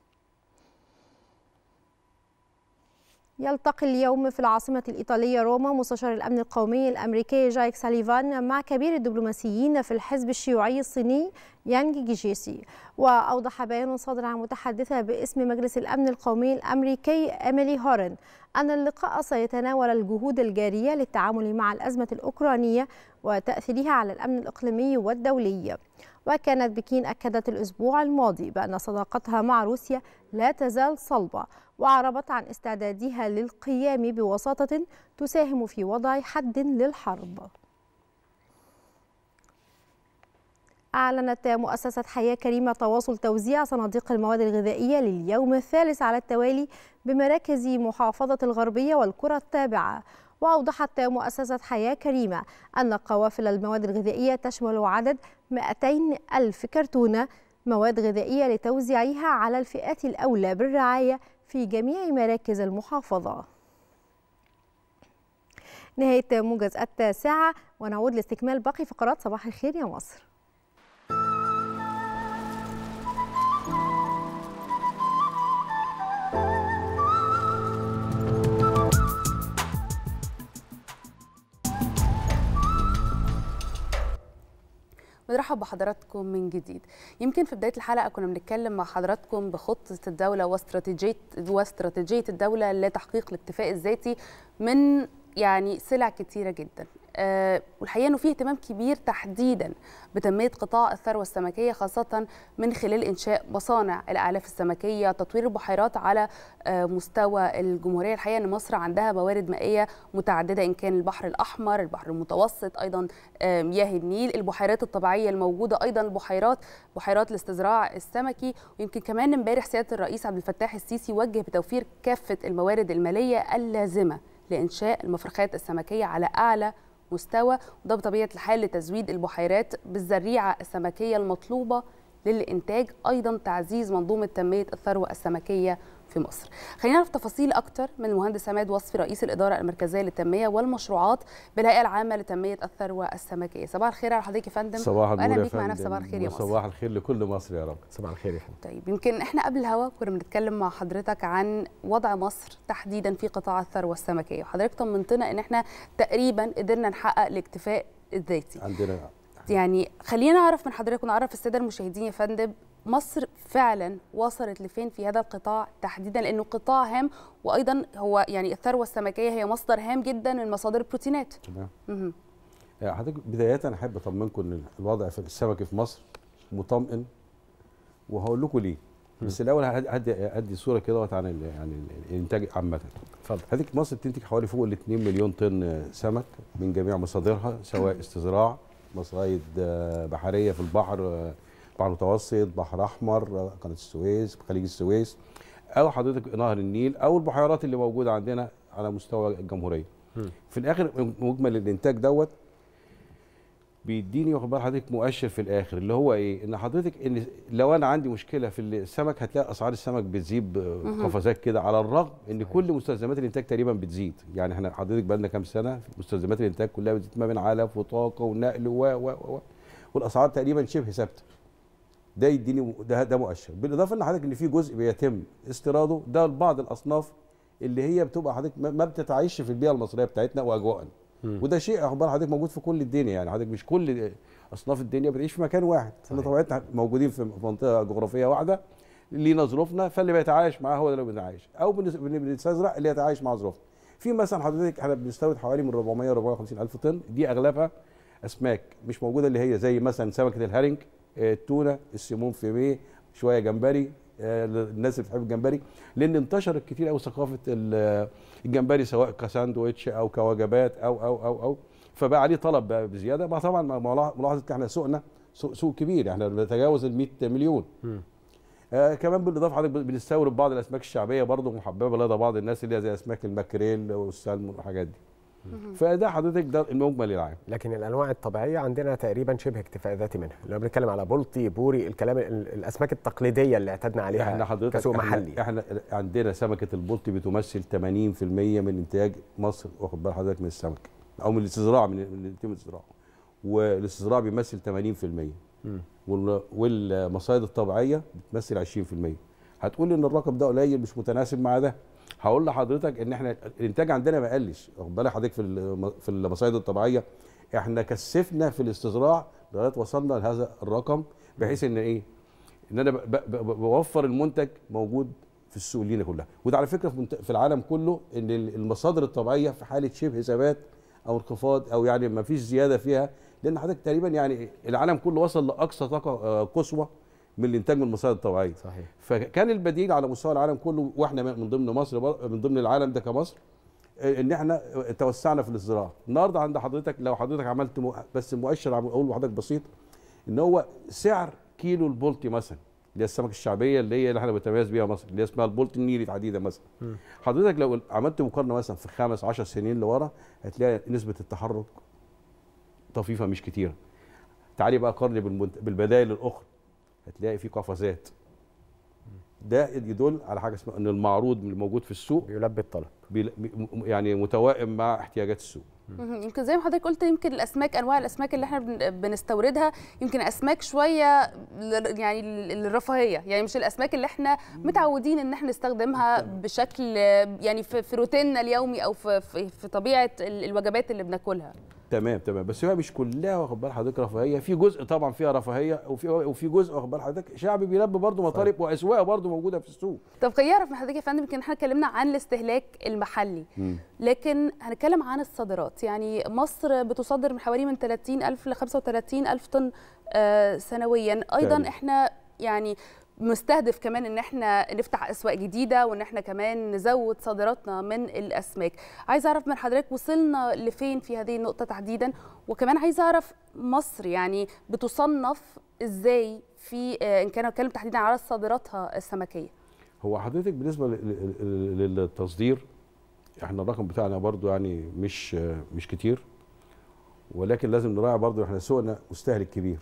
يلتقي اليوم في العاصمة الإيطالية روما مستشار الأمن القومي الأمريكي جايك ساليفان مع كبير الدبلوماسيين في الحزب الشيوعي الصيني يانج جيشيسي وأوضح بيان صادر عن متحدثة باسم مجلس الأمن القومي الأمريكي إيميلي هورن أن اللقاء سيتناول الجهود الجارية للتعامل مع الأزمة الأوكرانية وتأثيرها على الأمن الإقليمي والدولي وكانت بكين أكدت الأسبوع الماضي بأن صداقتها مع روسيا لا تزال صلبة وأعربت عن استعدادها للقيام بوساطة تساهم في وضع حد للحرب أعلنت مؤسسة حياة كريمة تواصل توزيع صناديق المواد الغذائية لليوم الثالث على التوالي بمراكز محافظة الغربية والقرى التابعة وأوضحت مؤسسة حياة كريمة أن قوافل المواد الغذائية تشمل عدد 200 ألف كرتونة مواد غذائية لتوزيعها على الفئات الأولى بالرعاية في جميع مراكز المحافظة نهاية موجز التاسعة ونعود لاستكمال باقي فقرات صباح الخير يا مصر بنرحب بحضراتكم من جديد يمكن في بدايه الحلقه كنا بنتكلم مع حضراتكم بخطه الدوله واستراتيجيه واستراتيجيه الدوله لتحقيق الاكتفاء الذاتي من يعني سلع كتيره جدا أه والحقيقه انه فيه اهتمام كبير تحديدا بتنميه قطاع الثروه السمكيه خاصه من خلال انشاء مصانع الاعلاف السمكيه تطوير البحيرات على أه مستوى الجمهوريه الحقيقه ان مصر عندها موارد مائيه متعدده ان كان البحر الاحمر البحر المتوسط ايضا أه مياه النيل البحيرات الطبيعيه الموجوده ايضا البحيرات بحيرات الاستزراع السمكي ويمكن كمان امبارح سياده الرئيس عبد الفتاح السيسي وجه بتوفير كافه الموارد الماليه اللازمه لإنشاء المفرخات السمكية على أعلى مستوى وده بطبيعة الحال لتزويد البحيرات بالزريعة السمكية المطلوبة للإنتاج أيضا تعزيز منظومة تنمية الثروة السمكية في مصر خلينا نعرف تفاصيل أكتر من المهندس عماد وصفي رئيس الإدارة المركزية للتنمية والمشروعات بالهيئة العامة لتنمية الثروة السمكية صباح الخير على حضرتك يا فندم صباح النور أهلا يا بيك معنا في فندم. صباح الخير يا مصر صباح الخير لكل مصر يا رب صباح الخير يا فندم طيب يمكن احنا قبل الهوا كنا بنتكلم مع حضرتك عن وضع مصر تحديدا في قطاع الثروه السمكيه وحضرتك طمنتنا ان احنا تقريبا قدرنا نحقق الاكتفاء الذاتي عندنا يعني خلينا نعرف من حضرتك ونعرف الساده المشاهدين يا فندم مصر فعلا وصلت لفين في هذا القطاع تحديدا لانه قطاع هام وايضا هو يعني الثروه السمكيه هي مصدر هام جدا من مصادر البروتينات تمام مهم. آه، حضرتك بدايه احب اطمنكم ان الوضع في السمكي في مصر مطمئن وهقول لكم ليه بس الاول هد- هدي ادي صوره كده عن ال- يعني ال- الانتاج عامه اتفضل حضرتك مصر بتنتج حوالي فوق ال 2 مليون طن سمك من جميع مصادرها سواء استزراع مصايد آه، بحريه في البحر آه، بحر المتوسط بحر احمر آه، قناه السويس خليج السويس او حضرتك نهر النيل او البحيرات اللي موجوده عندنا على مستوى الجمهوريه في الاخر مجمل الانتاج دوت بيديني واخد بال حضرتك مؤشر في الاخر اللي هو ايه ان حضرتك ان لو انا عندي مشكله في السمك هتلاقي اسعار السمك بتزيد مهم. قفزات كده على الرغم ان كل مستلزمات الانتاج تقريبا بتزيد يعني احنا حضرتك بقى لنا كام سنه مستلزمات الانتاج كلها بتزيد ما بين علف وطاقه ونقل و و و والاسعار تقريبا شبه ثابته ده يديني ده ده مؤشر بالاضافه ان حضرتك ان في جزء بيتم استيراده ده لبعض الاصناف اللي هي بتبقى حضرتك ما ما بتتعايش في البيئه المصريه بتاعتنا واجواءنا وده شيء اخبار حضرتك موجود في كل الدنيا يعني حضرتك مش كل اصناف الدنيا بتعيش في مكان واحد احنا طبيعتنا موجودين في منطقه جغرافيه واحده لينا ظروفنا فاللي بيتعايش معاه هو ده اللي بيتعايش او بنس- بن- بنستزرع اللي يتعايش مع ظروفنا في مثلا حضرتك احنا بنستورد حوالي من 400 ل 450 الف طن دي اغلبها اسماك مش موجوده اللي هي زي مثلا سمكه الهرنج آه، التونه السيمون فيميه شويه جمبري آه، الناس اللي بتحب الجمبري لان انتشرت كتير قوي ثقافه ال- الجمبري سواء كساندوتش او كوجبات او او او او فبقى عليه طلب بقى بزياده ما طبعا مع ملاح- ملاحظه احنا سوقنا سوق, سوق كبير احنا بنتجاوز ال 100 مليون آه كمان بالاضافه حضرتك بنستورد بعض الاسماك الشعبيه برضه محببه لدى بعض الناس اللي هي زي اسماك الماكريل والسلمون والحاجات دي فده حضرتك ده المجمل العام لكن الانواع الطبيعيه عندنا تقريبا شبه اكتفاء ذاتي منها لو بنتكلم على بلطي بوري الكلام ال- الاسماك التقليديه اللي اعتدنا عليها احنا حضرتك كسوق احنا محلي احنا عندنا سمكه البلطي بتمثل 80% من انتاج مصر واخد بال حضرتك من السمك او من الاستزراع من من يتم الاستزراع والاستزراع بيمثل 80% وال- والمصايد الطبيعيه بتمثل 20% هتقول لي ان الرقم ده قليل مش متناسب مع ده هقول لحضرتك ان احنا الانتاج عندنا ما قلش واخد بالك حضرتك في الم- في المصايد الطبيعيه احنا كثفنا في الاستزراع لغايه وصلنا لهذا الرقم بحيث ان ايه ان انا ب- ب- ب- بوفر المنتج موجود في السوق لينا كلها وده على فكره في منت- في العالم كله ان ال- المصادر الطبيعيه في حاله شبه ثبات او انخفاض او يعني ما فيش زياده فيها لان حضرتك تقريبا يعني العالم كله وصل لاقصى طاقه آه، قصوى من الانتاج من المصادر الطبيعيه صحيح فكان البديل على مستوى العالم كله واحنا من ضمن مصر بر- من ضمن العالم ده كمصر آه، ان احنا توسعنا في الزراعه النهارده عند حضرتك لو حضرتك عملت مؤ- بس مؤشر عم- اقول لحضرتك بسيط ان هو سعر كيلو البولتي مثلا اللي هي السمك الشعبيه اللي هي اللي احنا بنتميز بيها مصر اللي هي اسمها البولتي النيلي تحديدا مثلا حضرتك لو عملت مقارنه مثلا في خمس 10 سنين لورا هتلاقي نسبه التحرك طفيفه مش كتيره تعالي بقى قارني بالمنت- بالبدائل الاخرى هتلاقي في قفزات ده يدل على حاجه اسمها ان المعروض اللي موجود في السوق بيلبي الطلب يعني متوائم مع احتياجات السوق مهم. يمكن زي ما حضرتك قلت يمكن الاسماك انواع الاسماك اللي احنا بن- بنستوردها يمكن اسماك شويه لل- يعني لل- للرفاهيه يعني مش الاسماك اللي احنا متعودين ان احنا نستخدمها بشكل يعني في في روتيننا اليومي او في في, في طبيعه ال- الوجبات اللي بناكلها تمام تمام بس هي مش كلها واخد بال حضرتك رفاهيه في جزء طبعا فيها رفاهيه وفي وفي جزء واخد بال حضرتك شعبي بيلبي برضه مطالب واسواق برضه موجوده في السوق طب خليني اعرف من حضرتك يا فندم يمكن احنا اتكلمنا عن الاستهلاك المحلي لكن هنتكلم عن الصادرات يعني مصر بتصدر من حوالي من 30 ألف ل 35 ألف طن آه، سنويا أيضا تقريباً. احنا يعني مستهدف كمان ان احنا نفتح اسواق جديده وان احنا كمان نزود صادراتنا من الاسماك عايزه اعرف من حضرتك وصلنا لفين في هذه النقطه تحديدا وكمان عايزه اعرف مصر يعني بتصنف ازاي في آه، ان كان اتكلم تحديدا على صادراتها السمكيه هو حضرتك بالنسبه لل- لل- للتصدير احنا الرقم بتاعنا برضو يعني مش مش كتير ولكن لازم نراعي برضو احنا سوقنا مستهلك كبير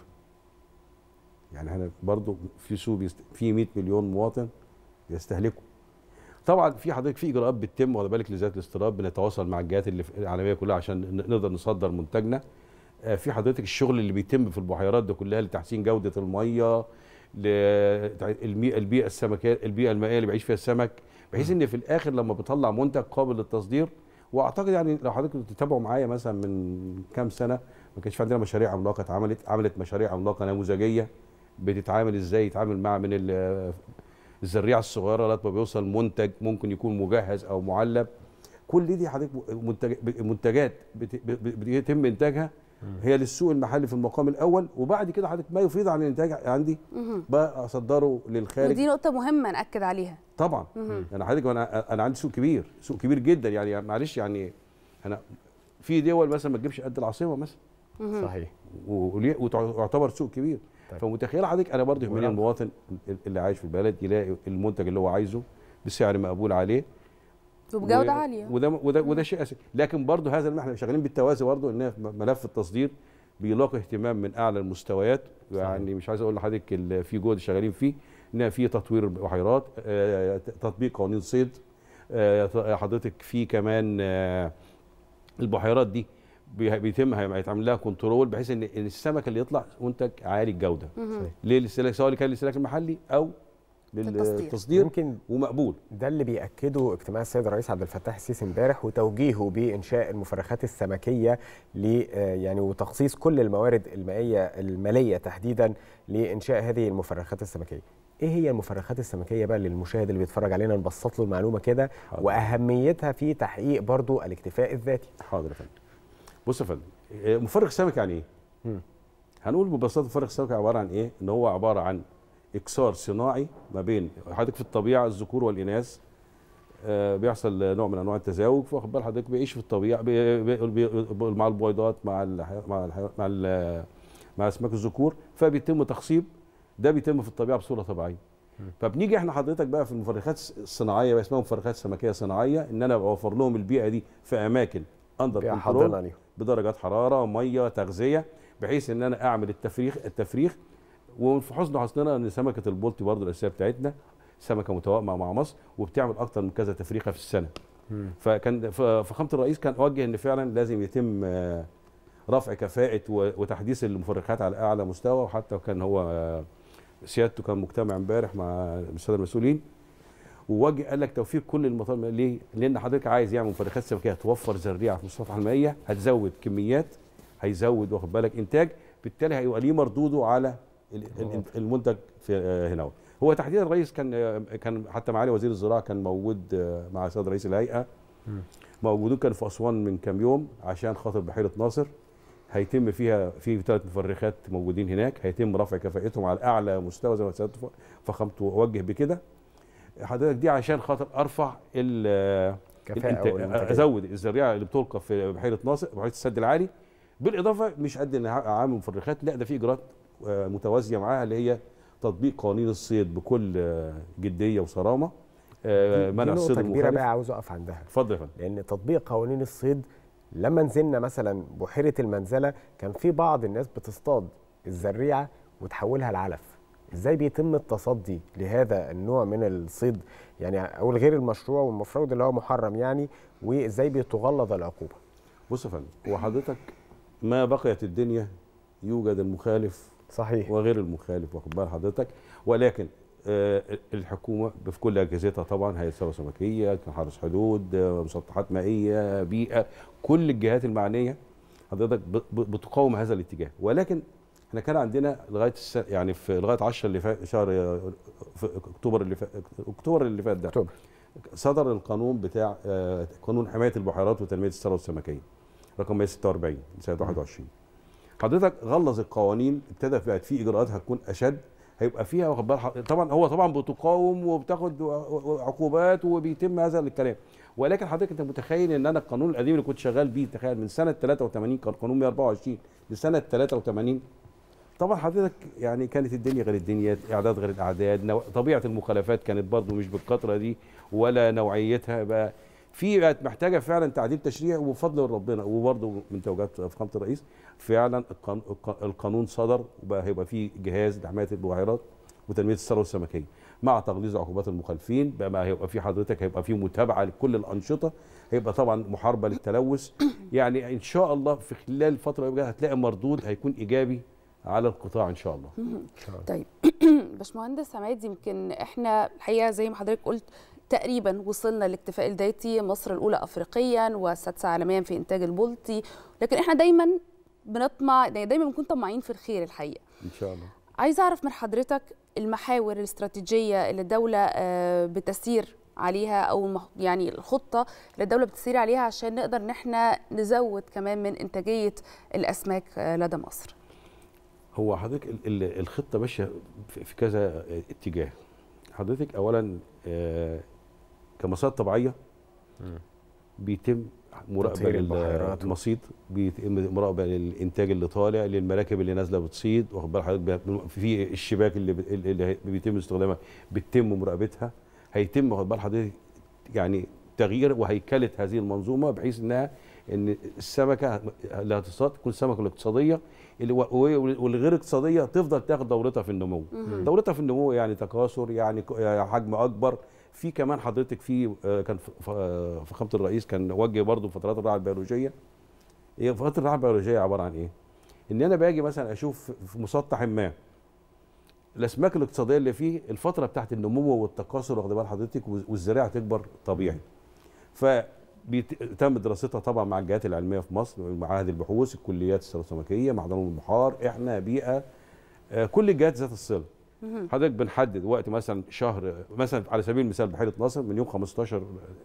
يعني احنا برضو في سوق بيست... في 100 مليون مواطن بيستهلكوا طبعا في حضرتك في اجراءات بتتم واخد بالك لذات الاستيراد بنتواصل مع الجهات اللي في- العالميه كلها عشان ن- نقدر نصدر منتجنا آه، في حضرتك الشغل اللي بيتم في البحيرات ده كلها لتحسين جوده الميه للبيئه البيئه السمكيه البيئه المائيه اللي بيعيش فيها السمك بحيث ان في الاخر لما بطلع منتج قابل للتصدير واعتقد يعني لو حضرتك تتابعوا معايا مثلا من كام سنه ما كانش في عندنا مشاريع عملاقه اتعملت عملت مشاريع عملاقه نموذجيه بتتعامل ازاي يتعامل مع من ال- الزريعه الصغيره لغايه ما بيوصل منتج ممكن يكون مجهز او معلب كل دي حضرتك منتج منتجات بت- ب- ب- بيتم انتاجها هي للسوق المحلي في المقام الاول وبعد كده حضرتك ما يفيض عن الانتاج عندي مهم. بقى اصدره للخارج ودي نقطه مهمه ناكد عليها طبعا مهم. انا حضرتك انا انا عندي سوق كبير سوق كبير جدا يعني معلش يعني انا في دول مثلا ما تجيبش قد العاصمه مثلا مهم. صحيح وليه- وتعتبر سوق كبير طيب. فمتخيل حضرتك انا برضه يهمني ورغم- المواطن اللي عايش في البلد يلاقي المنتج اللي هو عايزه بسعر مقبول عليه وبجوده و- عاليه وده وده وده شيء اساسي لكن برضه هذا اللي احنا شغالين بالتوازي برضه ان ملف التصدير بيلاقي اهتمام من اعلى المستويات يعني مش عايز اقول لحضرتك ال- في جهد شغالين فيه ان في تطوير بحيرات آه، ت- تطبيق قوانين صيد آه، ط- حضرتك في كمان آه، البحيرات دي بي- بيتم هيتعمل لها كنترول بحيث ان إن السمك اللي يطلع منتج عالي الجوده مهم. ليه للاستهلاك سواء كان للاستهلاك المحلي او للتصدير يمكن ومقبول ده اللي بياكده اجتماع السيد الرئيس عبد الفتاح السيسي امبارح وتوجيهه بانشاء المفرخات السمكيه ل آه، يعني وتخصيص كل الموارد المائيه الماليه تحديدا لانشاء هذه المفرخات السمكيه. ايه هي المفرخات السمكيه بقى للمشاهد اللي بيتفرج علينا نبسط له المعلومه كده واهميتها في تحقيق برضو الاكتفاء الذاتي. حاضر يا فندم. بص يا فندم آه، مفرغ سمك يعني ايه؟ مم. هنقول ببساطه مفرغ السمك عباره عن ايه؟ ان هو عباره عن اكسار صناعي ما بين حضرتك في الطبيعه الذكور والاناث آه، بيحصل نوع من انواع التزاوج فواخد بال حضرتك بيعيش في الطبيعه بي بي بي مع البويضات مع الحي... مع الحي... مع ال... مع اسماك الذكور فبيتم تخصيب ده بيتم في الطبيعه بصوره طبيعيه فبنيجي احنا حضرتك بقى في المفرخات الصناعيه بقى اسمها مفرخات سمكيه صناعيه ان انا بوفر لهم البيئه دي في اماكن اندر بيئة حاضنة كنترول ليهم. بدرجات حراره ميه تغذيه بحيث ان انا اعمل التفريخ التفريخ وفي حسن حظنا ان سمكه البلطي برضه الاساسيه بتاعتنا سمكه متوائمه مع مصر وبتعمل اكتر من كذا تفريخه في السنه فكان ف- فخامه الرئيس كان وجه ان فعلا لازم يتم آه، رفع كفاءه و- وتحديث المفرخات على اعلى مستوى وحتى كان هو آه، سيادته كان مجتمع امبارح مع الساده المسؤولين ووجه قال لك توفير كل المطالب ليه؟ لان حضرتك عايز يعمل مفرخات سمكيه توفر زريعه في المسطحات المائيه هتزود كميات هيزود واخد بالك انتاج بالتالي هيبقى ليه مردوده على ال- ال- المنتج في آه، هنا هو تحديدا الرئيس كان آه، كان حتى معالي وزير الزراعه كان موجود آه، مع السيد رئيس الهيئه موجودين كانوا في اسوان من كام يوم عشان خاطر بحيره ناصر هيتم فيها في ثلاث مفرخات موجودين هناك هيتم رفع كفاءتهم على اعلى مستوى زي ما سيادته فخامته وجه بكده حضرتك دي عشان خاطر ارفع ال كفاءة الإنتاج- والإنتاجية. ازود الزريعه اللي بتلقى في بحيره ناصر بحيره السد العالي بالاضافه مش قد ان عامل مفرخات لا ده في اجراءات آه، متوازيه معاها اللي هي تطبيق قوانين الصيد بكل آه، جديه وصرامه آه، دي- منع دي الصيد نقطة كبيرة المخالف بقى عاوز أقف عندها اتفضل يا فندم لأن تطبيق قوانين الصيد لما نزلنا مثلا بحيرة المنزلة كان في بعض الناس بتصطاد الزريعة وتحولها لعلف ازاي بيتم التصدي لهذا النوع من الصيد يعني او الغير المشروع والمفروض اللي هو محرم يعني وازاي بتغلظ العقوبه بص يا فندم هو حضرتك ما بقيت الدنيا يوجد المخالف صحيح وغير المخالف واخد بال حضرتك ولكن آه، الحكومه في كل اجهزتها طبعا هيئه الثروه السمكيه حرس حدود آه، مسطحات مائيه بيئه كل الجهات المعنيه حضرتك ب- ب- بتقاوم هذا الاتجاه ولكن احنا كان عندنا لغايه الس... يعني في لغايه 10 اللي فات شهر آه، في اكتوبر اللي فات اكتوبر اللي فات ده اكتوبر صدر القانون بتاع آه، قانون حمايه البحيرات وتنميه الثروه السمكيه رقم 146 سنه 21 حضرتك غلظ القوانين ابتدى بقت في اجراءات هتكون اشد هيبقى فيها واخد بال حضرتك- طبعا هو طبعا بتقاوم وبتاخد عقوبات وبيتم هذا الكلام ولكن حضرتك انت متخيل ان انا القانون القديم اللي كنت شغال بيه تخيل من سنه 83 كان قانون 124 لسنه 83 طبعا حضرتك يعني كانت الدنيا غير الدنيا اعداد غير الاعداد نوع- طبيعه المخالفات كانت برضو مش بالكثره دي ولا نوعيتها بقى في بقت محتاجه فعلا تعديل تشريع وبفضل ربنا وبرضو من توجيهات فخامه الرئيس فعلا القان- الق- القانون صدر وبقى هيبقى في جهاز لحمايه البحيرات وتنميه الثروه السمكيه مع تغليظ عقوبات المخالفين بقى ما هيبقى في حضرتك هيبقى في متابعه لكل الانشطه هيبقى طبعا محاربه للتلوث يعني ان شاء الله في خلال الفتره اللي جايه هتلاقي مردود هيكون ايجابي على القطاع ان شاء الله مهم. طيب باشمهندس عماد يمكن احنا الحقيقه زي ما حضرتك قلت تقريبا وصلنا لاكتفاء الذاتي مصر الاولى افريقيا والسادسه عالميا في انتاج البلطي لكن احنا دايما بنطمع دايما بنكون طماعين في الخير الحقيقه ان شاء الله عايزه اعرف من حضرتك المحاور الاستراتيجيه اللي الدوله آه، بتسير عليها او المح- يعني الخطه اللي الدوله بتسير عليها عشان نقدر ان احنا نزود كمان من انتاجيه الاسماك آه، لدى مصر هو حضرتك ال- ال- الخطه ماشيه في في كذا اتجاه حضرتك اولا آه، كمصادر طبيعيه بيتم مراقبه تطهير البحيرات. للمصيد بيتم مراقبه للانتاج اللي طالع للمراكب اللي نازله بتصيد واخد بال حضرتك بي- في الشباك اللي بت- اللي بيتم استخدامها بيتم مراقبتها هيتم واخد بال حضرتك يعني تغيير وهيكله هذه المنظومه بحيث انها ان السمكه اللي هتصطاد تكون السمكه الاقتصاديه اللي و- و- والغير اقتصاديه تفضل تاخد دورتها في النمو مهم. دورتها في النمو يعني تكاثر يعني ك- يعني حجم اكبر في كمان حضرتك في آه، كان ف- ف- آه، فخامه الرئيس كان وجه برضه فترات الرعايه البيولوجيه هي فترات الرعايه البيولوجيه عباره عن ايه؟ ان انا باجي مثلا اشوف في مسطح ما الاسماك الاقتصاديه اللي فيه الفتره بتاعت النمو والتكاثر واخد بال حضرتك وال- والزراعه تكبر طبيعي فتم دراستها طبعا مع الجهات العلميه في مصر معاهد البحوث الكليات الثروه السمكيه معدن البحار احنا بيئه آه، كل الجهات ذات الصله مهم. حضرتك بنحدد وقت مثلا شهر مثلا على سبيل المثال بحيره ناصر من يوم 15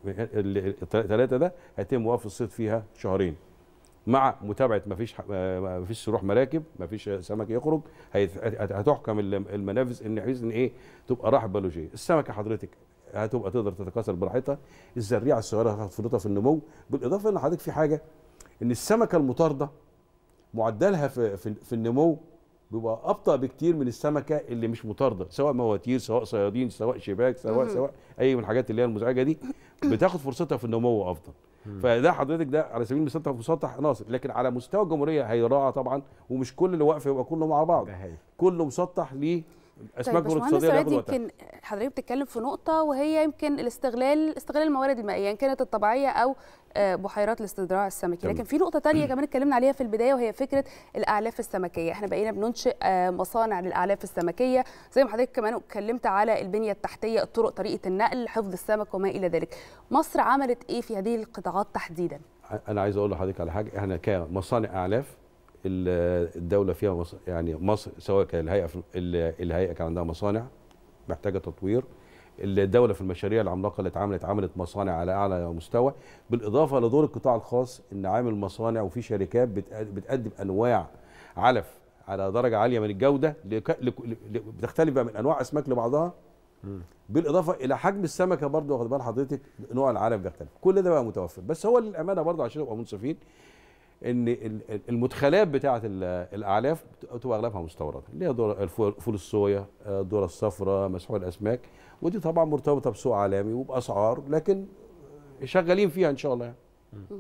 3 ده هيتم وقف الصيد فيها شهرين مع متابعه ما فيش ما فيش سروح مراكب ما فيش سمك يخرج هيت- هت- هتحكم الم- المنافذ ان بحيث ان ايه تبقى راحه بيولوجيه السمكه حضرتك هتبقى تقدر تتكاثر براحتها الزريعه الصغيره هتاخد فرصتها في النمو بالاضافه ان حضرتك في حاجه ان السمكه المطارده معدلها في في, في النمو بيبقى ابطا بكتير من السمكه اللي مش مطارده سواء مواتير سواء صيادين سواء شباك سواء مهم. سواء اي من الحاجات اللي هي المزعجه دي بتاخد فرصتها في النمو افضل فده حضرتك ده على سبيل المثال في مسطح ناصر لكن على مستوى الجمهوريه هيراعى طبعا ومش كل اللي واقف يبقى كله مع بعض كل مسطح ليه اسماك طيب باشمهندس الاقتصاديه سعيد بياخد وقتها يمكن حضرتك بتتكلم في نقطة وهي يمكن الاستغلال استغلال الموارد المائية إن كانت الطبيعية أو آه، بحيرات الاستزراع السمكي تمام. لكن في نقطة تانية كمان اتكلمنا عليها في البداية وهي فكرة الأعلاف السمكية احنا بقينا بننشئ آه، مصانع للأعلاف السمكية زي ما حضرتك كمان اتكلمت على البنية التحتية الطرق طريقة النقل حفظ السمك وما إلى ذلك مصر عملت إيه في هذه القطاعات تحديدا؟ انا عايز اقول لحضرتك على حاجه احنا كمصانع اعلاف ال- الدوله فيها مص... يعني مصر سواء كان الهيئه في ال- الهيئه كان عندها مصانع محتاجه تطوير الدوله في المشاريع العملاقه اللي اتعملت عملت مصانع على اعلى مستوى بالاضافه لدور القطاع الخاص ان عامل مصانع وفي شركات بتق- بتقدم انواع علف على درجه عاليه من الجوده لك... لك... ل- بتختلف بقى من انواع اسماك لبعضها بالاضافه الى حجم السمكه برضه واخد بال حضرتك نوع العلف بيختلف كل ده بقى متوفر بس هو للامانه برضه عشان نبقى منصفين ان ال- ال- المدخلات بتاعه ال- الاعلاف بتبقى اغلبها مستورده اللي هي دور- الفول فول الصويا آه، الذره الصفراء مسحوق الاسماك ودي طبعا مرتبطه بسوق عالمي وباسعار لكن شغالين فيها ان شاء الله يعني. مهم.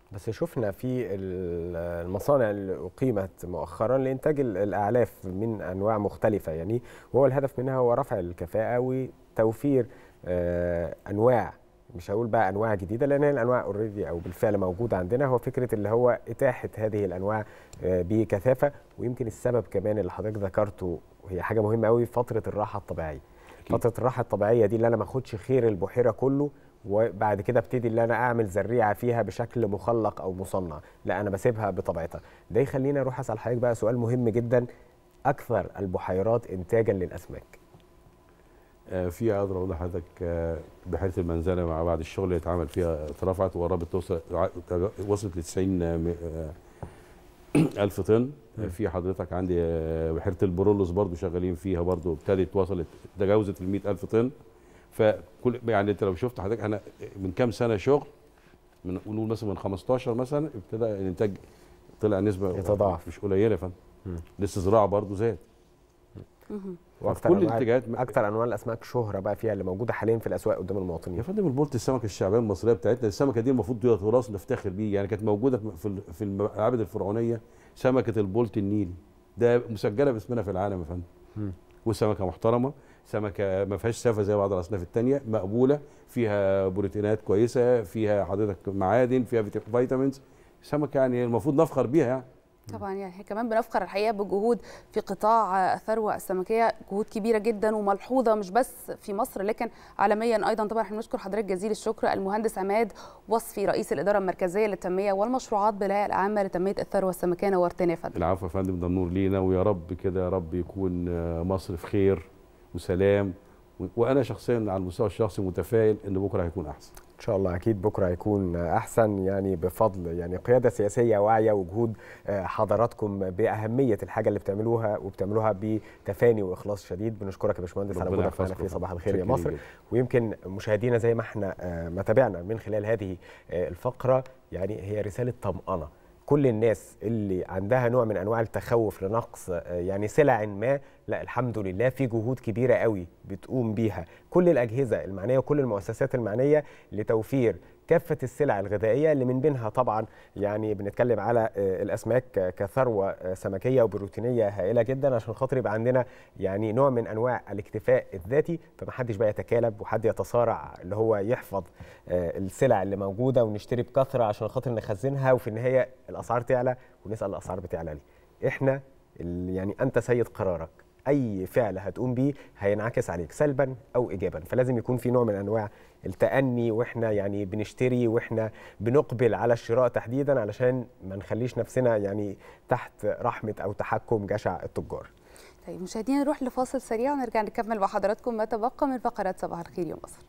بس شفنا في ال- المصانع اللي أقيمت مؤخرا لإنتاج ال- الأعلاف من أنواع مختلفة يعني وهو الهدف منها هو رفع الكفاءة وتوفير آه، أنواع مش هقول بقى أنواع جديدة لأن هي الأنواع أوريدي أو بالفعل موجودة عندنا هو فكرة اللي هو إتاحة هذه الأنواع آه، بكثافة ويمكن السبب كمان اللي حضرتك ذكرته وهي حاجة مهمة قوي فترة الراحة الطبيعية فترة الراحة الطبيعية دي اللي أنا ما أخدش خير البحيرة كله وبعد كده ابتدي ان انا اعمل زريعه فيها بشكل مخلق او مصنع لا انا بسيبها بطبيعتها ده يخليني اروح اسال حضرتك بقى سؤال مهم جدا اكثر البحيرات انتاجا للاسماك آه، في اقدر اقول لحضرتك آه، بحيره المنزله مع بعد الشغل اللي اتعمل فيها اترفعت وقربت توصل ع- وصلت ل 90 آه، م- آه، الف طن مم. في حضرتك عندي آه، بحيره البرولوس برضو شغالين فيها برضو ابتدت وصلت تجاوزت ال 100 الف طن فكل يعني انت لو شفت حضرتك انا من كام سنه شغل من نقول مثلا من 15 مثلا ابتدى الانتاج طلع نسبه يتضاعف. مش قليله يا فندم مم. الاستزراع برضو زاد واكثر كل أنواع- الاتجاهات اكثر انواع الاسماك شهره بقى فيها اللي موجوده حاليا في الاسواق قدام المواطنين يا فندم البولت السمكه الشعبيه المصريه بتاعتنا السمكه دي المفروض دي تراث نفتخر بيه يعني كانت موجوده في ال- في المعابد الفرعونيه سمكه البولت النيلي ده مسجله باسمنا في العالم يا فندم مم. وسمكه محترمه سمكه ما فيهاش سافه زي بعض الاصناف الثانيه مقبوله فيها بروتينات كويسه فيها حضرتك معادن فيها فيتا- فيتامينز سمكه يعني المفروض نفخر بيها يعني طبعا يعني احنا كمان بنفخر الحقيقه بجهود في قطاع الثروه السمكيه جهود كبيره جدا وملحوظه مش بس في مصر لكن عالميا ايضا طبعا احنا بنشكر حضرتك جزيل الشكر المهندس عماد وصفي رئيس الاداره المركزيه للتنميه والمشروعات بالهيئه العامه لتنميه الثروه السمكيه نورتنا يا فندم العفو يا فندم ده النور لينا ويا رب كده يا رب يكون آه، مصر في خير وسلام و- وانا شخصيا على المستوى الشخصي متفائل ان بكره هيكون احسن ان شاء الله اكيد بكره هيكون احسن يعني بفضل يعني قياده سياسيه واعيه وجهود آه، حضراتكم باهميه الحاجه اللي بتعملوها وبتعملوها بتفاني واخلاص شديد بنشكرك يا باشمهندس على ربنا وجودك معانا يحفظكم. في صباح الخير يا متشكرين مصر جدا. ويمكن مشاهدينا زي ما احنا آه، ما تابعنا من خلال هذه آه، الفقره يعني هي رساله طمانه كل الناس اللي عندها نوع من انواع التخوف لنقص آه، يعني سلع ما لا الحمد لله في جهود كبيره قوي بتقوم بيها كل الاجهزه المعنيه وكل المؤسسات المعنيه لتوفير كافه السلع الغذائيه اللي من بينها طبعا يعني بنتكلم على آه، الاسماك ك- كثروه آه، سمكيه وبروتينيه هائله جدا عشان خاطر يبقى عندنا يعني نوع من انواع الاكتفاء الذاتي فمحدش بقى يتكالب وحد يتصارع اللي هو يحفظ آه، السلع اللي موجوده ونشتري بكثره عشان خاطر نخزنها وفي النهايه الاسعار تعلى ونسال الاسعار بتعلى ليه احنا ال- يعني انت سيد قرارك اي فعل هتقوم بيه هينعكس عليك سلبا او ايجابا فلازم يكون في نوع من انواع التأني واحنا يعني بنشتري واحنا بنقبل على الشراء تحديدا علشان ما نخليش نفسنا يعني تحت رحمة او تحكم جشع التجار طيب مشاهدينا نروح لفاصل سريع ونرجع نكمل مع حضراتكم ما تبقى من فقرات صباح الخير يا مصر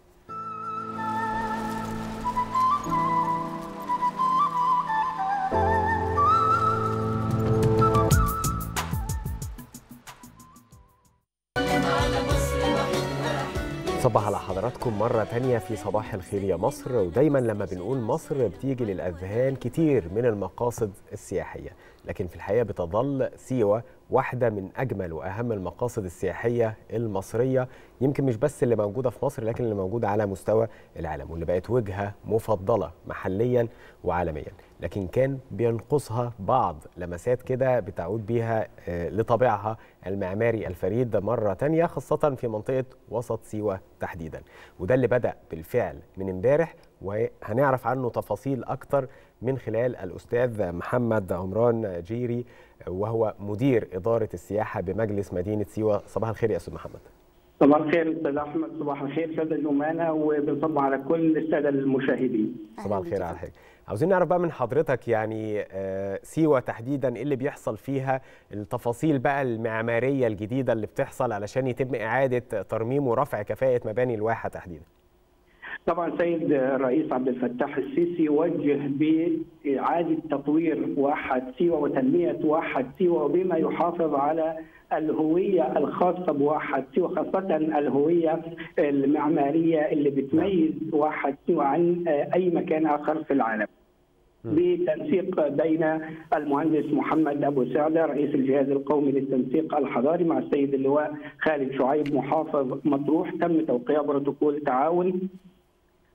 صباح على حضراتكم مرة تانية في صباح الخير يا مصر ودايما لما بنقول مصر بتيجي للأذهان كتير من المقاصد السياحية لكن في الحقيقة بتظل سيوة واحدة من أجمل وأهم المقاصد السياحية المصرية يمكن مش بس اللي موجودة في مصر لكن اللي موجودة على مستوى العالم واللي بقت وجهة مفضلة محليا وعالميا لكن كان بينقصها بعض لمسات كده بتعود بيها آه، لطابعها المعماري الفريد مرة تانية خاصة في منطقة وسط سيوة تحديدا وده اللي بدأ بالفعل من امبارح وهنعرف عنه تفاصيل أكتر من خلال الأستاذ محمد عمران جيري وهو مدير إدارة السياحة بمجلس مدينة سيوة صباح الخير يا أستاذ محمد صباح الخير استاذ احمد صباح الخير ساده الامانه وبنصب على كل الساده المشاهدين صباح الخير على حضرتك عاوزين نعرف بقى من حضرتك يعني آه، سيوة تحديدا ايه اللي بيحصل فيها التفاصيل بقى المعمارية الجديدة اللي بتحصل علشان يتم إعادة ترميم ورفع كفاءة مباني الواحة تحديدا طبعا سيد الرئيس عبد الفتاح السيسي وجه باعاده تطوير واحه سيوه وتنميه واحه سيوه بما يحافظ على الهويه الخاصه بواحه سيوه خاصه الهويه المعماريه اللي بتميز واحه سيوه عن اي مكان اخر في العالم. بتنسيق بين المهندس محمد ابو سعده رئيس الجهاز القومي للتنسيق الحضاري مع السيد اللواء خالد شعيب محافظ مطروح تم توقيع بروتوكول تعاون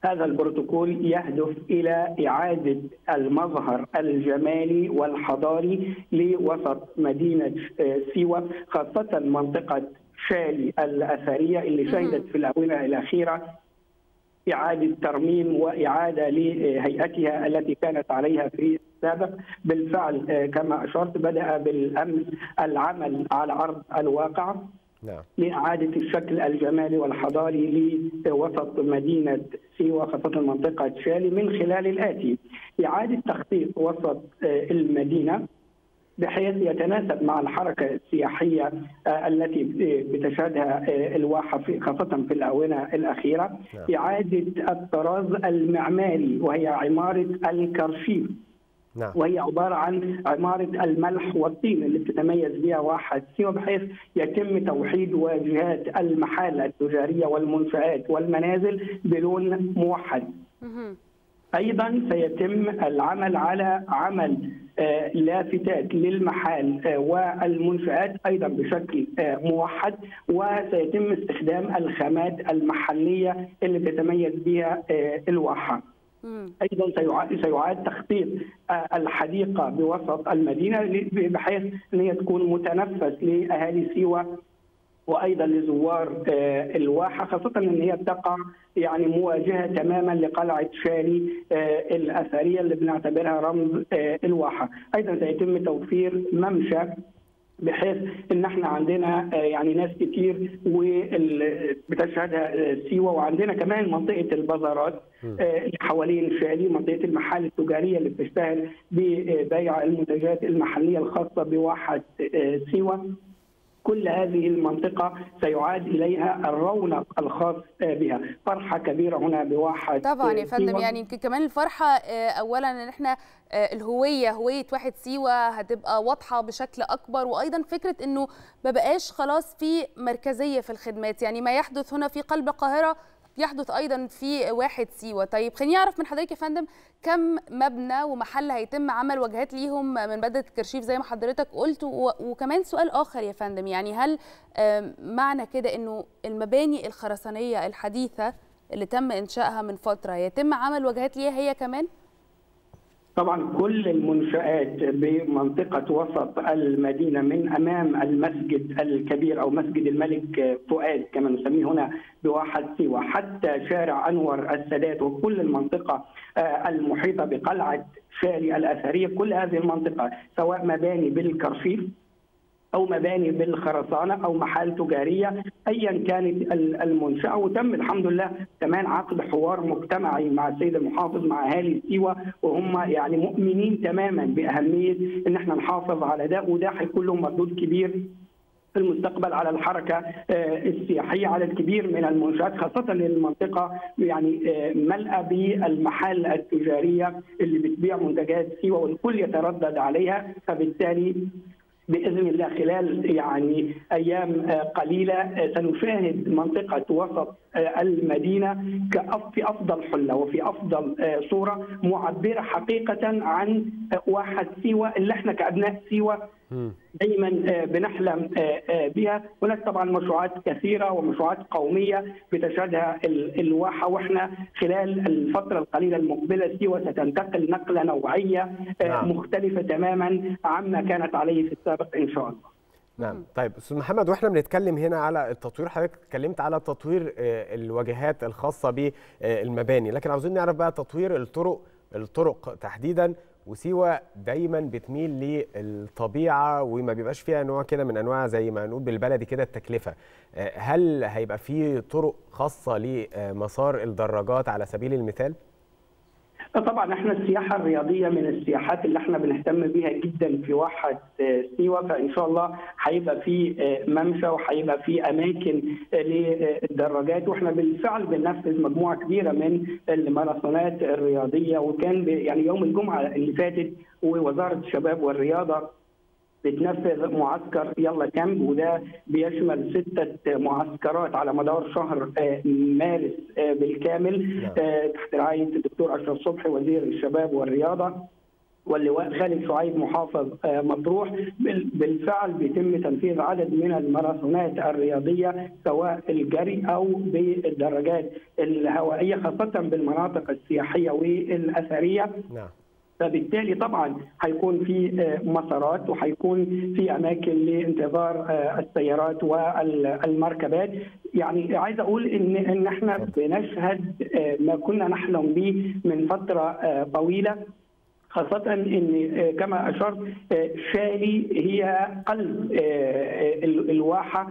هذا البروتوكول يهدف الى اعاده المظهر الجمالي والحضاري لوسط مدينه سيوه خاصه منطقه شالي الاثريه اللي شهدت في الاونه الاخيره إعادة ترميم وإعادة لهيئتها التي كانت عليها في السابق بالفعل كما أشرت بدأ بالأمس العمل على أرض الواقع نعم لإعادة الشكل الجمالي والحضاري لوسط مدينة سيوة خاصة منطقة شالي من خلال الآتي إعادة تخطيط وسط المدينة بحيث يتناسب مع الحركة السياحية التي بتشهدها الواحة في خاصة في الآونة الأخيرة إعادة الطراز المعماري وهي عمارة الكرشيف نعم. وهي عبارة عن عمارة الملح والطين اللي بتتميز بها واحد سيوة بحيث يتم توحيد واجهات المحال التجارية والمنشآت والمنازل بلون موحد ايضا سيتم العمل على عمل لافتات للمحال والمنشآت ايضا بشكل موحد وسيتم استخدام الخامات المحليه اللي بتتميز بها الواحه. ايضا سيعاد تخطيط الحديقه بوسط المدينه بحيث ان هي تكون متنفس لاهالي سيوه وايضا لزوار الواحه خاصه ان هي بتقع يعني مواجهه تماما لقلعه شالي الاثريه اللي بنعتبرها رمز الواحه، ايضا سيتم توفير ممشى بحيث ان احنا عندنا يعني ناس كتير بتشهدها سيوه وعندنا كمان منطقه البازارات اللي حوالين شالي منطقه المحال التجاريه اللي بتشتهر ببيع المنتجات المحليه الخاصه بواحه سيوه كل هذه المنطقة سيعاد إليها الرونق الخاص بها فرحة كبيرة هنا بواحد طبعا يا فندم يعني يمكن كمان الفرحة أولا أن احنا الهوية هوية واحد سيوة هتبقى واضحة بشكل أكبر وأيضا فكرة أنه ما بقاش خلاص في مركزية في الخدمات يعني ما يحدث هنا في قلب القاهرة يحدث ايضا في واحد سيوه طيب خليني اعرف من حضرتك يا فندم كم مبنى ومحل هيتم عمل واجهات ليهم من بدله كرشيف زي ما حضرتك قلت وكمان سؤال اخر يا فندم يعني هل معنى كده انه المباني الخرسانيه الحديثه اللي تم انشائها من فتره يتم عمل واجهات ليها هي كمان طبعا كل المنشآت بمنطقة وسط المدينة من أمام المسجد الكبير أو مسجد الملك فؤاد كما نسميه هنا بواحد سيوة حتى شارع أنور السادات وكل المنطقة المحيطة بقلعة شاري الأثرية كل هذه المنطقة سواء مباني بالكرشيف او مباني بالخرسانه او محال تجاريه ايا كانت المنشاه وتم الحمد لله كمان عقد حوار مجتمعي مع السيد المحافظ مع اهالي سيوه وهم يعني مؤمنين تماما باهميه ان احنا نحافظ على ده وده هيكون له مردود كبير في المستقبل على الحركه السياحيه على الكثير من المنشات خاصه المنطقه يعني ملأى بالمحال التجاريه اللي بتبيع منتجات سيوه والكل يتردد عليها فبالتالي باذن الله خلال يعني ايام قليله سنشاهد منطقه وسط المدينه في افضل حله وفي افضل صوره معبره حقيقه عن واحد سيوه اللي احنا كابناء سيوه دايما بنحلم بها هناك طبعا مشروعات كثيره ومشروعات قوميه بتشهدها الواحه واحنا خلال الفتره القليله المقبله سيوه ستنتقل نقله نوعيه نعم. مختلفه تماما عما كانت عليه في السابق ان شاء الله نعم طيب استاذ محمد واحنا بنتكلم هنا على التطوير حضرتك اتكلمت على تطوير الواجهات الخاصه بالمباني لكن عاوزين نعرف بقى تطوير الطرق الطرق تحديدا وسيوه دايما بتميل للطبيعه وما بيبقاش فيها نوع كده من انواع زي ما نقول بالبلدي كده التكلفه هل هيبقى في طرق خاصه لمسار الدراجات على سبيل المثال طبعا احنا السياحه الرياضيه من السياحات اللي احنا بنهتم بيها جدا في واحد سيوه فان شاء الله هيبقى في ممشى وهيبقى في اماكن للدراجات واحنا بالفعل بننفذ مجموعه كبيره من الماراثونات الرياضيه وكان يعني يوم الجمعه اللي فاتت ووزاره الشباب والرياضه بتنفذ معسكر يلا كامب وده بيشمل ستة معسكرات على مدار شهر مارس بالكامل تحت رعاية الدكتور أشرف صبحي وزير الشباب والرياضة واللواء خالد شعيب محافظ آه، مطروح بال- بالفعل بيتم تنفيذ عدد من الماراثونات الرياضيه سواء الجري او بالدراجات الهوائيه خاصه بالمناطق السياحيه والاثريه نعم فبالتالي طبعا هيكون في آه، مسارات وهيكون في اماكن لانتظار آه، السيارات والمركبات يعني عايز اقول ان ان احنا بنشهد آه، ما كنا نحلم به من فتره آه، طويله خاصة ان آه، كما اشرت آه، شالي هي قلب آه، آه، ال- الواحة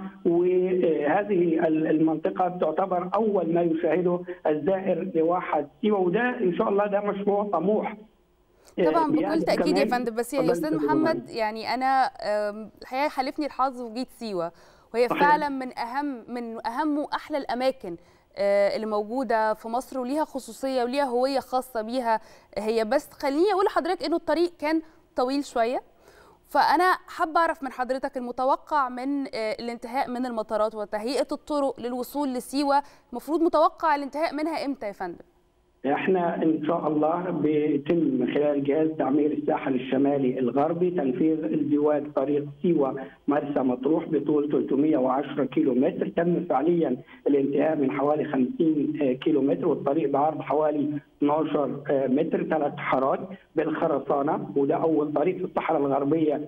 وهذه ال- المنطقة تعتبر اول ما يشاهده الزائر لواحة سيوة وده ان شاء الله ده مشروع طموح آه، طبعا بكل بيهدف تاكيد يا كمان- فندم بس يعني اتفضل استاذ أستاذ جمال. محمد يعني انا آم، الحقيقه حالفني الحظ وجيت سيوه وهي صحيح. فعلا من اهم من اهم واحلى الاماكن آه، اللي موجوده في مصر وليها خصوصيه وليها هويه خاصه بيها هي بس خليني اقول لحضرتك انه الطريق كان طويل شويه فانا حابه اعرف من حضرتك المتوقع من آه، الانتهاء من المطارات وتهيئه الطرق للوصول لسيوه المفروض متوقع الانتهاء منها امتى يا فندم احنا ان شاء الله بيتم من خلال جهاز تعمير الساحل الشمالي الغربي تنفيذ ازدواج طريق سيوه مرسى مطروح بطول 310 كيلو متر تم فعليا الانتهاء من حوالي 50 كيلو متر والطريق بعرض حوالي 12 متر ثلاث حارات بالخرسانه وده اول طريق في الصحراء الغربيه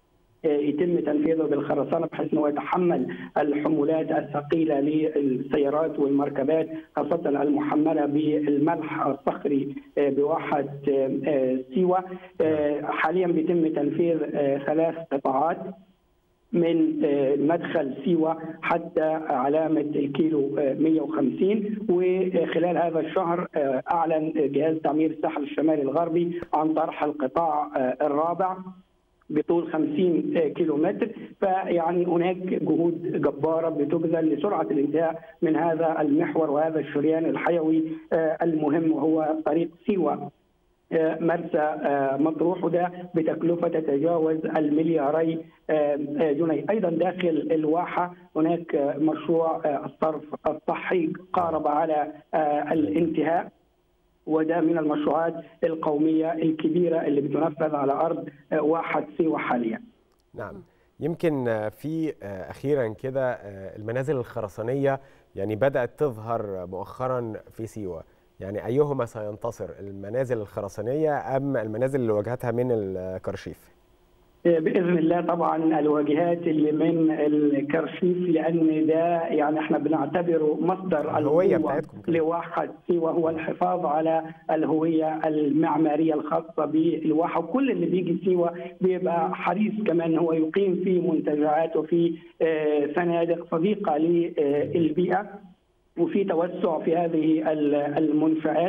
يتم تنفيذه بالخرسانه بحيث انه يتحمل الحمولات الثقيله للسيارات والمركبات خاصه المحمله بالملح الصخري بواحه سيوه حاليا بيتم تنفيذ ثلاث قطاعات من مدخل سيوة حتى علامة الكيلو 150 وخلال هذا الشهر أعلن جهاز تعمير الساحل الشمالي الغربي عن طرح القطاع الرابع بطول 50 كيلو متر فيعني هناك جهود جبارة بتبذل لسرعة الانتهاء من هذا المحور وهذا الشريان الحيوي المهم وهو طريق سيوة مرسى مطروح وده بتكلفة تتجاوز الملياري جنيه أيضا داخل الواحة هناك مشروع الصرف الصحي قارب على الانتهاء وده من المشروعات القومية الكبيرة اللي بتنفذ على أرض واحة سيوة حاليا نعم يمكن في أخيرا كده المنازل الخرسانية يعني بدأت تظهر مؤخرا في سيوة يعني أيهما سينتصر المنازل الخرسانية أم المنازل اللي واجهتها من الكرشيف؟ باذن الله طبعا الواجهات اللي من الكرشيف لان ده يعني احنا بنعتبره مصدر الهويه بتاعتكم لواحه سيوه هو الحفاظ على الهويه المعماريه الخاصه بالواحه وكل اللي بيجي سيوه بيبقى حريص كمان هو يقيم في منتجعات وفي فنادق صديقه للبيئه وفي توسع في هذه المنشآت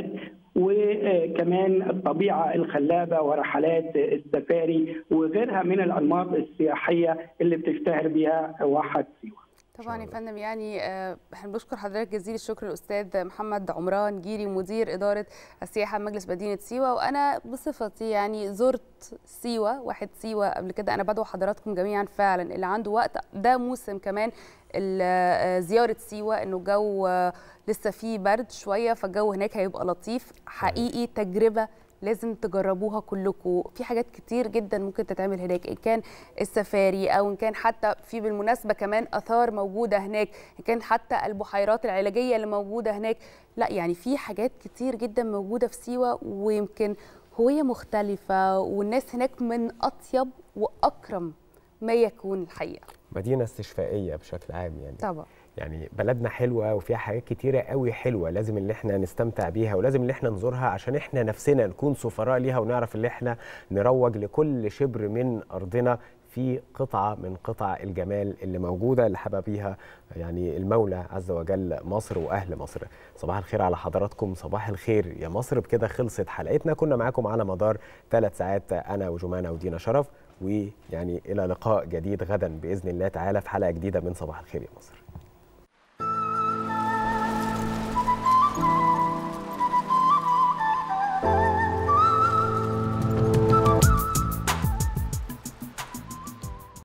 وكمان الطبيعة الخلابة ورحلات السفاري وغيرها من الأنماط السياحية اللي بتشتهر بها واحة سيوة طبعا يا فندم يعني احنا بنشكر حضرتك جزيل الشكر الاستاذ محمد عمران جيري مدير اداره السياحه بمجلس مدينه سيوه وانا بصفتي يعني زرت سيوه واحد سيوه قبل كده انا بدعو حضراتكم جميعا فعلا اللي عنده وقت ده موسم كمان زياره سيوه انه الجو لسه فيه برد شويه فالجو هناك هيبقى لطيف حقيقي تجربه لازم تجربوها كلكم في حاجات كتير جدا ممكن تتعمل هناك ان كان السفاري او ان كان حتى في بالمناسبه كمان اثار موجوده هناك ان كان حتى البحيرات العلاجيه اللي موجوده هناك لا يعني في حاجات كتير جدا موجوده في سيوه ويمكن هويه مختلفه والناس هناك من اطيب واكرم ما يكون الحقيقه مدينه استشفائيه بشكل عام يعني طبعا يعني بلدنا حلوه وفيها حاجات كتيره قوي حلوه لازم اللي احنا نستمتع بيها ولازم اللي احنا نزورها عشان احنا نفسنا نكون سفراء ليها ونعرف اللي احنا نروج لكل شبر من ارضنا في قطعه من قطع الجمال اللي موجوده اللي حبى بيها يعني المولى عز وجل مصر واهل مصر صباح الخير على حضراتكم صباح الخير يا مصر بكده خلصت حلقتنا كنا معاكم على مدار ثلاث ساعات انا وجمانه ودينا شرف ويعني الى لقاء جديد غدا باذن الله تعالى في حلقه جديده من صباح الخير يا مصر